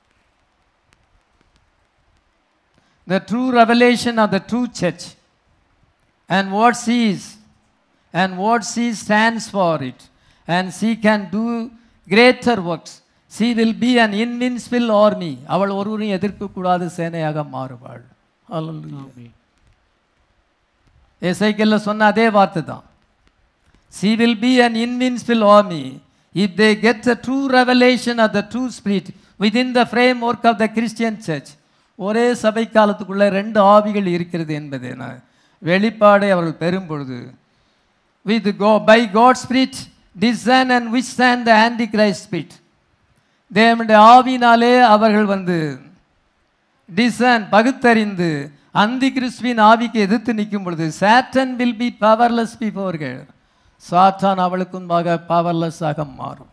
Speaker 1: The true revelation of the true church and what she is and what she stands for it, and she can do greater works. She will be an invincible army. அவள் ஒருவரையும் எதிர்க்கக்கூடாத சேனையாக மாறுவாள் Hallelujah. எசைக்கல்ல சொன்ன அதே வார்த்தை தான் she will be an invincible army if they get the true revelation of the true spirit within the framework of the Christian church ஒரே சபை காலத்துக்குள்ள ரெண்டு ஆவிகள் இருக்கிறது என்பது நான் வெளிப்பாடை அவர்கள் பெறும் பொழுது with go by God spirit design and which the antichrist spirit தேவனுடைய ஆவினாலே அவர்கள் வந்து டிசன் பகுத்தறிந்து அந்தி கிறிஸ்துவின் ஆவிக்கு எதிர்த்து நிற்கும் பொழுது சாட்டன் வில் பி பவர்லெஸ் பிஃபோர்கள் சாத்தான் அவளுக்கு முன்பாக பவர்லெஸ்ஸாக மாறும்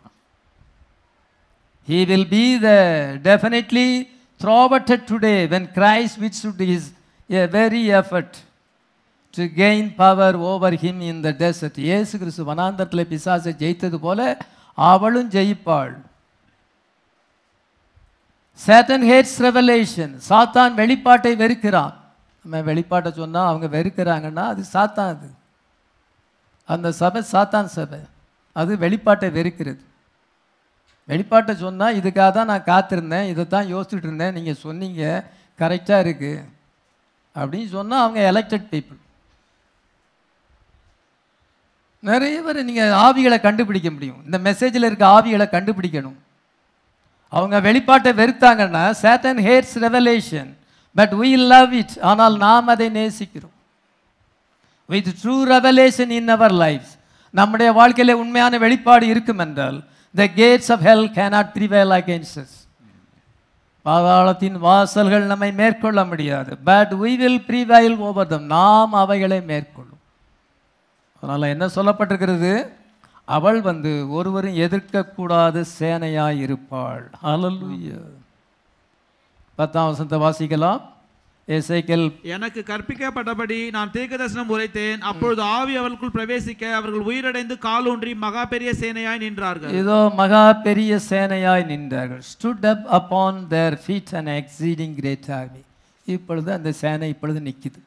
Speaker 1: he will be the definitely thwarted today when Christ withstood his a very effort to gain power over him in the desert இயேசு கிறிஸ்து வனாந்தரத்தில் பிசாசை ஜெயித்தது போல அவளும் ஜெயிப்பாள் சேட்டன் ஹேட்ஸ் ரெவலேஷன் சாத்தான் வெளிப்பாட்டை வெறுக்கிறான் நம்ம வெளிப்பாட்டை சொன்னால் அவங்க வெறுக்கிறாங்கன்னா அது சாத்தான் அது அந்த சபை சாத்தான் சபை அது வெளிப்பாட்டை வெறுக்கிறது வெளிப்பாட்டை சொன்னால் இதுக்காக தான் நான் காத்திருந்தேன் இதை தான் யோசிச்சுட்டு இருந்தேன் நீங்கள் சொன்னீங்க கரெக்டாக இருக்குது அப்படின்னு சொன்னால் அவங்க எலெக்டட் பீப்புள் நிறைய பேர் நீங்கள் ஆவிகளை கண்டுபிடிக்க முடியும் இந்த மெசேஜில் இருக்க ஆவிகளை கண்டுபிடிக்கணும் அவங்க வெளிப்பாட்டை வெறுத்தாங்கன்னா Satan hates revelation but we love it ஆனால் நாம் அதை நேசிக்கிறோம் with true revelation in our life நம்முடைய வாழ்க்கையில உண்மையான வெளிப்பாடு இருக்கும் என்றால் the gates of hell cannot prevail against us பாதாளத்தின் வாசல்கள் நம்மை மேற்கொள்ள முடியாது but we will prevail over them நாம் அவைகளை மேற்கொள்ளும் அதனால் என்ன சொல்லப்பட்டிருக்கிறது அவள் வந்து ஒருவரும் எதிர்க்கக்கூடாத சேனையாய் இருப்பாள் ஹalleluya பத்தாம் வசனத்தை வாசிக்கலாம் எசேக்கேல்
Speaker 2: எனக்கு கற்பிக்கப்பட்டபடி நான் தீர்க்கதரிசனம் உரைத்தேன் அப்பொழுது ஆவி அவர்களுக்குள் பிரவேசிக்க அவர்கள் உயிரடைந்து காலூன்றி மகா பெரிய சேனையாய் நின்றார்கள்
Speaker 1: இதோ மகா பெரிய சேனையாய் நின்றார்கள் stood up upon their feet and exceeding great army இப்பொழுது அந்த சேனை இப்பொழுது நிற்கிது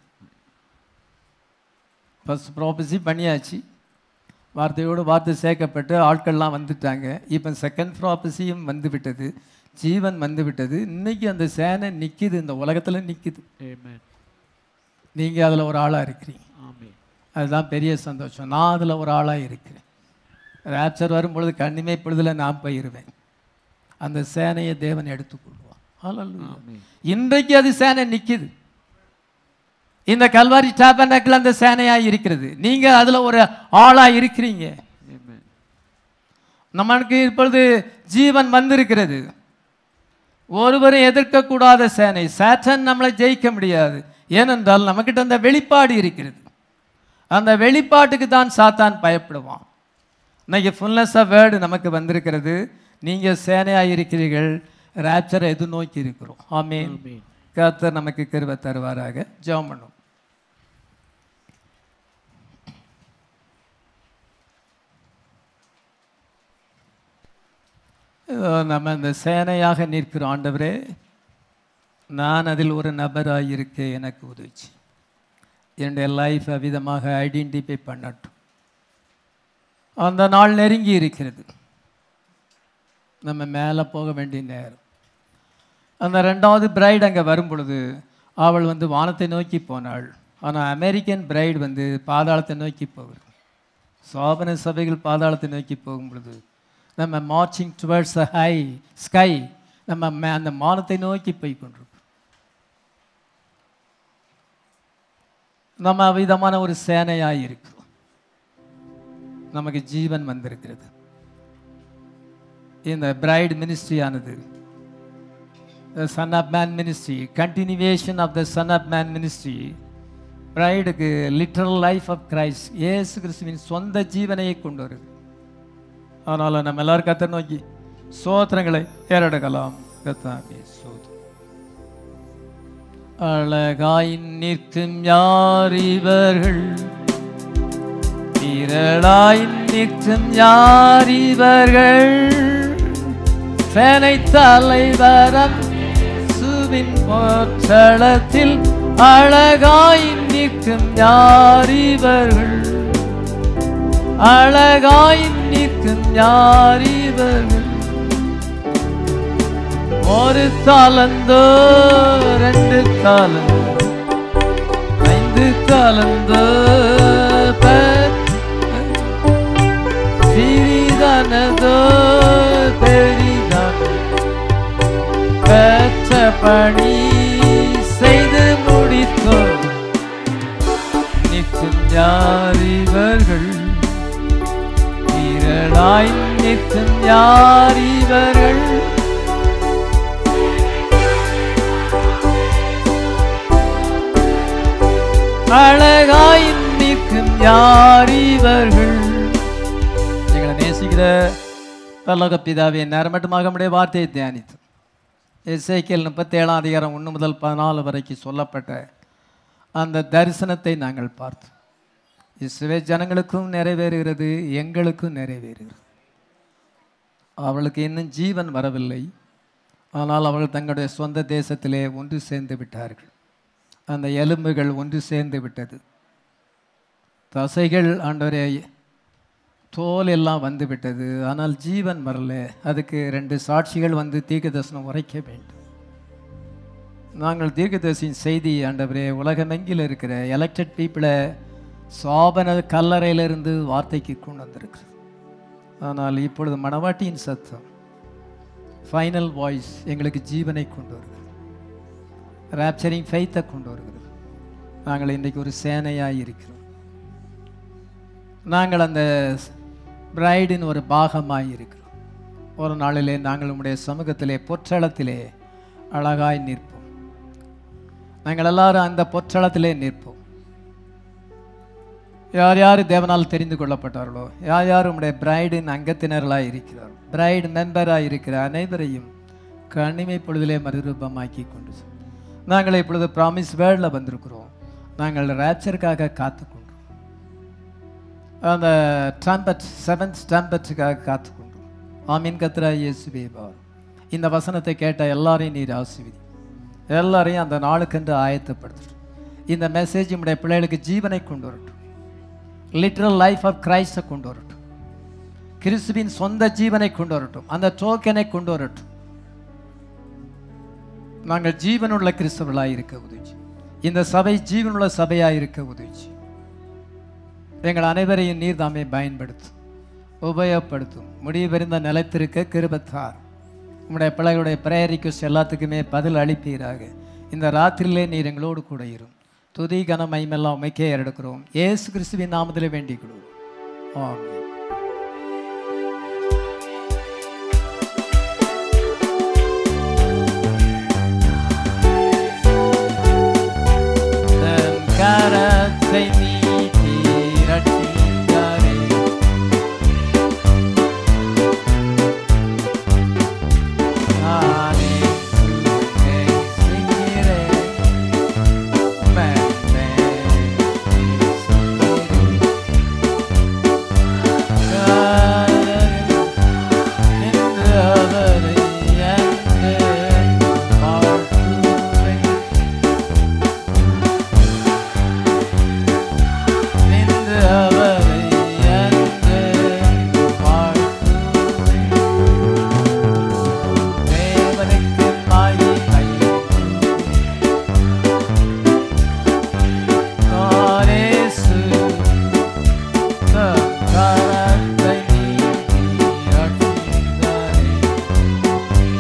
Speaker 1: ஃபஸ்ட் ப்ராபஸி பண்ணியாச்சு வார்த்தையோடு வார்த்தை சேர்க்கப்பட்டு ஆட்கள்லாம் வந்துட்டாங்க இப்போ செகண்ட் ப்ராபஸியும் வந்து விட்டது ஜீவன் வந்து விட்டது இன்னைக்கு அந்த சேனை நிற்கிது இந்த உலகத்தில் நிற்கிது
Speaker 2: Amen.
Speaker 1: நீங்கள் அதில் ஒரு ஆளாக இருக்கிறீங்க
Speaker 2: Amen.
Speaker 1: அதுதான் பெரிய சந்தோஷம் நான் அதில் ஒரு ஆளாக இருக்கிறேன் ரேப்சர் வரும்பொழுது கண்ணிமை பொழுதுல நான் போயிருவேன் அந்த சேனையை தேவன் எடுத்துக்கொள்வான் ஹalleluya.
Speaker 2: Amen.
Speaker 1: இன்றைக்கு அது சேனை நிற்கிது இந்த கல்வாரி டாபர்னக்கில் அந்த சேனையாக இருக்கிறது நீங்கள் அதில் ஒரு ஆளாக இருக்கிறீங்க
Speaker 2: Amen.
Speaker 1: நமக்கு இப்பொழுது ஜீவன் வந்திருக்கிறது ஒருவரும் எதிர்க்கக்கூடாத சேனை சாட்டன் நம்மளை ஜெயிக்க முடியாது ஏனென்றால் நம்மக்கிட்ட அந்த வெளிப்பாடு இருக்கிறது அந்த வெளிப்பாட்டுக்கு தான் சாத்தான் பயப்படுவான் இன்னைக்கு ஃபுல்னஸ் ஆஃப் வேர்டு நமக்கு வந்திருக்கிறது நீங்கள் சேனையாக இருக்கிறீர்கள் ரேப்சரை எது நோக்கி இருக்கிறோம் ஆமீன்
Speaker 2: Amen.
Speaker 1: கர்த்தர் நமக்கு கிருபை தருவாராக ஜெபம் பண்ணும் இதோ நம்ம இந்த சேனையாக நிற்கிற ஆண்டவரே நான் அதில் ஒரு நபராக இருக்க எனக்கு உதவிச்சு என்னுடைய லைஃப் அவ்விதமாக ஐடென்டிஃபை பண்ணட்டும் அந்த நாள் நெருங்கி இருக்கிறது நம்ம மேலே போக வேண்டிய நேரம் அந்த ரெண்டாவது பிரைடு அங்கே வரும் பொழுது அவள் வந்து வானத்தை நோக்கி போனாள் ஆனால் அமெரிக்கன் பிரைடு வந்து பாதாளத்தை நோக்கி போகுது சோபன சபைகள் பாதாளத்தை நோக்கி போகும் பொழுது நம்ம marching towards a high sky நம்ம மே- அந்த வானத்தை நோக்கி போய் கொண்டிருக்கோம் நம்ம அவ்விதமான ஒரு சேனையாக இருக்கிறோம் நமக்கு ஜீவன் வந்திருக்கிறது இந்த பிரைட் மினிஸ்ட்ரியானது son of man ministry continuation of the son of man ministry பிரைடுக்கு லிட்டரல் லைஃப் ஆஃப் கிரைஸ்ட் இயேசு கிறிஸ்துவின் சொந்த ஜீவனையை கொண்டு வருது அதனால் நம்ம எல்லாரும் கத்தை நோக்கி சோத்திரங்களை ஏறெடுக்கலாம் கத்தாமே சோத்திரம் அழகாய் நிற்கும் யார் இவர்கள் திரளாய் நிற்கும் யார் இவர்கள் சேனை தலைவரம் சுவின் போற்றளத்தில் அழகாய் நிற்கும் யார் இவர்கள் அழகாய் நிற்கும் யார் இவர்கள் ஒரு தாளந்தோ ரெண்டு தாளந்தோ ஐந்து தாளந்தோ ப- சிறிதானதோ பெரிதான பெற்ற பணி செய்து முடித்தோ நிற்கும் யார் இவர்கள் வீரலாய் நிற்கும் யார் இவர்கள் அழகாய் நிற்கும் யார் இவர்கள் எங்களை நேசிக்கிற பல்லோக பிதாவே நேரம் மட்டுமாக நம்முடைய வார்த்தையை தியானித்து எஸ்ஐக்கியல் முப்பத்தேழாம் அதிகாரம் ஒன்று முதல் பதினாலு வரைக்கும் சொல்லப்பட்ட அந்த தரிசனத்தை நாங்கள் பார்த்தோம் இஸ்ரவே ஜனங்களுக்கும் நிறைவேறுகிறது எங்களுக்கும் நிறைவேறுகிறது அவளுக்கு இன்னும் ஜீவன் வரவில்லை ஆனால் அவர்கள் தங்களுடைய சொந்த தேசத்திலே ஒன்று சேர்ந்து விட்டார்கள் அந்த எலும்புகள் ஒன்று சேர்ந்து விட்டது தசைகள் ஆண்டவரே தோல் எல்லாம் வந்து விட்டது ஆனால் ஜீவன் வரல அதுக்கு ரெண்டு சாட்சிகள் வந்து தீர்க்கதரிசனம் உரைக்க வேண்டும் நாங்கள் தீர்க்கதரிசியின் செய்தி ஆண்டவரே உலகமெங்கில் இருக்கிற எலெக்டட் பீப்புளை சோபன கல்லறையிலிருந்து வார்த்தைக்கு கொண்டு வந்திருக்கிறது ஆனால் இப்பொழுது மணவாட்டியின் சத்தம் ஃபைனல் வாய்ஸ் எங்களுக்கு ஜீவனை கொண்டு வருகிறது ராப்சரிங் ஃபெய்த்தை கொண்டு வருகிறது நாங்கள் இன்றைக்கு ஒரு சேனையாக இருக்கிறோம் நாங்கள் அந்த பிரைடின் ஒரு பாகமாய் இருக்கிறோம் ஒரு நாளிலே நாங்கள் உம்முடைய சமூகத்திலே பொற்றளத்திலே அழகாய் நிற்போம் நாங்கள் எல்லாரும் அந்த பொற்றளத்திலே நிற்போம் யார் யார் தேவனால் தெரிந்து கொள்ளப்பட்டார்களோ யார் யார் உம்முடைய பிரைடின் அங்கத்தினர்களாக இருக்கிறார்கள் பிரைடு மெம்பராக இருக்கிற அனைவரையும் கனிமை பொழுதிலே மறுரூபமாக்கி கொண்டு செல்லும். நாங்கள் இப்பொழுது ப்ராமிஸ் வேர்டில் வந்திருக்கிறோம் நாங்கள் ரேப்சருக்காக காத்துக்கொண்டோம் அந்த ட்ரம்பட் செவன்த் ட்ரம்பட்டுக்காக காத்துக்கொண்டோம் ஆமீன் கத்ரா இயேசுவே பார் இந்த வசனத்தை கேட்ட எல்லாரையும் நீர் ஆசிர்வதி எல்லாரையும் அந்த நாளுக்கென்று ஆயத்தப்படுத்தும் இந்த மெசேஜ் நம்முடைய பிள்ளைகளுக்கு ஜீவனை கொண்டு வரட்டும் லிட்ரல் லைஃப் ஆஃப் கிரைஸ்டை கொண்டு வரட்டும் கிறிஸ்துவின் சொந்த ஜீவனை கொண்டு வரட்டும் அந்த டோக்கனை கொண்டு வரட்டும் நாங்கள் ஜீவனுள்ள கிறிஸ்தவர்களாக இருக்க உதவி இந்த சபை ஜீவனுள்ள சபையாக இருக்க உதவி எங்கள் அனைவரையும் நீர் தாமே பயன்படுத்தும் உபயோகப்படுத்தும் முடிவு பெருந்த நிலைத்திருக்க கிருபத்தார் உம்முடைய பிள்ளைகளுடைய பிரேயர் ரிக்வஸ்ட் எல்லாத்துக்குமே பதில் அளிப்பீராக இந்த ராத்திரியிலே நீர் எங்களோடு கூட இரும் துதி கன மைமெல்லாம் உமைக்கே எடுக்கிறோம் ஏசு கிறிஸ்துவின் நாமத்திலே வேண்டிக் கொள்வோம் ஆமென் தன் கரத்தை நீட்டி ரட்சித்தாரே. நானே உம்மை நேசிக்கிறேன். உம்மை நேசிக்கிறேன். காதலில் நின்று அவரை அன்பே வாழ்த்துவேன். நின்று அவரை அன்பே வாழ்த்துவேன். தேவனுக்கு மகிமை காரேசு தம் கரத்தை நீட்டி ரட்சித்தாரே.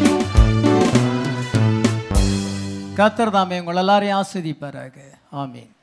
Speaker 1: கர்த்தர் தாமே உங்கள் எல்லாரையும் ஆஸ்வதிப்பாராக ஆமீன்